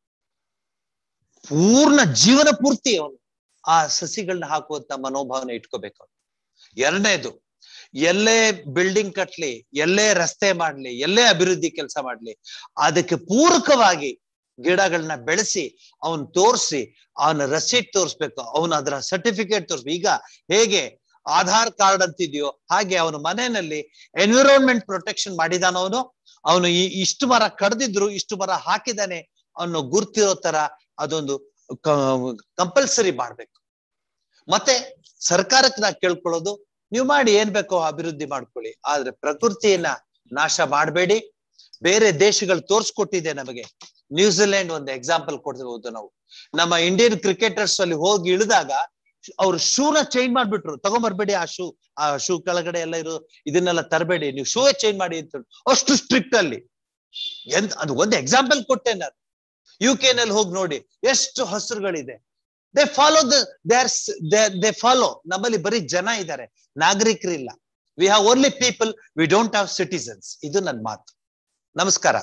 ಪೂರ್ಣ ಜೀವನ ಪೂರ್ತಿ ಅವನು ಆ ಸಸಿಗಳನ್ನ ಹಾಕುವಂತ ಮನೋಭಾವನೆ ಇಟ್ಕೋಬೇಕು ಅವ್ನು. ಎರಡನೇದು ಎಲ್ಲೇ ಬಿಲ್ಡಿಂಗ್ ಕಟ್ಲಿ ಎಲ್ಲೇ ರಸ್ತೆ ಮಾಡ್ಲಿ ಎಲ್ಲೇ ಅಭಿವೃದ್ಧಿ ಕೆಲಸ ಮಾಡ್ಲಿ ಅದಕ್ಕೆ ಪೂರಕವಾಗಿ ಗಿಡಗಳನ್ನ ಬೆಳೆಸಿ ಅವನ್ ತೋರಿಸಿ ಅವನ ರಸೀಟ್ ತೋರಿಸ್ಬೇಕು ಅವನು ಅದರ ಸರ್ಟಿಫಿಕೇಟ್ ತೋರಿಸ್ಬೇಕು ಈಗ ಹೇಗೆ ಆಧಾರ್ ಕಾರ್ಡ್ ಅಂತಿದ್ಯೋ ಹಾಗೆ ಅವನ ಮನೆಯಲ್ಲಿ ಎನ್ವಿರಾನ್ಮೆಂಟ್ ಪ್ರೊಟೆಕ್ಷನ್ ಮಾಡಿದಾನ ಅವನು ಅವನು ಈ ಇಷ್ಟು ಮರ ಕಡ್ದಿದ್ರು ಇಷ್ಟು ಮರ ಹಾಕಿದಾನೆ ಅನ್ನೋ ಗುರ್ತಿರೋ ತರ ಅದೊಂದು ಕಂಪಲ್ಸರಿ ಮಾಡ್ಬೇಕು ಮತ್ತೆ ಸರ್ಕಾರಕ್ಕೆ ನಾ ಕೇಳ್ಕೊಳ್ಳೋದು ನೀವು ಮಾಡಿ ಏನ್ ಬೇಕೋ ಅಭಿವೃದ್ಧಿ ಮಾಡ್ಕೊಳ್ಳಿ ಆದ್ರೆ ಪ್ರಕೃತಿಯನ್ನ ನಾಶ ಮಾಡಬೇಡಿ ಬೇರೆ ದೇಶಗಳು ತೋರ್ಸ್ಕೊಟ್ಟಿದೆ ನಮಗೆ ನ್ಯೂಜಿಲೆಂಡ್ ಒಂದು ಎಕ್ಸಾಂಪಲ್ ಕೊಡ್ಬೋದು ನಾವು ನಮ್ಮ ಇಂಡಿಯನ್ ಕ್ರಿಕೆಟರ್ಸ್ ಅಲ್ಲಿ ಹೋಗಿ ಇಳಿದಾಗ ಅವ್ರು ಶೂನ ಚೇಂಜ್ ಮಾಡ್ಬಿಟ್ರು ತಗೊಂಬರ್ಬೇಡಿ ಆ ಶೂ ಆ ಶೂ ಕೆಳಗಡೆ ಎಲ್ಲ ಇರೋ ಇದನ್ನೆಲ್ಲ ತರಬೇಡಿ ನೀವು ಶೂ ಚೇಂಜ್ ಮಾಡಿ ಅಂತ ಹೇಳಿ. ಅಷ್ಟು ಸ್ಟ್ರಿಕ್ಟ್ ಅಲ್ಲಿ ಎಂತ ಅದು ಒಂದು ಎಕ್ಸಾಂಪಲ್ ಕೊಟ್ಟೆ ನಾನು ಯು ಕೆ ನಲ್ಲಿ ಹೋಗಿ ನೋಡಿ ಎಷ್ಟು ಹಸುರುಗಳಿದೆ they follow they are they follow ನಮ್ಮಲ್ಲಿ ಬರೀ ಜನ ಇದ್ದಾರೆ ನಾಗರಿಕರಿಲ್ಲ we have only people we don't have citizens ಇದು ನನ್ನ ಮಾತು ನಮಸ್ಕಾರ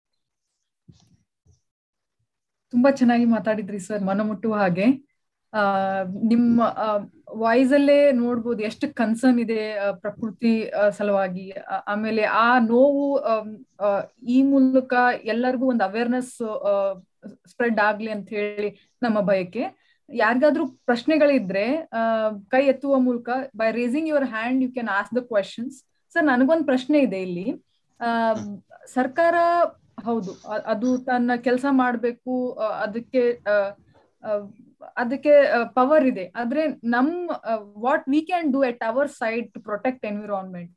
ತುಂಬಾ ಚೆನ್ನಾಗಿ ಮಾತಾಡಿದ್ರಿ ಸರ್ ಮನಮುಟ್ಟುವ ಹಾಗೆ ಆ ನಿಮ್ಮ ವಾಯ್ಸ್ ಅಲ್ಲೇ ನೋಡ್ಬೋದು ಎಷ್ಟು ಕನ್ಸರ್ನ್ ಇದೆ ಆ, ಪ್ರಕೃತಿ ಆ, ಸಲುವಾಗಿ ಆ- ಆಮೇಲೆ ಆ ನೋವು ಆಮ್, ಆ, ಈ ಮೂಲಕ ಎಲ್ಲರಿಗೂ ಒಂದು ಅವೇರ್ನೆಸ್ ಸ್ಪ್ರೆಡ್ ಆಗ್ಲಿ ಅಂತ ಹೇಳಿ ನಮ್ಮ ಬಯಕೆ ಯಾರಿಗಾದ್ರೂ ಪ್ರಶ್ನೆಗಳಿದ್ರೆ ಆ, ಕೈ ಎತ್ತುವ ಮೂಲಕ by raising your hand you can ask the questions sir ನನಗೊಂದು ಪ್ರಶ್ನೆ ಇದೆ ಇಲ್ಲಿ ಆ, ಸರ್ಕಾರ ಹೌದು ಅ- ಅದು ತನ್ನ ಕೆಲಸ ಮಾಡ್ಬೇಕು ಆ, ಅದಕ್ಕೆ ಆ, ಆ, ಅದಕ್ಕೆ ಪವರ್ ಇದೆ ಆದ್ರೆ ನಮ್ what we can do at our side to protect environment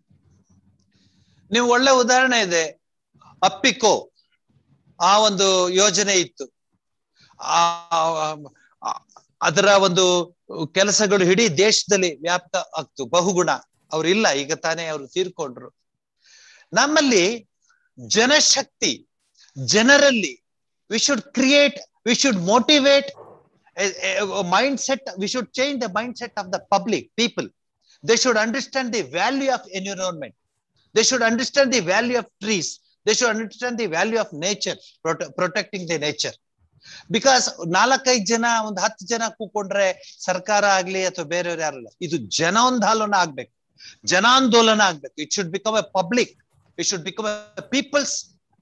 ನೀವು ಒಳ್ಳೆ ಉದಾಹರಣೆ ಇದೆ ಅಪ್ಪಿಕೋ ಆ ಒಂದು ಯೋಜನೆ ಇತ್ತು ಆ ಆ- ಅದರ ಒಂದು ಕೆಲಸಗಳು ಇಡೀ ದೇಶದಲ್ಲಿ ವ್ಯಾಪ್ತ ಆಗ್ತು ಬಹುಗುಣ ಅವ್ರು ಇಲ್ಲ ಈಗ ತಾನೇ ಅವರು ತೀರ್ಕೊಂಡ್ರು ನಮ್ಮಲ್ಲಿ ಜನಶಕ್ತಿ ಜನರಲ್ಲಿ we should create we should motivate mindset we should change the mind set of the public people they should understand the value of environment they should understand the value of trees they should understand the value of nature prote- protecting the nature because ನಾಲ್ಕೈದು ಜನ ಒಂದ್ ಹತ್ತು ಜನ ಕೂಕೊಂಡ್ರೆ ಸರ್ಕಾರ ಆಗ್ಲಿ ಅಥವಾ ಬೇರೆಯವ್ರು ಯಾರಲ್ಲ ಇದು ಜನಾಂದೋಲನ ಆಗ್ಬೇಕು ಜನಾಂದೋಲನ ಆಗ್ಬೇಕು it should become a public it should become a people's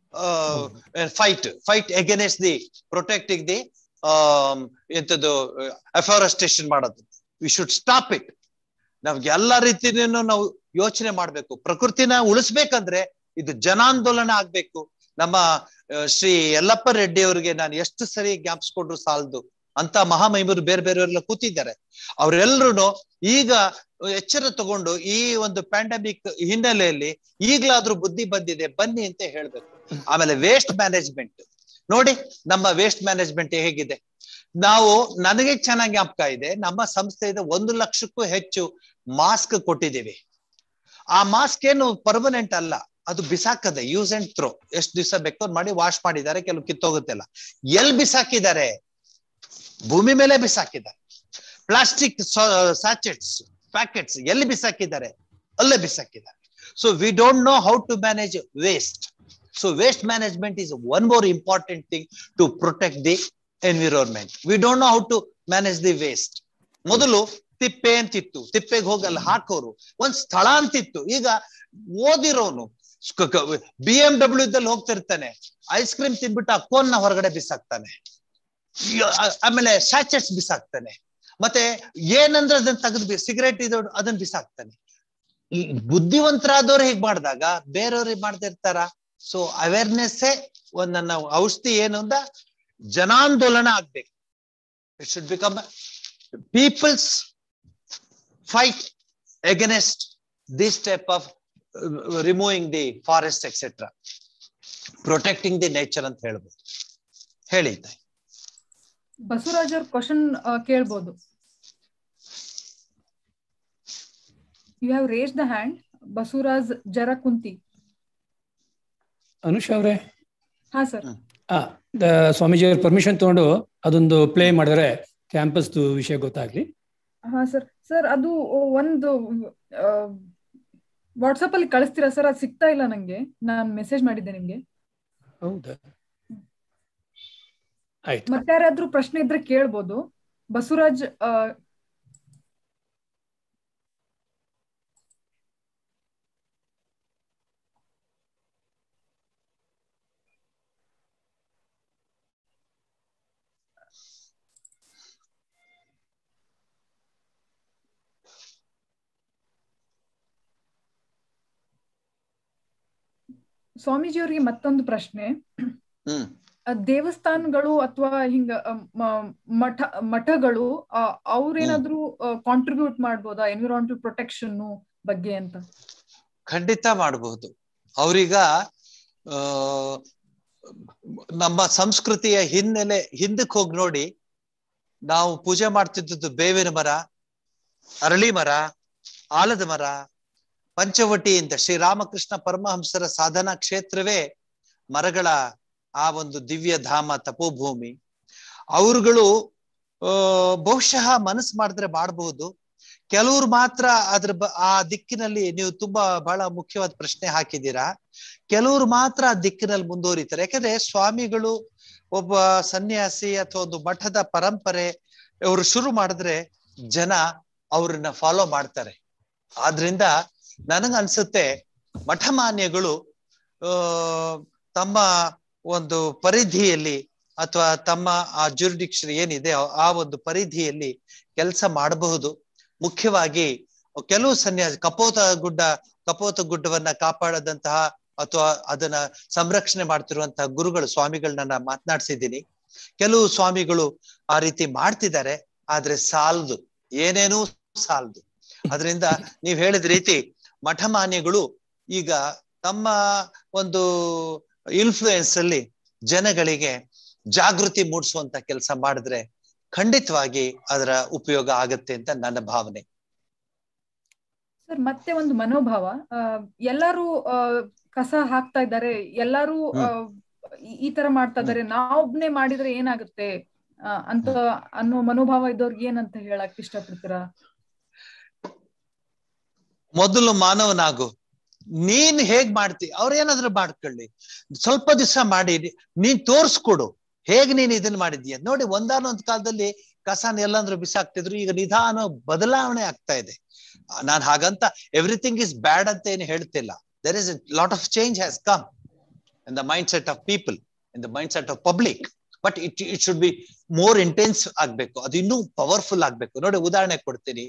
fight fight against the protecting the ಎಂತದ್ದು ಅಫಾರೆಸ್ಟೇಷನ್ ಮಾಡೋದು ವಿ ಶುಡ್ ಸ್ಟಾಪ್ ಇಟ್ ನಮ್ಗೆ ಎಲ್ಲಾ ರೀತಿನೂ ನಾವು ಯೋಚನೆ ಮಾಡ್ಬೇಕು ಪ್ರಕೃತಿನ ಉಳಿಸ್ಬೇಕಂದ್ರೆ ಇದು ಜನಾಂದೋಲನ ಆಗ್ಬೇಕು ನಮ್ಮ ಆ, ಶ್ರೀ ಯಲ್ಲಪ್ಪ ರೆಡ್ಡಿ ಅವರಿಗೆ ನಾನು ಎಷ್ಟು ಸರಿ ಜ್ಞಾಪಿಸ್ಕೊಂಡ್ರು ಸಾಲದು ಅಂತ ಮಹಾಮಹಿಮರು ಬೇರೆ ಬೇರೆಯವರೆಲ್ಲ ಕೂತಿದ್ದಾರೆ ಅವರೆಲ್ಲರೂ ಈಗ ಎಚ್ಚರ ತಗೊಂಡು ಈ ಒಂದು ಪ್ಯಾಂಡಮಿಕ್ ಹಿನ್ನೆಲೆಯಲ್ಲಿ ಈಗ್ಲಾದ್ರೂ ಬುದ್ಧಿ ಬಂದಿದೆ ಬನ್ನಿ ಅಂತ ಹೇಳ್ಬೇಕು ಆಮೇಲೆ ವೇಸ್ಟ್ ಮ್ಯಾನೇಜ್ಮೆಂಟ್ ನೋಡಿ ನಮ್ಮ ವೇಸ್ಟ್ ಮ್ಯಾನೇಜ್ಮೆಂಟ್ ಹೇಗಿದೆ ನಾವು ನನಗೆ ಚೆನ್ನಾಗಿ ಜ್ಞಾಪಕ ಇದೆ ನಮ್ಮ ಸಂಸ್ಥೆಯಿಂದ ಒಂದು ಲಕ್ಷಕ್ಕೂ ಹೆಚ್ಚು ಮಾಸ್ಕ್ ಕೊಟ್ಟಿದ್ದೀವಿ ಆ ಮಾಸ್ಕ್ ಏನು ಪರ್ಮನೆಂಟ್ ಅಲ್ಲ ಅದು ಬಿಸಾಕದೆ ಯೂಸ್ ಅಂಡ್ ಥ್ರೋ ಎಷ್ಟು ದಿವಸ ಬೇಕೋ ಮಾಡಿ ವಾಶ್ ಮಾಡಿದ್ದಾರೆ ಕೆಲವು ಕಿತ್ತೋಗುತ್ತಿಲ್ಲ ಎಲ್ ಬಿಸಾಕಿದ್ದಾರೆ ಭೂಮಿ ಮೇಲೆ ಬಿಸಾಕಿದ್ದಾರೆ ಪ್ಲಾಸ್ಟಿಕ್ ಸ್ಯಾಚೆಟ್ಸ್ ಪ್ಯಾಕೆಟ್ಸ್ ಎಲ್ಲಿ ಬಿಸಾಕಿದ್ದಾರೆ ಅಲ್ಲೇ ಬಿಸಾಕಿದ್ದಾರೆ so we don't know how to manage waste so waste management is one more important thing to protect the environment we don't know how to manage the waste ಮೊದಲು ತಿಪ್ಪೆ ಅಂತಿತ್ತು ತಿಪ್ಪೆಗೆ ಹೋಗಿ ಅಲ್ಲಿ ಹಾಕೋರು ಒಂದ್ ಸ್ಥಳ ಅಂತಿತ್ತು ಈಗ ಓದಿರೋನು ಬಿ ಎಂ ಡಬ್ಲ್ಯೂ ಇದ್ದಲ್ಲಿ ಹೋಗ್ತಿರ್ತಾನೆ ಐಸ್ ಕ್ರೀಮ್ ತಿನ್ಬಿಟ್ಟು ಆ ಕೋನ್ ನ ಹೊರಗಡೆ ಬಿಸಾಕ್ತಾನೆ ಈ- ಆ- ಆಮೇಲೆ ಸ್ಯಾಚೆಟ್ಸ್ ಬಿಸಾಕ್ತಾನೆ ಮತ್ತೆ ಏನಂದ್ರೆ ಅದನ್ನ ತೆಗೆದು ಸಿಗರೇಟ್ ಇದು ಅದನ್ನ ಬಿಸಾಕ್ತಾನೆ ಈ ಬುದ್ಧಿವಂತರಾದವ್ರು ಹೀಗ್ ಮಾಡಿದಾಗ ಬೇರೆಯವ್ರಿಗೆ ಮಾಡ್ತಿರ್ತಾರ ಸೊ ಅವೇರ್ನೆಸ್ ಒಂದ್ ನನ್ನ ಔಷಧಿ ಏನು ಅಂದ ಜನಾಂದೋಲನ ಆಗ್ಬೇಕು it should become people's fight against this type of removing the forest etcetera protecting the nature ಅಂತ ಹೇಳ್ಬೋದು ಹೇಳಿ ತಾಯಿ. ಬಸವರಾಜ್ ಅವ್ರ ಕ್ವಶನ್ ಕೇಳ್ಬೋದು you have raised the hand Basavaraj Jarakunti Anush ಅವರೇ ಹಾ ಸರ್ ಆ, ದ- ಸ್ವಾಮೀಜಿಯವ್ರ ಪರ್ಮಿಷನ್ ತಗೊಂಡು ಅದೊಂದು ಪ್ಲೇ ಮಾಡಿದ್ರೆ ಕ್ಯಾಂಪಸ್ದು ವಿಷಯ ಗೊತ್ತಾಗ್ಲಿ ಹಾ ಸರ್ ಸರ್ ಅದು ಒಂದು ವಾಟ್ಸಪ್ ಅಲ್ಲಿ ಕಳಿಸ್ತೀರಾ ಸರ್ ಅದು ಸಿಗ್ತಾ ಇಲ್ಲ ನಂಗೆ ನಾನ್ ಮೆಸೇಜ್ ಮಾಡಿದ್ದೆ ನಿಮ್ಗೆ ಹೌದಾ ಆಯ್ತು ಮತ್ತೆ ಯಾರಾದ್ರೂ ಪ್ರಶ್ನೆ ಇದ್ರೆ ಕೇಳ್ಬೋದು ಬಸವರಾಜ್ ಆ, ಸ್ವಾಮೀಜಿ ಅವರಿಗೆ ಮತ್ತೊಂದು ಪ್ರಶ್ನೆ ಹ್ಮ್ ಆ, ದೇವಸ್ಥಾನಗಳು ಅಥವಾ ಹಿಂಗ ಆ, ಮ- ಮಠ ಮಠಗಳು ಆ, ಅವ್ರೇನಾದ್ರೂ ಕಾಂಟ್ರಿಬ್ಯೂಟ್ ಮಾಡ್ಬೋದಾ ಎನ್ವಿರಾನ್ಮೆಂಟಲ್ ಪ್ರೊಟೆಕ್ಷನ್ ಬಗ್ಗೆ ಅಂತ ಖಂಡಿತ ಮಾಡಬಹುದು ಅವ್ರೀಗ ಆ ನಮ್ಮ ಸಂಸ್ಕೃತಿಯ ಹಿನ್ನೆಲೆ ಹಿಂದಕ್ಕೆ ಹೋಗಿ ನೋಡಿ ನಾವು ಪೂಜೆ ಮಾಡ್ತಿದ್ದದ್ದು ಬೇವಿನ ಮರ ಅರಳಿ ಮರ ಆಲದ ಮರ ಪಂಚವಟಿ ಅಂತ ಶ್ರೀರಾಮಕೃಷ್ಣ ಪರಮಹಂಸರ ಸಾಧನಾ ಕ್ಷೇತ್ರವೇ ಮರಗಳ ಆ ಒಂದು ದಿವ್ಯ ಧಾಮ ತಪೋಭೂಮಿ ಅವರುಗಳು ಆ ಬಹುಶಃ ಮನಸ್ಸು ಮಾಡಿದ್ರೆ ಮಾಡಬಹುದು ಕೆಲವ್ರು ಮಾತ್ರ ಅದ್ರ ಬ ಆ ದಿಕ್ಕಿನಲ್ಲಿ ನೀವು ತುಂಬಾ ಬಹಳ ಮುಖ್ಯವಾದ ಪ್ರಶ್ನೆ ಹಾಕಿದ್ದೀರಾ ಕೆಲವ್ರು ಮಾತ್ರ ಆ ದಿಕ್ಕಿನಲ್ಲಿ ಮುಂದುವರಿತಾರೆ ಯಾಕಂದ್ರೆ ಸ್ವಾಮಿಗಳು ಒಬ್ಬ ಸನ್ಯಾಸಿ ಅಥವಾ ಒಂದು ಮಠದ ಪರಂಪರೆ ಅವರು ಶುರು ಮಾಡಿದ್ರೆ ಜನ ಅವ್ರನ್ನ ಫಾಲೋ ಮಾಡ್ತಾರೆ ಆದ್ರಿಂದ ನನಗ ಅನ್ಸುತ್ತೆ ಮಠಮಾನ್ಯಗಳು ಆ ತಮ್ಮ ಒಂದು ಪರಿಧಿಯಲ್ಲಿ ಅಥವಾ ತಮ್ಮ ಆ ಜುರಿಡಿಕ್ಷನ್ ಏನಿದೆ ಆ ಒಂದು ಪರಿಧಿಯಲ್ಲಿ ಕೆಲಸ ಮಾಡಬಹುದು ಮುಖ್ಯವಾಗಿ ಕೆಲವು ಸನ್ಯಾಸ ಕಪೋತ ಗುಡ್ಡ ಕಪೋತ ಗುಡ್ಡವನ್ನ ಕಾಪಾಡದಂತಹ ಅಥವಾ ಅದನ್ನ ಸಂರಕ್ಷಣೆ ಮಾಡ್ತಿರುವಂತಹ ಗುರುಗಳು ಸ್ವಾಮಿಗಳನ್ನ ಮಾತನಾಡ್ಸಿದ್ದೀನಿ ಕೆಲವು ಸ್ವಾಮಿಗಳು ಆ ರೀತಿ ಮಾಡ್ತಿದ್ದಾರೆ ಆದ್ರೆ ಸಾಲದು ಏನೇನೂ ಸಾಲದು ಅದರಿಂದ ನೀವ್ ಹೇಳಿದ ರೀತಿ ಮಠಮಾನ್ಯಗಳು ಈಗ ತಮ್ಮ ಒಂದು ಇನ್ಫ್ಲೂಯೆನ್ಸ್ ಅಲ್ಲಿ ಜನಗಳಿಗೆ ಜಾಗೃತಿ ಮೂಡಿಸುವಂತ ಕೆಲಸ ಮಾಡಿದ್ರೆ ಖಂಡಿತವಾಗಿ ಅದರ ಉಪಯೋಗ ಆಗತ್ತೆ ಅಂತ ನನ್ನ ಭಾವನೆ ಸರ್ ಮತ್ತೆ ಒಂದು ಮನೋಭಾವ ಆ, ಎಲ್ಲರೂ ಆ, ಕಸ ಹಾಕ್ತಾ ಇದ್ದಾರೆ ಎಲ್ಲರೂ ಆ, ಈ- ಈ ತರ ಮಾಡ್ತಾ ಇದ್ದಾರೆ ನಾವೊಬ್ನೇ ಮಾಡಿದ್ರೆ ಏನಾಗುತ್ತೆ ಆ, ಅಂತ ಅನ್ನೋ ಮನೋಭಾವ ಇದ್ದವ್ರಿಗೆ ಏನಂತ ಹೇಳಕ್ ಇಷ್ಟಪಡ್ತೀರಾ ಮೊದಲು ಮಾನವನಾಗು ನೀನ್ ಹೇಗ್ ಮಾಡ್ತಿ ಅವ್ರೇನಾದ್ರೂ ಮಾಡ್ಕೊಳ್ಳಿ ಸ್ವಲ್ಪ ದಿವಸ ಮಾಡಿ ನೀನ್ ತೋರ್ಸ್ಕೊಡು ಹೇಗ್ ನೀನ್ ಇದನ್ನ ಮಾಡಿದ್ಯಾ ನೋಡಿ ಒಂದಾನೊಂದ್ ಕಾಲದಲ್ಲಿ ಕಸನ ಎಲ್ಲಾಂದ್ರೂ ಬಿಸಾಕ್ತಿದ್ರು ಈಗ ನಿಧಾನ ಬದಲಾವಣೆ ಆಗ್ತಾ ಇದೆ ನಾನ್ ಹಾಗಂತ ಎವ್ರಿಥಿಂಗ್ ಇಸ್ ಬ್ಯಾಡ್ ಅಂತ ಏನು ಹೇಳ್ತಿಲ್ಲ there is lot of change has come in the mind set of people in the mind set of public but it it should be more intense ಆಗ್ಬೇಕು ಅದು ಇನ್ನೂ ಪವರ್ಫುಲ್ ಆಗ್ಬೇಕು ನೋಡಿ ಉದಾಹರಣೆ ಕೊಡ್ತೀನಿ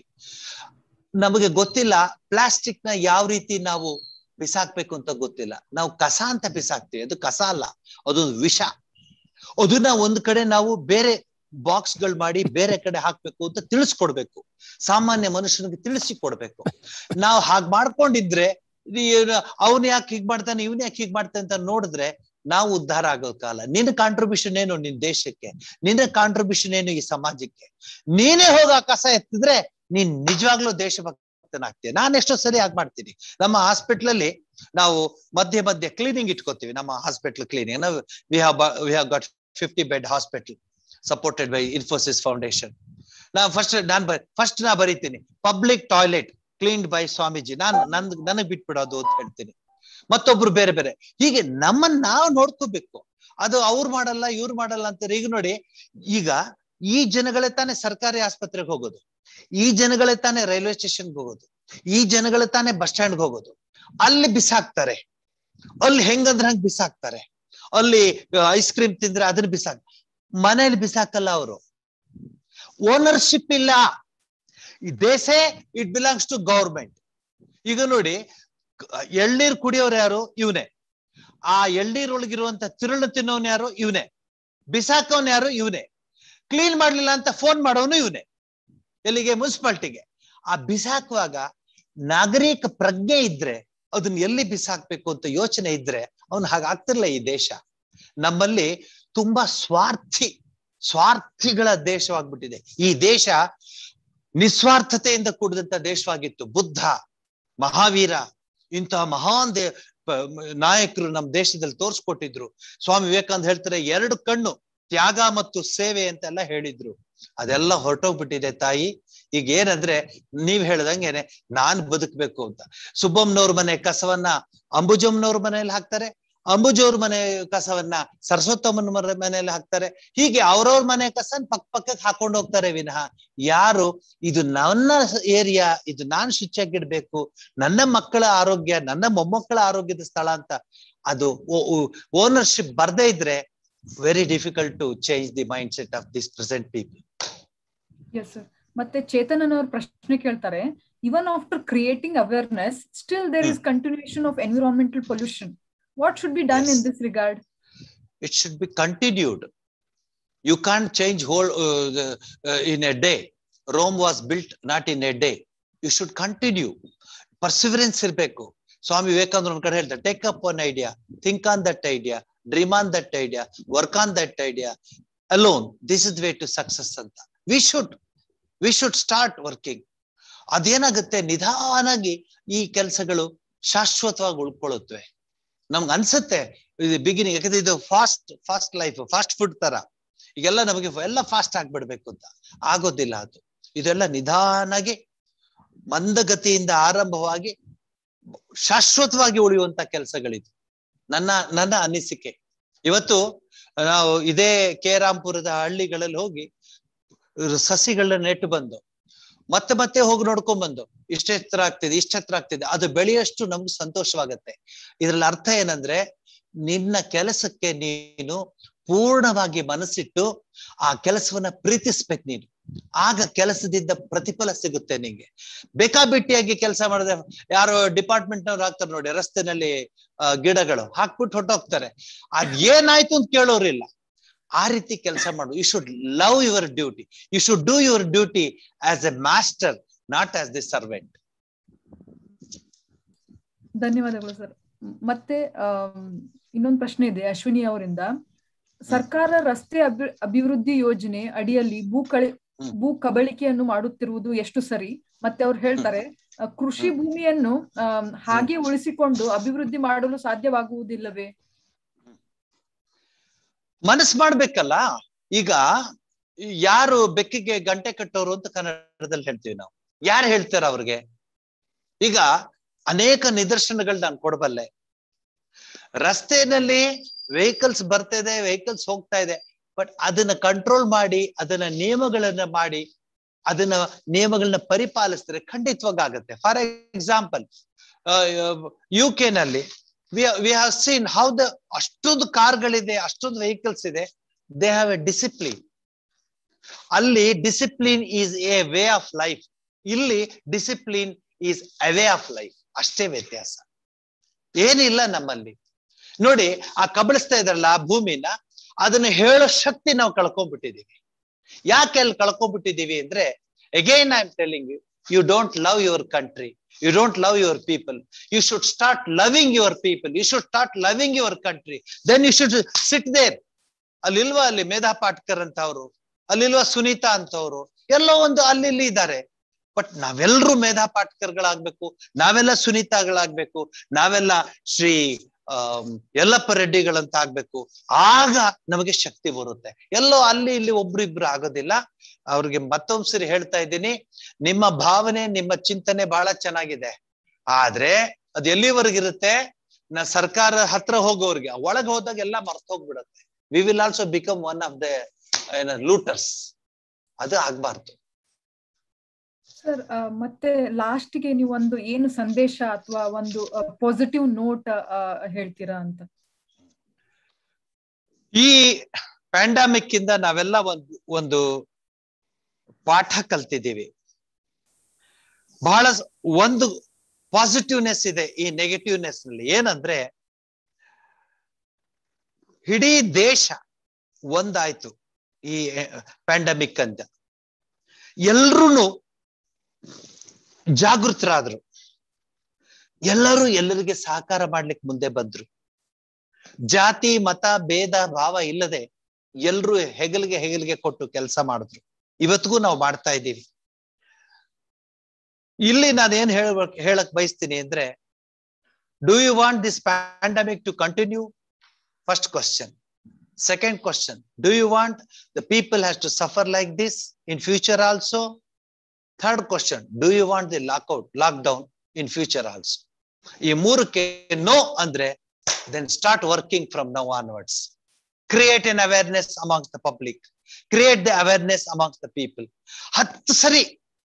ನಮಗೆ ಗೊತ್ತಿಲ್ಲ ಪ್ಲಾಸ್ಟಿಕ್ ನ ಯಾವ ರೀತಿ ನಾವು ಬಿಸಾಕ್ಬೇಕು ಅಂತ ಗೊತ್ತಿಲ್ಲ ನಾವು ಕಸ ಅಂತ ಬಿಸಾಕ್ತಿವಿ ಅದು ಕಸ ಅಲ್ಲ ಅದೊಂದು ವಿಷ ಅದನ್ನ ಒಂದ್ ಕಡೆ ನಾವು ಬೇರೆ ಬಾಕ್ಸ್ ಗಳು ಮಾಡಿ ಬೇರೆ ಕಡೆ ಹಾಕ್ಬೇಕು ಅಂತ ತಿಳಿಸ್ಕೊಡ್ಬೇಕು ಸಾಮಾನ್ಯ ಮನುಷ್ಯನಿಗೆ ತಿಳಿಸಿ ಕೊಡ್ಬೇಕು ನಾವು ಹಾಗ್ ಮಾಡ್ಕೊಂಡಿದ್ರೆ ಅವನ್ ಯಾಕೆ ಹೀಗ್ ಮಾಡ್ತಾನೆ ಇವನ್ ಯಾಕೆ ಹೀಗ್ ಮಾಡ್ತಾನೆ ಅಂತ ನೋಡಿದ್ರೆ ನಾವು ಉದ್ಧಾರ ಆಗೋ ಕಾಲ ನಿನ್ನ ಕಾಂಟ್ರಿಬ್ಯೂಷನ್ ಏನು ನಿನ್ ದೇಶಕ್ಕೆ ನಿನ್ನ ಕಾಂಟ್ರಿಬ್ಯೂಷನ್ ಏನು ಈ ಸಮಾಜಕ್ಕೆ ನೀನೇ ಹೋಗ ಕಸ ಎತ್ತಿದ್ರೆ ನೀನ್ ನಿಜವಾಗ್ಲೂ ದೇಶಭಕ್ತನಾಗ್ತೀಯ ನಾನ್ ಎಷ್ಟೋ ಸರಿ ಆಗ್ ಮಾಡ್ತೀನಿ ನಮ್ಮ ಹಾಸ್ಪಿಟ್ಲ್ ಅಲ್ಲಿ ನಾವು ಮಧ್ಯೆ ಮಧ್ಯೆ ಕ್ಲೀನಿಂಗ್ ಇಟ್ಕೋತೀವಿ ನಮ್ಮ ಹಾಸ್ಪಿಟ್ಲ್ ಕ್ಲೀನಿಂಗ್ ನಾವು we have we have got fifty bed hospital supported by Infosys foundation ನಾ ಫಸ್ಟ್ ನಾನ್ ಫಸ್ಟ್ ನಾ ಬರೀತೀನಿ public toilet cleaned by Swamiji ನಾನ್ ನನ್ ನನಗ್ ಬಿಟ್ಬಿಡೋದು ಅಂತ ಹೇಳ್ತೀನಿ ಮತ್ತೊಬ್ರು ಬೇರೆ ಬೇರೆ ಹೀಗೆ ನಮ್ಮನ್ನ ನಾವು ನೋಡ್ಕೋಬೇಕು ಅದು ಅವ್ರು ಮಾಡಲ್ಲ ಇವ್ರು ಮಾಡಲ್ಲ ಅಂತಾರೆ ಈಗ ನೋಡಿ ಈಗ ಈ ಜನಗಳೇ ತಾನೇ ಸರ್ಕಾರಿ ಆಸ್ಪತ್ರೆಗೆ ಹೋಗೋದು ಈ ಜನಗಳೇ ತಾನೇ ರೈಲ್ವೆ ಸ್ಟೇಷನ್ಗೆ ಹೋಗೋದು ಈ ಜನಗಳೇ ತಾನೇ ಬಸ್ ಸ್ಟ್ಯಾಂಡ್ಗೆ ಹೋಗೋದು ಅಲ್ಲಿ ಬಿಸಾಕ್ತಾರೆ ಅಲ್ಲಿ ಹೆಂಗಂದ್ರೆ ಹಂಗ್ ಬಿಸಾಕ್ತಾರೆ ಅಲ್ಲಿ ಐಸ್ ಕ್ರೀಮ್ ತಿಂದ್ರೆ ಅದನ್ನ ಬಿಸಾಕ್ ಮನೇಲಿ ಬಿಸಾಕಲ್ಲ ಅವರು ಓನರ್ಶಿಪ್ ಇಲ್ಲ they say it belongs to government ಈಗ ನೋಡಿ ಎಳ್ನೀರ್ ಕುಡಿಯೋರು ಯಾರು ಇವನೇ ಆ ಎಳ್ನೀರ್ ಒಳಗಿರುವಂತ ತಿರುಳು ತಿನ್ನೋನ್ ಯಾರು ಇವನೇ ಬಿಸಾಕೋನ್ ಯಾರು ಇವನೇ ಕ್ಲೀನ್ ಮಾಡ್ಲಿಲ್ಲ ಅಂತ ಫೋನ್ ಮಾಡೋನು ಇವನೇ ಎಲ್ಲಿಗೆ ಮುನ್ಸಿಪಾಲ್ಟಿಗೆ ಆ ಬಿಸಾಕುವಾಗ ನಾಗರಿಕ ಪ್ರಜ್ಞೆ ಇದ್ರೆ ಅದನ್ನ ಎಲ್ಲಿ ಬಿಸಾಕ್ಬೇಕು ಅಂತ ಯೋಚನೆ ಇದ್ರೆ ಅವನು ಹಾಗಾಗ್ತಿರ್ಲ ಈ ದೇಶ ನಮ್ಮಲ್ಲಿ ತುಂಬಾ ಸ್ವಾರ್ಥಿ ಸ್ವಾರ್ಥಿಗಳ ದೇಶವಾಗ್ಬಿಟ್ಟಿದೆ ಈ ದೇಶ ನಿಸ್ವಾರ್ಥತೆಯಿಂದ ಕೂಡಿದಂತ ದೇಶವಾಗಿತ್ತು ಬುದ್ಧ ಮಹಾವೀರ ಇಂತಹ ಮಹಾನ್ ದೇ ನಾಯಕರು ನಮ್ಮ ದೇಶದಲ್ಲಿ ತೋರ್ಸ್ಕೊಟ್ಟಿದ್ರು ಸ್ವಾಮಿ ವಿವೇಕಾನಂದ ಹೇಳ್ತಾರೆ ಎರಡು ಕಣ್ಣು ತ್ಯಾಗ ಮತ್ತು ಸೇವೆ ಅಂತೆಲ್ಲ ಹೇಳಿದ್ರು ಅದೆಲ್ಲ ಹೊರಟೋಗ್ಬಿಟ್ಟಿದೆ ತಾಯಿ ಈಗ ಏನಂದ್ರೆ ನೀವ್ ಹೇಳ್ದಂಗೆನೆ ನಾನ್ ಬದುಕ್ಬೇಕು ಅಂತ ಸುಬ್ಬಮ್ಮನವ್ರ ಮನೆ ಕಸವನ್ನ ಅಂಬುಜಮ್ಮನವ್ರ ಮನೆಯಲ್ಲಿ ಹಾಕ್ತಾರೆ ಅಂಬುಜವ್ರ ಮನೆ ಕಸವನ್ನ ಸರಸ್ವತಮ್ಮನ ಮರ ಮನೆಯಲ್ಲಿ ಹಾಕ್ತಾರೆ ಹೀಗೆ ಅವ್ರವ್ರ ಮನೆ ಕಸನ್ ಪಕ್ಕ ಪಕ್ಕಕ್ಕೆ ಹಾಕೊಂಡು ಹೋಗ್ತಾರೆ ವಿನಃ ಯಾರು ಇದು ನನ್ನ ಏರಿಯಾ ಇದು ನಾನ್ ಶುಚಿಯಾಗಿಡ್ಬೇಕು ನನ್ನ ಮಕ್ಕಳ ಆರೋಗ್ಯ ನನ್ನ ಮೊಮ್ಮಕ್ಕಳ ಆರೋಗ್ಯದ ಸ್ಥಳ ಅಂತ ಅದು ಓನರ್ಶಿಪ್ ಬರ್ದೇ ಇದ್ರೆ very difficult to change the mind set of this present people yes sir ಮತ್ತೆ ಚೇತನನ್ ಅವ್ರ ಪ್ರಶ್ನೆ ಕೇಳ್ತಾರೆ even after creating awareness still there is continuation of environmental pollution what should be done in this regard it should be continued you can't change whole uh, the, uh, in a day rome was built not in a day you should continue perseverance ಇರಬೇಕು ಸ್ವಾಮಿ ವಿವೇಕಾನಂದ್ರ ಒಂದ್ ಕಡೆ ಹೇಳ್ತಾರೆ take up one idea think on that idea dream on that idea work on that idea alone this is way to success ಅಂತ we should we should start working ಅದೇನಾಗುತ್ತೆ ನಿಧಾನಾಗಿ ಈ ಕೆಲಸಗಳು ಶಾಶ್ವತವಾಗಿ ಉಳ್ಕೊಳ್ಳುತ್ತವೆ ನಮ್ಗೆ ಅನ್ಸುತ್ತೆ ಇದು ಬಿಗಿನಿಂಗ್ ಯಾಕಂದ್ರೆ ಇದು fast fast life fast food ತರ ಈಗೆಲ್ಲ ನಮಗೆ ಎಲ್ಲ ಫಾಸ್ಟ್ ಆಗ್ಬಿಡ್ಬೇಕು ಅಂತ ಆಗೋದಿಲ್ಲ ಅದು ಇದೆಲ್ಲ ನಿಧಾನಾಗಿ ಮಂದಗತಿಯಿಂದ ಆರಂಭವಾಗಿ ಶಾಶ್ವತವಾಗಿ ಉಳಿಯುವಂತ ಕೆಲಸಗಳಿದು ನನ್ನ ನನ್ನ ಅನಿಸಿಕೆ ಇವತ್ತು ನಾವು ಇದೇ ಕೇರಾಂಪುರದ ಹಳ್ಳಿಗಳಲ್ಲಿ ಹೋಗಿ ಸಸಿಗಳನ್ನ ನೆಟ್ಟು ಬಂದು ಮತ್ತೆ ಮತ್ತೆ ಹೋಗಿ ನೋಡ್ಕೊಂಡ್ ಬಂದು ಇಷ್ಟ ಎತ್ತರ ಆಗ್ತಿದೆ ಇಷ್ಟ ಎತ್ತರ ಆಗ್ತಿದೆ ಅದು ಬೆಳೆಯಷ್ಟು ನಮ್ಗೆ ಸಂತೋಷವಾಗತ್ತೆ ಇದ್ರಲ್ಲಿ ಅರ್ಥ ಏನಂದ್ರೆ ನಿನ್ನ ಕೆಲಸಕ್ಕೆ ನೀನು ಪೂರ್ಣವಾಗಿ ಮನಸ್ಸಿಟ್ಟು ಆ ಕೆಲಸವನ್ನ ಪ್ರೀತಿಸ್ಬೇಕು ನೀನು ಆಗ ಕೆಲಸದಿಂದ ಪ್ರತಿಫಲ ಸಿಗುತ್ತೆ ನಿಂಗೆ ಬೇಕಾಬಿಟ್ಟಿಯಾಗಿ ಕೆಲಸ ಮಾಡಿದ್ರೆ ಯಾರೋ ಡಿಪಾರ್ಟ್ಮೆಂಟ್ ನವ್ರು ಹಾಕ್ತಾರೆ ನೋಡಿ ರಸ್ತೆನಲ್ಲಿ ಗಿಡಗಳು ಹಾಕ್ಬಿಟ್ಟು ಹೊಟ್ಟೋಗ್ತಾರೆ ಅದ್ ಏನಾಯ್ತು ಅಂತ ಕೇಳೋರಿಲ್ಲ ಆ ರೀತಿ ಕೆಲಸ ಮಾಡು you should love your duty you should do your duty as a master not as the servant ಧನ್ಯವಾದಗಳು ಸರ್ ಮತ್ತೆ ಇನ್ನೊಂದು ಪ್ರಶ್ನೆ ಇದೆ ಅಶ್ವಿನಿ ಅವರಿಂದ ಸರ್ಕಾರ ರಸ್ತೆ ಅಭಿ ಅಭಿವೃದ್ಧಿ ಯೋಜನೆ ಅಡಿಯಲ್ಲಿ ಭೂ ಕಳಿ ಭೂ ಕಬಳಿಕೆಯನ್ನು ಮಾಡುತ್ತಿರುವುದು ಎಷ್ಟು ಸರಿ ಮತ್ತೆ ಅವ್ರು ಹೇಳ್ತಾರೆ ಕೃಷಿ ಭೂಮಿಯನ್ನು ಹಾಗೆ ಉಳಿಸಿಕೊಂಡು ಅಭಿವೃದ್ಧಿ ಮಾಡಲು ಸಾಧ್ಯವಾಗುವುದಿಲ್ಲವೇ ಮನಸ್ ಮಾಡ್ಬೇಕಲ್ಲ ಈಗ ಯಾರು ಬೆಕ್ಕಿಗೆ ಗಂಟೆ ಕಟ್ಟೋರು ಅಂತ ಕನ್ನಡದಲ್ಲಿ ಹೇಳ್ತೀವಿ ನಾವು ಯಾರು ಹೇಳ್ತಾರ ಅವ್ರಿಗೆ ಈಗ ಅನೇಕ ನಿದರ್ಶನಗಳು ನಾನು ಕೊಡಬಲ್ಲೆ ರಸ್ತೆನಲ್ಲಿ ವೆಹಿಕಲ್ಸ್ ಬರ್ತಾ ಇದೆ ವೆಹಿಕಲ್ಸ್ ಹೋಗ್ತಾ ಇದೆ ಬಟ್ ಅದನ್ನ ಕಂಟ್ರೋಲ್ ಮಾಡಿ ಅದನ್ನ ನಿಯಮಗಳನ್ನ ಮಾಡಿ ಅದನ್ನ ನಿಯಮಗಳನ್ನ ಪರಿಪಾಲಿಸಿದ್ರೆ ಖಂಡಿತವಾಗಿ ಆಗುತ್ತೆ ಫಾರ್ ಎಕ್ಸಾಂಪಲ್ ಯು ಕೆ ನಲ್ಲಿ we have seen how the ಅಷ್ಟೊಂದು ಕಾರ್ಗಳಿದೆ ಅಷ್ಟೊಂದು ವೆಹಿಕಲ್ಸ್ ಇದೆ ದೇ ಹ್ಯಾವ್ ಎ ಡಿಸಿಪ್ಲಿನ್ ಅಲ್ಲಿ discipline is a way of life ಇಲ್ಲಿ discipline is a way of life ಅಷ್ಟೇ ವ್ಯತ್ಯಾಸ ಏನಿಲ್ಲ ನಮ್ಮಲ್ಲಿ ನೋಡಿ ಆ ಕಬಳಿಸ್ತಾ ಇದ್ರಲ್ಲ ಆ ಭೂಮಿನ ಅದನ್ನ ಹೇಳೋ ಶಕ್ತಿ ನಾವು ಕಳ್ಕೊಂಡ್ಬಿಟ್ಟಿದೀವಿ ಯಾಕೆ ಅಲ್ಲಿ ಕಳ್ಕೊಂಡ್ಬಿಟ್ಟಿದೀವಿ ಅಂದ್ರೆ again I am telling you you don't love your country you don't love your people you should start loving your people you should start loving your country then you should sit there ಅಲ್ಲಿಲ್ವಾ ಅಲ್ಲಿ ಮೇಧಾ ಪಾಟ್ಕರ್ ಅಂತ ಅವರು ಅಲ್ಲಿಲ್ವಾ ಸುನೀತಾ ಅಂತವ್ರು ಎಲ್ಲೋ ಒಂದು ಅಲ್ಲಿ ಇಲ್ಲಿ ಇದ್ದಾರೆ but ನಾವೆಲ್ಲರೂ ಮೇಧಾ ಪಾಟ್ಕರ್ಗಳಾಗ್ಬೇಕು ನಾವೆಲ್ಲ ಸುನೀತಾಗಳಾಗ್ಬೇಕು ನಾವೆಲ್ಲ ಶ್ರೀ ಯಲ್ಲಪ್ಪ ರೆಡ್ಡಿಗಳಂತ ಆಗ್ಬೇಕು ಆಗ ನಮಗೆ ಶಕ್ತಿ ಬರುತ್ತೆ ಎಲ್ಲೋ ಅಲ್ಲಿ ಇಲ್ಲಿ ಒಬ್ರಿಬ್ರು ಆಗೋದಿಲ್ಲ ಅವ್ರಿಗೆ ಮತ್ತೊಂದ್ ಸರಿ ಹೇಳ್ತಾ ಇದ್ದೀನಿ ನಿಮ್ಮ ಭಾವನೆ ನಿಮ್ಮ ಚಿಂತನೆ ಬಹಳ ಚೆನ್ನಾಗಿದೆ ಆದ್ರೆ ಅದ್ ಎಲ್ಲಿವರೆಗಿರುತ್ತೆ ನಾ ಸರ್ಕಾರ ಹತ್ರ ಹೋಗೋರ್ಗೆ ಒಳಗೆ ಹೋದಾಗ ಎಲ್ಲ ಮರ್ತ ಹೋಗ್ಬಿಡತ್ತೆ we will also become one of the ಏನ ಲೂಟರ್ಸ್ ಅದು ಆಗ್ಬಾರ್ದು ಸರ್ ಮತ್ತೆ ಲಾಸ್ಟ್ ಗೆ ನೀವು ಒಂದು ಏನು ಸಂದೇಶ ಅಥವಾ ಒಂದು ಪಾಸಿಟಿವ್ ನೋಟ್ ಹೇಳ್ತೀರಾ ಅಂತ ಈ ಪ್ಯಾಂಡಮಿಕ್ ಇಂದ ನಾವೆಲ್ಲ ಒಂದು ಒಂದು ಪಾಠ ಕಲ್ತಿದ್ದೀವಿ ಬಹಳ ಒಂದು ಪಾಸಿಟಿವ್ನೆಸ್ ಇದೆ ಈ ನೆಗೆಟಿವ್ನೆಸ್ ನಲ್ಲಿ ಏನಂದ್ರೆ ಇಡೀ ದೇಶ ಒಂದಾಯ್ತು ಈ ಪ್ಯಾಂಡಮಿಕ್ ಅಂತ ಎಲ್ರೂ ಜಾಗೃತರಾದ್ರು ಎಲ್ಲರೂ ಎಲ್ಲರಿಗೆ ಸಹಕಾರ ಮಾಡ್ಲಿಕ್ಕೆ ಮುಂದೆ ಬಂದ್ರು ಜಾತಿ ಮತ ಭೇದ ಭಾವ ಇಲ್ಲದೆ ಎಲ್ರು ಹೆಗಲಿಗೆ ಹೆಗಲಿಗೆ ಕೊಟ್ಟು ಕೆಲಸ ಮಾಡಿದ್ರು ಇವತ್ತಿಗೂ ನಾವು ಮಾಡ್ತಾ ಇದ್ದೀವಿ ಇಲ್ಲಿ ನಾನೇನ್ ಹೇಳ್ಬೇಕು ಹೇಳಕ್ ಬಯಸ್ತೀನಿ ಅಂದ್ರೆ Do you want this pandemic to continue? First question. Second question. Do you want the people has to suffer like this in future also? Third question. Do you want the lockout, lockdown in future also? ಈ ಮೂರಕ್ಕೆ no ಅಂದ್ರೆ then start working from now onwards. Create an awareness amongst the public. Create the awareness amongst the people. ಹತ್ತು ಸರಿ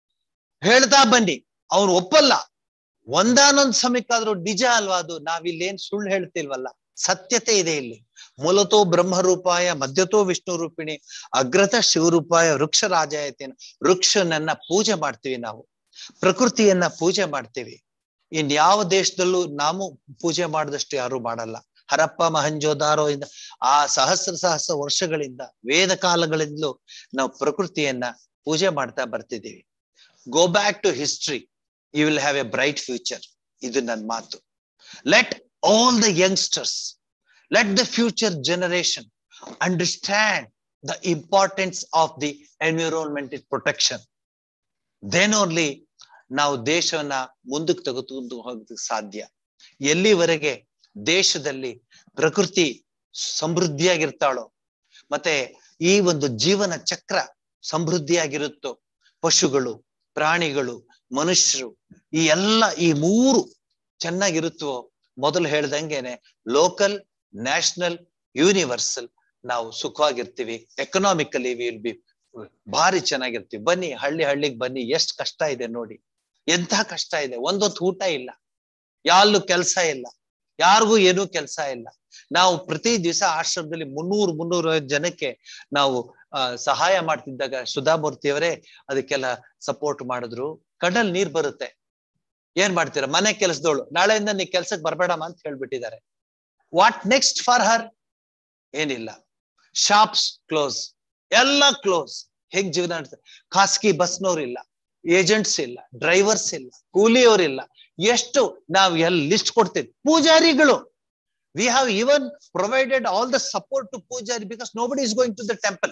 ಹೇಳ್ತಾ ಬನ್ನಿ ಅವ್ರು ಒಪ್ಪಲ್ಲ ಒಂದಾನೊಂದ್ ಸಮಯಕ್ಕಾದ್ರೂ ನಿಜ ಅಲ್ವಾ ಅದು ನಾವಿಲ್ಲೇನ್ ಸುಳ್ಳು ಹೇಳ್ತಿಲ್ವಲ್ಲ ಸತ್ಯತೆ ಇದೆ ಇಲ್ಲಿ ಮೂಲತೋ ಬ್ರಹ್ಮರೂಪಾಯ ಮಧ್ಯತೋ ವಿಷ್ಣು ರೂಪಿಣಿ ಅಗ್ರತ ಶಿವರೂಪಾಯ ವೃಕ್ಷ ರಾಜಾಯತೇನ ವೃಕ್ಷನನ್ನ ಪೂಜೆ ಮಾಡ್ತೀವಿ ನಾವು ಪ್ರಕೃತಿಯನ್ನ ಪೂಜೆ ಮಾಡ್ತೀವಿ ಇನ್ಯಾವ ದೇಶದಲ್ಲೂ ನಾವು ಪೂಜೆ ಮಾಡಿದಷ್ಟು ಯಾರು ಮಾಡಲ್ಲ ಹರಪ್ಪ ಮಹಂಜೋದಾರೋ ಇಂದ ಆ ಸಹಸ್ರ ಸಹಸ್ರ ವರ್ಷಗಳಿಂದ ವೇದ ಕಾಲಗಳಿಂದಲೂ ನಾವು ಪ್ರಕೃತಿಯನ್ನ ಪೂಜೆ ಮಾಡ್ತಾ ಬರ್ತಿದ್ದೀವಿ go back to history you will have a bright future ಇದು ನನ್ನ ಮಾತು let all the youngsters let the future generation understand the importance of the environment protection then only ನಾವು ದೇಶವನ್ನ ಮುಂದಕ್ಕೆ ತೆಗೆದುಕೊಂಡು ಹೋಗೋದಕ್ಕೆ ಸಾಧ್ಯ ಎಲ್ಲಿವರೆಗೆ ದೇಶದಲ್ಲಿ ಪ್ರಕೃತಿ ಸಮೃದ್ಧಿಯಾಗಿರ್ತಾಳೋ ಮತ್ತೆ ಈ ಒಂದು ಜೀವನ ಚಕ್ರ ಸಮೃದ್ಧಿಯಾಗಿರುತ್ತೋ ಪಶುಗಳು ಪ್ರಾಣಿಗಳು ಮನುಷ್ಯರು ಈ ಎಲ್ಲ ಈ ಮೂರು ಚೆನ್ನಾಗಿರುತ್ತೋ ಮೊದಲು ಹೇಳ್ದಂಗೆನೆ ಲೋಕಲ್ ನ್ಯಾಷನಲ್ ಯೂನಿವರ್ಸಲ್ ನಾವು ಸುಖವಾಗಿರ್ತೀವಿ ಎಕನಾಮಿಕಲಿ ವಿಲ್ ಬಿ ಭಾರಿ ಚೆನ್ನಾಗಿರ್ತೀವಿ ಬನ್ನಿ ಹಳ್ಳಿ ಹಳ್ಳಿಗೆ ಬನ್ನಿ ಎಷ್ಟು ಕಷ್ಟ ಇದೆ ನೋಡಿ ಎಂಥ ಕಷ್ಟ ಇದೆ ಒಂದೊತ್ತು ಊಟ ಇಲ್ಲ ಯಾಲ್ಲೂ ಕೆಲಸ ಇಲ್ಲ ಯಾರಿಗೂ ಏನೂ ಕೆಲಸ ಇಲ್ಲ ನಾವು ಪ್ರತಿ ದಿವಸ ಆಶ್ರಮದಲ್ಲಿ ಮುನ್ನೂರು ಮುನ್ನೂರ ಜನಕ್ಕೆ ನಾವು ಸಹಾಯ ಮಾಡ್ತಿದ್ದಾಗ ಸುಧಾಮೂರ್ತಿಯವರೇ ಅದಕ್ಕೆಲ್ಲ ಸಪೋರ್ಟ್ ಮಾಡಿದ್ರು ಕಣ್ಣಲ್ಲಿ ನೀರ್ ಬರುತ್ತೆ ಏನ್ ಮಾಡ್ತೀರಾ ಮನೆ ಕೆಲಸದವಳು ನಾಳೆಯಿಂದ ನೀ ಕೆಲ್ಸಕ್ಕೆ ಬರ್ಬೇಡಮ್ಮ ಅಂತ ಹೇಳ್ಬಿಟ್ಟಿದ್ದಾರೆ ವಾಟ್ ನೆಕ್ಸ್ಟ್ ಫಾರ್ ಹರ್ ಏನಿಲ್ಲ ಶಾಪ್ಸ್ ಕ್ಲೋಸ್ ಎಲ್ಲ ಕ್ಲೋಸ್ ಹೇಗ್ ಜೀವನ ಮಾಡ್ತಾರೆ ಖಾಸಗಿ ಬಸ್ನವ್ರು ಇಲ್ಲ ಏಜೆಂಟ್ಸ್ ಇಲ್ಲ ಡ್ರೈವರ್ಸ್ ಇಲ್ಲ ಕೂಲಿಯವರಿಲ್ಲ ಎಷ್ಟು ನಾವು ಎಲ್ಲಿ ಲಿಸ್ಟ್ ಕೊಡ್ತೇವೆ ಪೂಜಾರಿಗಳು we have even provided all the support to ಪೂಜಾರಿ because nobody is going to the temple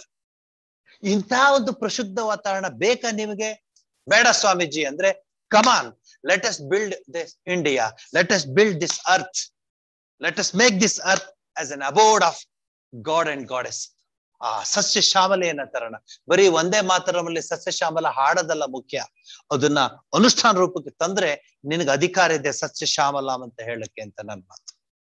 ಇಂತಹ ಒಂದು ಪ್ರಶುದ್ಧ ವಾತಾವರಣ ಬೇಕಾ ನಿಮಗೆ ಬೇಡ ಸ್ವಾಮೀಜಿ ಅಂದ್ರೆ come on let us build this India let us build this earth let us make this earth as an abode of god and goddess ಆ ಸಸ್ಯ ಶ್ಯಾಮಲೆಯನ್ನ ತರೋಣ ಬರೀ ಒಂದೇ ಮಾತರಮಲ್ಲಿ ಸಸ್ಯ ಶ್ಯಾಮಲ ಹಾಡೋದಲ್ಲ ಮುಖ್ಯ ಅದನ್ನ ಅನುಷ್ಠಾನ ರೂಪಕ್ಕೆ ತಂದ್ರೆ ನಿನಗೆ ಅಧಿಕಾರ ಇದೆ ಸಸ್ಯ ಶ್ಯಾಮಲಾಮ್ ಅಂತ ಹೇಳಕ್ಕೆ ಅಂತ ನನ್ನ ಮಾತು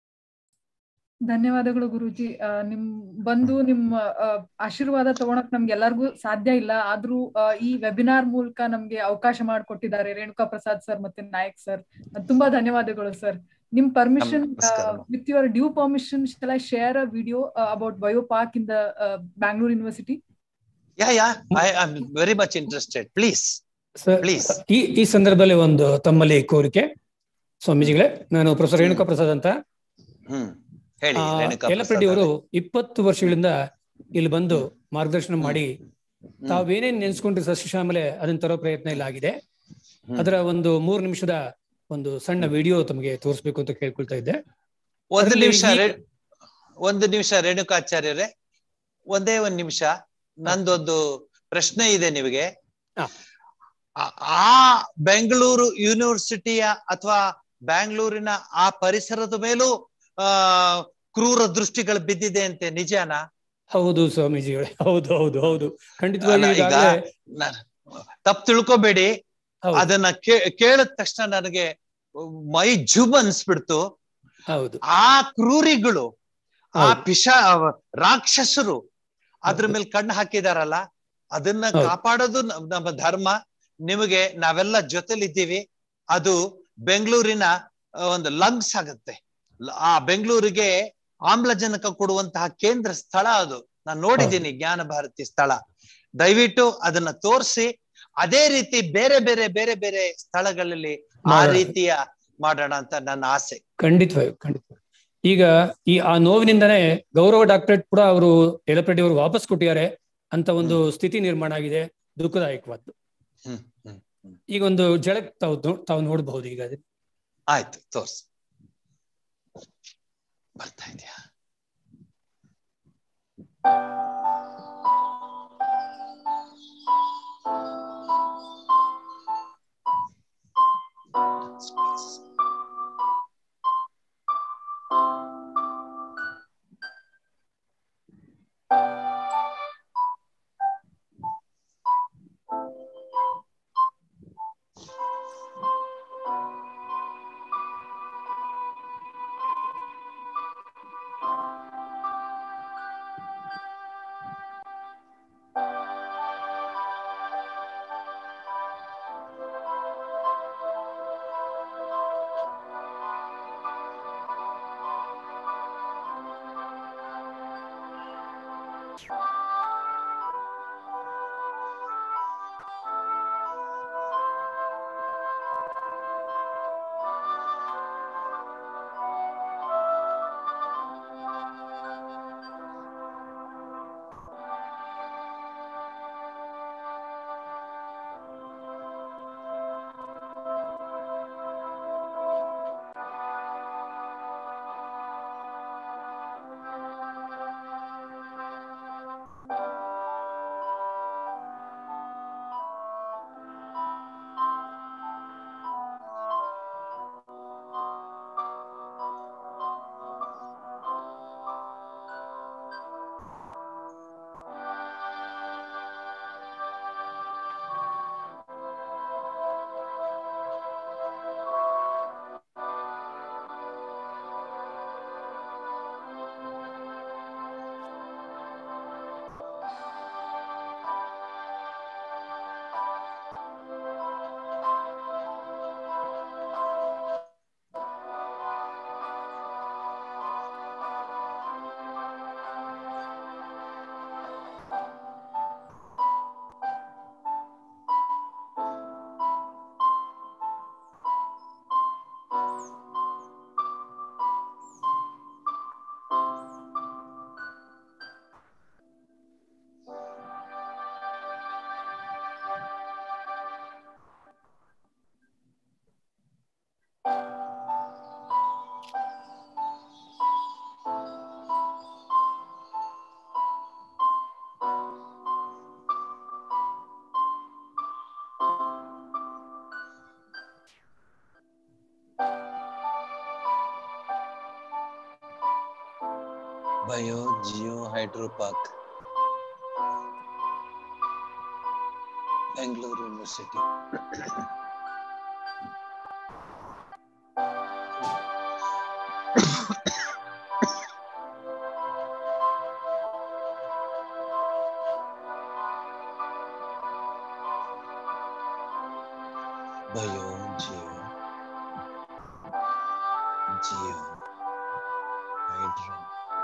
ಧನ್ಯವಾದಗಳು ಗುರುಜಿ ನಿಮ್ ಬಂದು ನಿಮ್ಮ ಆಶೀರ್ವಾದ ತಗೊಳಕ್ ನಮ್ಗೆ ಎಲ್ಲರಿಗೂ ಸಾಧ್ಯ ಇಲ್ಲ ಆದ್ರೂ ಈ ವೆಬಿನಾರ್ ಮೂಲಕ ನಮ್ಗೆ ಅವಕಾಶ ಮಾಡಿಕೊಟ್ಟಿದ್ದಾರೆ ರೇಣುಕಾ ಪ್ರಸಾದ್ ಸರ್ ಮತ್ತೆ ನಾಯಕ್ ಸರ್ ತುಂಬಾ ಧನ್ಯವಾದಗಳು ಸರ್ ನಿಮ್ permission with your due permission shall I share a video about bio park in the Bangalore university yeah yeah I am very much interested please please ಈ ಈ ಸಂದರ್ಭದಲ್ಲಿ ಒಂದು ತಮ್ಮಲ್ಲಿ ಕೋರಿಕೆ ಸ್ವಾಮೀಜಿಗಳೇ ನಾನು ಪ್ರೊಫೆಸರ್ ರೇಣುಕಾ ಪ್ರಸಾದ್ ಅಂತ ಹ್ಮ್ ಹೇಳಿ ಯಲಪರೆಡ್ಡಿ ಅವರು ಇಪ್ಪತ್ತು ವರ್ಷಗಳಿಂದ ಇಲ್ಲಿ ಬಂದು ಮಾರ್ಗದರ್ಶನ ಮಾಡಿ ತಾವೇನೇನ್ ನೆನ್ಸ್ಕೊಂಡ್ರಿ ಸಸ್ಯಶ್ಯಾಮಲೆ ಅದನ್ನ ತರೋ ಪ್ರಯತ್ನ ಇಲ್ಲ ಆಗಿದೆ ಅದರ ಒಂದು ಮೂರು ನಿಮಿಷದ ಒಂದು ಸಣ್ಣ ವಿಡಿಯೋ ತಮಗೆ ತೋರಿಸ್ಬೇಕು ಅಂತ ಕೇಳ್ಕೊಳ್ತಾ ಇದ್ದೆ ಒಂದು ನಿಮಿಷ ಒಂದು ನಿಮಿಷ ರೇಣುಕಾಚಾರ್ಯರೇ ಒಂದೇ ಒಂದ್ ನಿಮಿಷ ನಂದೊಂದು ಪ್ರಶ್ನೆ ಇದೆ ನಿಮಗೆ ಆ ಬೆಂಗಳೂರು ಯೂನಿವರ್ಸಿಟಿಯ ಅಥವಾ ಬ್ಯಾಂಗ್ಳೂರಿನ ಆ ಪರಿಸರದ ಮೇಲೂ ಆ ಕ್ರೂರ ದೃಷ್ಟಿಗಳು ಬಿದ್ದಿದೆ ಅಂತೆ ನಿಜಾನ ಹೌದು ಸ್ವಾಮೀಜಿಗಳೇ ಹೌದು ಹೌದು ಹೌದು ಖಂಡಿತವಾಗಿ ತಪ್ಪು ತಿಳ್ಕೊಬೇಡಿ ಅದನ್ನ ಕೇಳಿದ ತಕ್ಷಣ ನನಗೆ ಮೈ ಜುಬ್ ಅನ್ಸ್ಬಿಡ್ತು ಹೌದು ಆ ಕ್ರೂರಿಗಳು ಆ ಪಿಶ ರಾಕ್ಷಸರು ಅದ್ರ ಮೇಲೆ ಕಣ್ಣು ಹಾಕಿದಾರಲ್ಲ ಅದನ್ನ ಕಾಪಾಡೋದು ನಮ್ಮ ಧರ್ಮ ನಿಮಗೆ ನಾವೆಲ್ಲ ಜೊತೆಲಿದ್ದೀವಿ ಅದು ಬೆಂಗಳೂರಿನ ಒಂದು ಲಂಗ್ಸ್ ಆಗುತ್ತೆ ಆ ಬೆಂಗಳೂರಿಗೆ ಆಮ್ಲಜನಕ ಕೊಡುವಂತಹ ಕೇಂದ್ರ ಸ್ಥಳ ಅದು ನಾನು ನೋಡಿದ್ದೀನಿ ಜ್ಞಾನ ಭಾರತಿ ಸ್ಥಳ ದಯವಿಟ್ಟು ಅದನ್ನ ತೋರಿಸಿ ಅದೇ ರೀತಿ ಬೇರೆ ಬೇರೆ ಬೇರೆ ಬೇರೆ ಸ್ಥಳಗಳಲ್ಲಿ ಆ ರೀತಿಯ ಮಾಡೋಣ ಅಂತ ನನ್ನ ಆಸೆ ಖಂಡಿತವಾಗಿ ಖಂಡಿತ ಈಗ ಈ ಆ ನೋವಿನಿಂದನೇ ಗೌರವ ಡಾಕ್ಟರೇಟ್ ಕೂಡ ಅವರು ಯಲಪರೆಡ್ಡಿ ಅವರು ವಾಪಸ್ ಕೊಟ್ಟಿದ್ದಾರೆ ಅಂತ ಒಂದು ಸ್ಥಿತಿ ನಿರ್ಮಾಣ ಆಗಿದೆ ದುಃಖದಾಯಕವಾದ್ದು ಈಗ ಒಂದು ಜಳಕ್ ತಾವು ತಾವು ನೋಡಬಹುದು ಈಗ ಆಯ್ತು ತೋರ್ಸಿ ಬರ್ತಾ ಇದೆಯಾ bio geo hydro park Bengaluru university bio geo geo hydro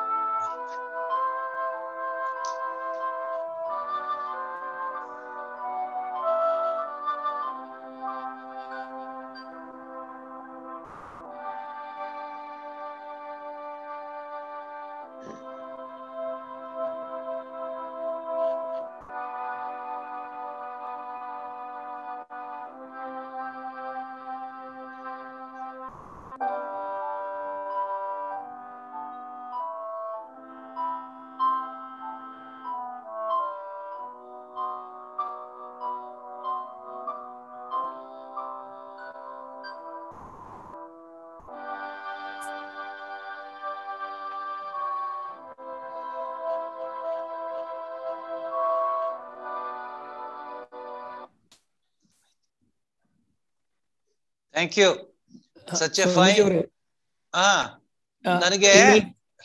thank you such a So, fine Ramesh ಅವ್ರೆ, ಹಾ ಆ, ನನಗೆ ಇದ್ರಲ್ಲಿ-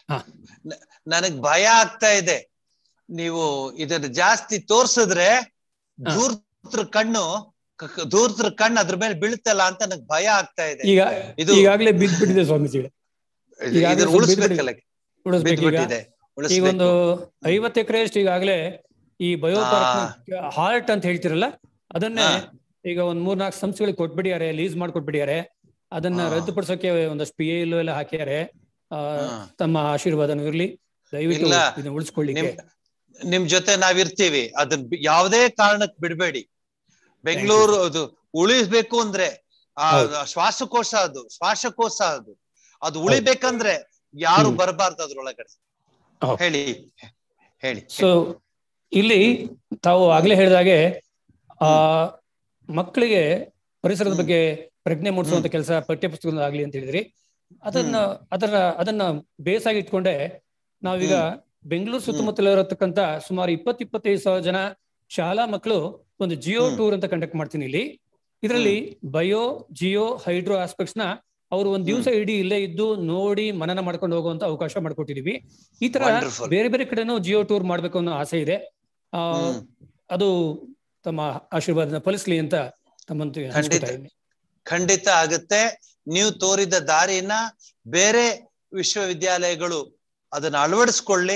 ನನಗ್ ಭಯ ಆಗ್ತಾ ಇದೆ ನೀವು ಇದನ್ನ ಜಾಸ್ತಿ ತೋರ್ಸಿದ್ರೆ ಹಾ. ದೂರ್ತ್ರ ಕಣ್ಣು ಕ- ಕ- ದೂರ್ತ್ರ ಕಣ್ಣು ಅದ್ರ ಮೇಲೆ ಬೀಳ್ತಲ್ಲ ಅಂತ ನನಗ್ ಭಯ ಆಗ್ತಾ ಇದೆ ಈಗ ಇದು- ಈಗಾಗ್ಲೇ ಬಿದ್ದು ಬಿಟ್ಟಿದೆ ಸ್ವಾಮೀಜಿಗಳೇ ಈಗಾಗ್ಲೇ ಇದನ್ನ ಸ್ವಲ್ಪ ಉಳಿಸ್ಬೇಕಲ್ಲ ಉಳಿಸ್ಬೇಕು ಈಗ ಬಿದ್ಬಿಟ್ಟಿದೆ ಈಗ ಒಂದು ಉಳಿಸ್ಬೇಕು ಐವತ್ತು ಎಕರೆ ಅಷ್ಟು ಈಗಾಗಲೇ ಈ ಬಯೋ ಪಾರ್ಕ್ ಹಾರ್ಟ್ ಅಂತ ಹೇಳ್ತಿರಲ್ಲ ಅದನ್ನೇ ಹಾ. ಈಗ ಒಂದ್ ಮೂರ್ನಾಲ್ಕು ಸಂಸ್ಥೆಗಳಿಗೆ ಕೊಟ್ಬಿಟ್ಟಿದ್ದಾರೆ ಲೀಸ್ ಮಾಡ್ಕೊಟ್ಬಿಟ್ಟಿದ್ದಾರೆ ಅದನ್ನ ಹಾ. ರದ್ದುಪಡಿಸೋಕೆ ಒಂದಷ್ಟು ಪಿ ಎಲ್ ಎಲ್ಲ ಹಾಕಿದ್ದಾರೆ ಆ, ಹಾ. ತಮ್ಮ ಆಶೀರ್ವಾದನೂ ಇರ್ಲಿ ದಯವಿಟ್ಟು ಇಲ್ಲ. ಇದನ್ನ ಉಳಿಸ್ಕೊಳ್ಳಿಕ್ಕೆ ನಿಮ್ ನಿಮ್ ಜೊತೆ ನಾವಿರ್ತೀವಿ ಅದನ್ನ ಬಿ- ಯಾವುದೇ ಕಾರಣಕ್ಕೆ ಬಿಡ್ಬೇಡಿ ಬೆಂಗಳೂರು ಅದು ಉಳಿಸ್ಬೇಕು ಅಂದ್ರೆ ಆ ಹೌದು. ಶ್ವಾಸಕೋಶ ಅದು ಶ್ವಾಸಕೋಶ ಅದು ಅದು ಉಳಿಬೇಕಂದ್ರೆ ಯಾರು ಹ್ಮ್. ಬರಬಾರ್ದು ಅದ್ರೊಳಗಡೆ ಹೌದು. ಹೇಳಿ ಹೇಳಿ ಸೊ ಇಲ್ಲಿ ತಾವು ಆಗ್ಲೇ ಹೇಳಿದಾಗೆ ಆ ಮಕ್ಕಳಿಗೆ ಪರಿಸರದ ಹ್ಮ್. ಬಗ್ಗೆ ಪ್ರಜ್ಞೆ ಮೂಡಿಸುವಂತ ಕೆಲಸ ಪಠ್ಯಪುಸ್ತಕದಲ್ಲಿ ಆಗ್ಲಿ ಅಂತ ಹೇಳಿದ್ರಿ ಅದನ್ನ ಅದರ ಅದನ್ನ ಬೇಸಾಗಿ ಇಟ್ಕೊಂಡೆ ನಾವೀಗ ಬೆಂಗಳೂರು ಸುತ್ತಮುತ್ತಲ ಇರತಕ್ಕಂತ ಸುಮಾರು ಇಪ್ಪತ್ ಇಪ್ಪತ್ತೈದು ಸಾವಿರ ಜನ ಶಾಲಾ ಮಕ್ಕಳು ಒಂದು ಜಿಯೋ ಹ್ಮ್. ಟೂರ್ ಅಂತ ಕಂಡಕ್ಟ್ ಮಾಡ್ತೀನಿ ಇಲ್ಲಿ ಇದರಲ್ಲಿ ಬಯೋ ಜಿಯೋ ಹೈಡ್ರೋ ಆಸ್ಪೆಕ್ಟ್ಸ್ ನ ಅವರು ಒಂದ್ ದಿವಸ ಇಡೀ ಇಲ್ಲೇ ಇದ್ದು ನೋಡಿ ಮನನ ಮಾಡ್ಕೊಂಡು ಹೋಗುವಂತ ಅವಕಾಶ ಮಾಡ್ಕೊಟ್ಟಿದೀವಿ ಈ ತರ Wonderful. ಬೇರೆ ಬೇರೆ ಕಡೆನೂ ಜಿಯೋ ಟೂರ್ ಮಾಡ್ಬೇಕು ಅನ್ನೋ ಆಸೆ ಇದೆ ಆ ಹ್ಮ್. ಅದು ತಮ್ಮ ಆಶೀರ್ವಾದನ ಫಲಿಸ್ಲಿ ಅಂತ ತಮ್ಮಂತ ಹಂಚ್ಕೊತಾ ಇದ್ದೀನಿ ಖಂಡಿತ ಆಗುತ್ತೆ ನೀವು ತೋರಿದ ದಾರಿನ ಬೇರೆ ವಿಶ್ವವಿದ್ಯಾಲಯಗಳು ಅದನ್ನ ಅಳವಡಿಸ್ಕೊಳ್ಳಿ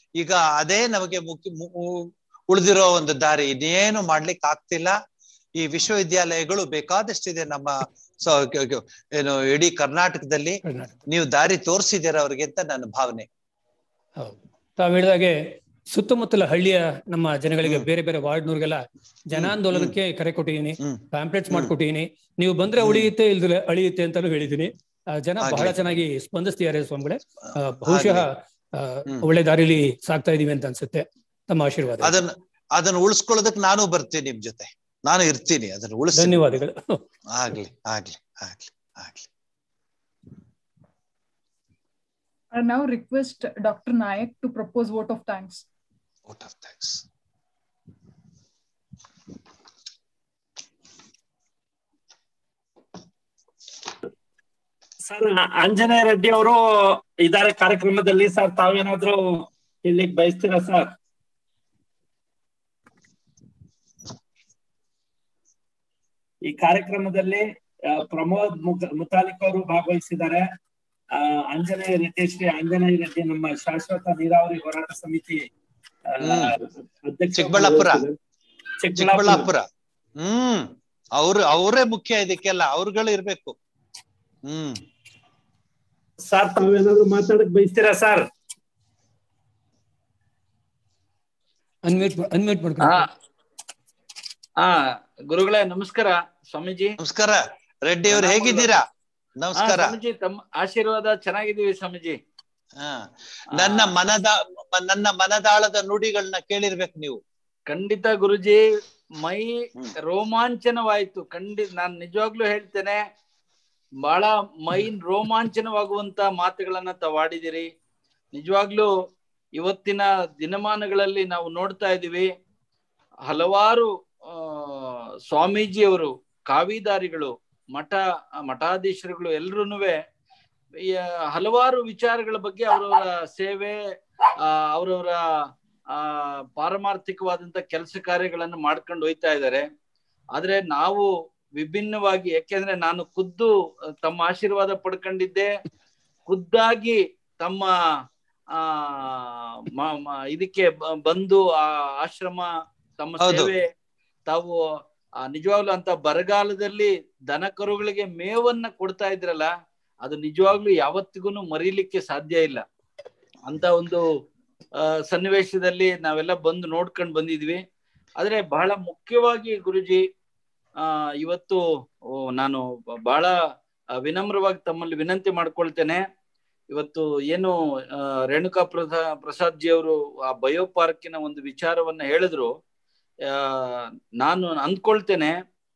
ಈಗ ಅದೇ ನಮಗೆ ಮುಖ್ಯ ಮು- ಉ- ಉಳಿದಿರೋ ಒಂದು ದಾರಿ ಇನ್ನೇನು ಮಾಡ್ಲಿಕ್ಕೆ ಆಗ್ತಿಲ್ಲ ಈ ವಿಶ್ವವಿದ್ಯಾಲಯಗಳು ಬೇಕಾದಷ್ಟಿದೆ ನಮ್ಮ ಸ- ಕ- ಕ- ಏನು ಇಡೀ ಕರ್ನಾಟಕದಲ್ಲಿ ಕರ್ನಾಟಕ ನೀವು ದಾರಿ ತೋರಿಸಿದ್ದೀರ ಅವ್ರಿಗೆ ಅಂತ ನನ್ನ ಭಾವನೆ ಹೌದು ತಾವ್ ಹೇಳಿದಾಗೆ ಸುತ್ತಮುತ್ತಲ ಹಳ್ಳಿಯ ನಮ್ಮ ಜನಗಳಿಗೆ ಹ್ಮ್. ಬೇರೆ ಬೇರೆ ವಾರ್ಡ್ನವ್ರಿಗೆಲ್ಲ ಜನಾಂದೋಲನಕ್ಕೆ ಕರೆ ಕೊಟ್ಟಿದ್ದೀನಿ ಹ್ಮ್ ಪ್ಯಾಂಪ್ಲೆಟ್ಸ್ ಹ್ಮ್. ಮಾಡ್ಕೊಟ್ಟಿದ್ದೀನಿ ನೀವು ಬಂದ್ರೆ ಹ್ಮ್. ಉಳಿಯುತ್ತೆ ಇಲ್ದ್ರೆ ಅಳಿಯುತ್ತೆ ಅಂತಾನು ಹೇಳಿದ್ದೀನಿ ಆ, ಜನ ಬಹಳ ಆಗ್ಲಿ. ಚೆನ್ನಾಗಿ ಸ್ಪಂದಿಸ್ತಿದ್ದಾರೆ ಸ್ವಾಮಿಗಳೇ ಆ, ಬಹುಶಃ ಆ, ಹ್ಮ್. ಒಳ್ಳೆ ದಾರಿಲಿ ಸಾಕ್ತಾ ಇದೀವಿ ಅಂತ ಅನ್ಸುತ್ತೆ ತಮ್ಮ ಆಶೀರ್ವಾದ ಅದನ್ನ ಅದನ್ನ ಉಳಿಸ್ಕೊಳ್ಳೋದಕ್ ನಾನು ಬರ್ತೀನಿ ನಿಮ್ ಜೊತೆ ನಾನು ಇರ್ತೀನಿ ಅದನ್ನ ಉಳಿಸ್ತೀನಿ ಧನ್ಯವಾದಗಳು ಆಗ್ಲಿ ಆಗ್ಲಿ ಆಗ್ಲಿ ಆಗ್ಲಿ I now request Dr. Nayak to propose vote of thanks. Out of thanks sir Anjaneya Reddy ಅವರು ಇದಾರೆ ಕಾರ್ಯಕ್ರಮದಲ್ಲಿ ಸರ್ ತಾವೇನಾದ್ರೂ ಇಲ್ಲಿಗೆ ಬಯಸ್ತೀರಾ ಸರ್ ಈ ಕಾರ್ಯಕ್ರಮದಲ್ಲಿ ಆ, ಪ್ರಮೋದ್ ಮುಗ- ಮುತಾಲಿಕ್ ಅವರು ಭಾಗವಹಿಸಿದ್ದಾರೆ ಆ, ಆಂಜನೇಯ ರೆಡ್ಡಿ ಶ್ರೀ ಆಂಜನೇಯ ರೆಡ್ಡಿ ನಮ್ಮ ಶಾಶ್ವತ ನೀರಾವರಿ ಹೋರಾಟ ಸಮಿತಿ ಆ, ಅಧ್ಯಕ್ಷ ಚಿಕ್ಕಬಳ್ಳಾಪುರ. ಚಿಕ್ಕಬಳ್ಳಾಪುರ ಚಿಕ್ಕಬಳ್ಳಾಪುರ ಹ್ಮ್ ಅವ್ರು ಅವರೇ ಮುಖ್ಯ ಇದಕ್ಕೆಲ್ಲ ಅವ್ರುಗಳು ಇರ್ಬೇಕು ಹ್ಮ್ ಸರ್ ತಾವೇನಾದ್ರು ಮಾತಾಡಕ್ ಬಯಸ್ತೀರಾ ಸರ್ ಅನ್ಮ್ಯೂಟ್ ಅನ್ಮ್ಯೂಟ್ ಹಾ ಮಾಡ್ಕೊಂಡು ಹಾ ಗುರುಗಳೇ ನಮಸ್ಕಾರ ಸ್ವಾಮೀಜಿ ನಮಸ್ಕಾರ ರೆಡ್ಡಿ ಅವ್ರು ಹೇಗಿದ್ದೀರಾ ಹಾ ನಮಸ್ಕಾರ ಸ್ವಾಮೀಜಿ ತಮ್ಮ ಆಶೀರ್ವಾದ ಚೆನ್ನಾಗಿದ್ದೀವಿ ಸ್ವಾಮೀಜಿ ಹಾ ನನ್ನ ಮನದ ನನ್ನ ಮನದಾಳದ ನುಡಿಗಳನ್ನ ಕೇಳಿರ್ಬೇಕು ನೀವು ಖಂಡಿತ ಗುರುಜಿ ಮೈ ಹ್ಮ್. ರೋಮಾಂಚನವಾಯ್ತು ಖಂಡಿತ ನಾನ್ ನಿಜವಾಗ್ಲೂ ಹೇಳ್ತೇನೆ ಬಹಳ ಮೈ ರೋಮಾಂಚನವಾಗುವಂತ ಮಾತುಗಳನ್ನ ತಾವಾಡಿದಿರಿ ನಿಜವಾಗ್ಲೂ ಇವತ್ತಿನ ದಿನಮಾನಗಳಲ್ಲಿ ನಾವು ನೋಡ್ತಾ ಇದೀವಿ ಹಲವಾರು ಆ ಸ್ವಾಮೀಜಿಯವರು ಕಾವಿದಾರಿಗಳು ಮಠ ಮಠಾಧೀಶರುಗಳು ಎಲ್ರೂನುವೆ ಈ ಹಲವಾರು ವಿಚಾರಗಳ ಬಗ್ಗೆ ಅವರವರ ಸೇವೆ ಆ ಅವರವರ ಆ ಪಾರಮಾರ್ಥಿಕವಾದಂತ ಕೆಲಸ ಕಾರ್ಯಗಳನ್ನು ಮಾಡ್ಕೊಂಡು ಹೋಯ್ತಾ ಇದ್ದಾರೆ ಆದ್ರೆ ನಾವು ವಿಭಿನ್ನವಾಗಿ ಯಾಕೆಂದ್ರೆ ನಾನು ಖುದ್ದು ತಮ್ಮ ಆಶೀರ್ವಾದ ಪಡ್ಕೊಂಡಿದ್ದೆ ಖುದ್ದಾಗಿ ತಮ್ಮ ಆ ಮ- ಮ- ಇದಕ್ಕೆ ಬ- ಬಂದು ಆ ಆಶ್ರಮ ತಮ್ಮ ಹೌದು. ಸೇವೆ ತಾವು ಆ ನಿಜವಾಗ್ಲೂ ಅಂತ ಬರಗಾಲದಲ್ಲಿ ದನ ಕರುಗಳಿಗೆ ಮೇವನ್ನ ಕೊಡ್ತಾ ಇದ್ರಲ್ಲ ಅದು ನಿಜವಾಗ್ಲೂ ಯಾವತ್ತಿಗೂ ಮರೀಲಿಕ್ಕೆ ಸಾಧ್ಯ ಇಲ್ಲ ಅಂತ ಒಂದು ಆ, ಸನ್ನಿವೇಶದಲ್ಲಿ ನಾವೆಲ್ಲ ಬಂದು ನೋಡ್ಕೊಂಡು ಬಂದಿದ್ವಿ ಆದ್ರೆ ಬಹಳ ಮುಖ್ಯವಾಗಿ ಗುರುಜಿ ಆ ಇವತ್ತು ಓ, ನಾನು ಬಹಳ ಆ, ವಿನಮ್ರವಾಗಿ ತಮ್ಮಲ್ಲಿ ವಿನಂತಿ ಮಾಡ್ಕೊಳ್ತೇನೆ ಇವತ್ತು ಏನು ಆ, ರೇಣುಕಾ ಪ್ರಸಾ ಪ್ರಸಾದ್ ಜಿ ಅವರು ಆ ಬಯೋ ಪಾರ್ಕಿನ ಒಂದು ವಿಚಾರವನ್ನ ಹೇಳಿದ್ರು ಆ ನಾನು ಅಂದ್ಕೊಳ್ತೇನೆ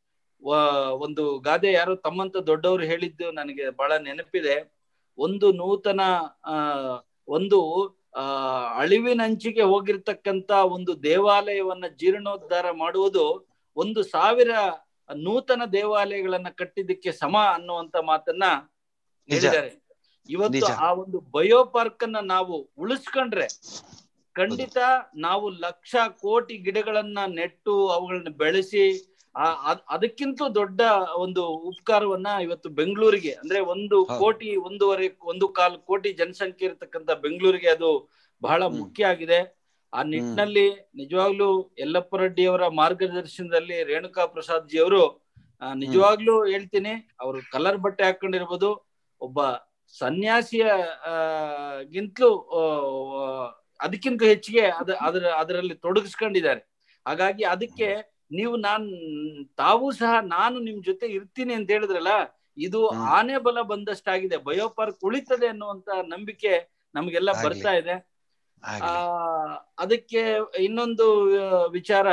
ವ- ಒಂದು ಗಾದೆ ಯಾರೋ ತಮ್ಮಂತ ದೊಡ್ಡವರು ಹೇಳಿದ್ದು ನನಗೆ ಬಹಳ ನೆನಪಿದೆ ಒಂದು ನೂತನ ಆ ಒಂದು ಆ ಅಳಿವಿನಂಚಿಗೆ ಹೋಗಿರ್ತಕ್ಕಂತ ಒಂದು ದೇವಾಲಯವನ್ನ ಜೀರ್ಣೋದ್ಧಾರ ಮಾಡುವುದು ಒಂದು ಸಾವಿರ ನೂತನ ದೇವಾಲಯಗಳನ್ನ ಕಟ್ಟಿದ್ದಕ್ಕೆ ಸಮ ಅನ್ನುವಂತ ಮಾತನ್ನ ನಿಜ ಹೇಳಿದ್ದಾರೆ ಇವತ್ತು ನಿಜ. ಆ ಒಂದು ಬಯೋ ಪಾರ್ಕ್ ಅನ್ನ ನಾವು ಉಳಿಸ್ಕೊಂಡ್ರೆ ಖಂಡಿತ ನಾವು ಲಕ್ಷ ಕೋಟಿ ಗಿಡಗಳನ್ನ ನೆಟ್ಟು ಅವುಗಳನ್ನ ಬೆಳೆಸಿ ಆ- ಅದ್- ಅದಕ್ಕಿಂತ ದೊಡ್ಡ ಒಂದು ಉಪಕಾರವನ್ನ ಇವತ್ತು ಬೆಂಗಳೂರಿಗೆ ಅಂದ್ರೆ ಒಂದು ಹೌದು. ಕೋಟಿ ಒಂದೂವರೆ ಒಂದು ಕಾಲು ಕೋಟಿ ಜನಸಂಖ್ಯೆ ಇರತಕ್ಕಂತ ಬೆಂಗಳೂರಿಗೆ ಅದು ಬಹಳ ಹ್ಮ್. ಮುಖ್ಯ ಆಗಿದೆ ಆ ನಿಟ್ಟಿನಲ್ಲಿ ನಿಜವಾಗ್ಲೂ ಯಲ್ಲಪ್ಪ ರೆಡ್ಡಿ ಅವರ ಮಾರ್ಗದರ್ಶನದಲ್ಲಿ ರೇಣುಕಾ ಪ್ರಸಾದ್ ಜಿ ಅವರು ಆ, ನಿಜವಾಗ್ಲೂ ಹೇಳ್ತೀನಿ ಅವರು ಕಲರ್ ಬಟ್ಟೆ ಹಾಕೊಂಡಿರ್ಬೋದು ಒಬ್ಬ ಸನ್ಯಾಸಿಯ ಆ, ಗಿಂತಲೂ ಆ, ಅದಕ್ಕಿಂತ ಹೆಚ್ಚಿಗೆ ಅದ ಅದರ ಅದರಲ್ಲಿ ತೊಡಗಿಸ್ಕೊಂಡಿದ್ದಾರೆ ಹಾಗಾಗಿ ಅದಕ್ಕೆ ನೀವು ನಾನ್ ತಾವು ಸಹ ನಾನು ನಿಮ್ ಜೊತೆ ಇರ್ತೀನಿ ಅಂತ ಹೇಳಿದ್ರಲ್ಲ ಇದು ಹ್ಮ್. ಆನೆ ಬಲ ಬಂದಷ್ಟಾಗಿದೆ ಬಯೋ ಪಾರ್ಕ್ ಉಳಿತದೆ ಅನ್ನುವಂತ ನಂಬಿಕೆ ನಮ್ಗೆಲ್ಲ ಆಗ್ಲಿ. ಬರ್ತಾ ಇದೆ ಆ ಆಗ್ಲಿ. ಅದಕ್ಕೆ ಇನ್ನೊಂದು ಆ, ವಿಚಾರ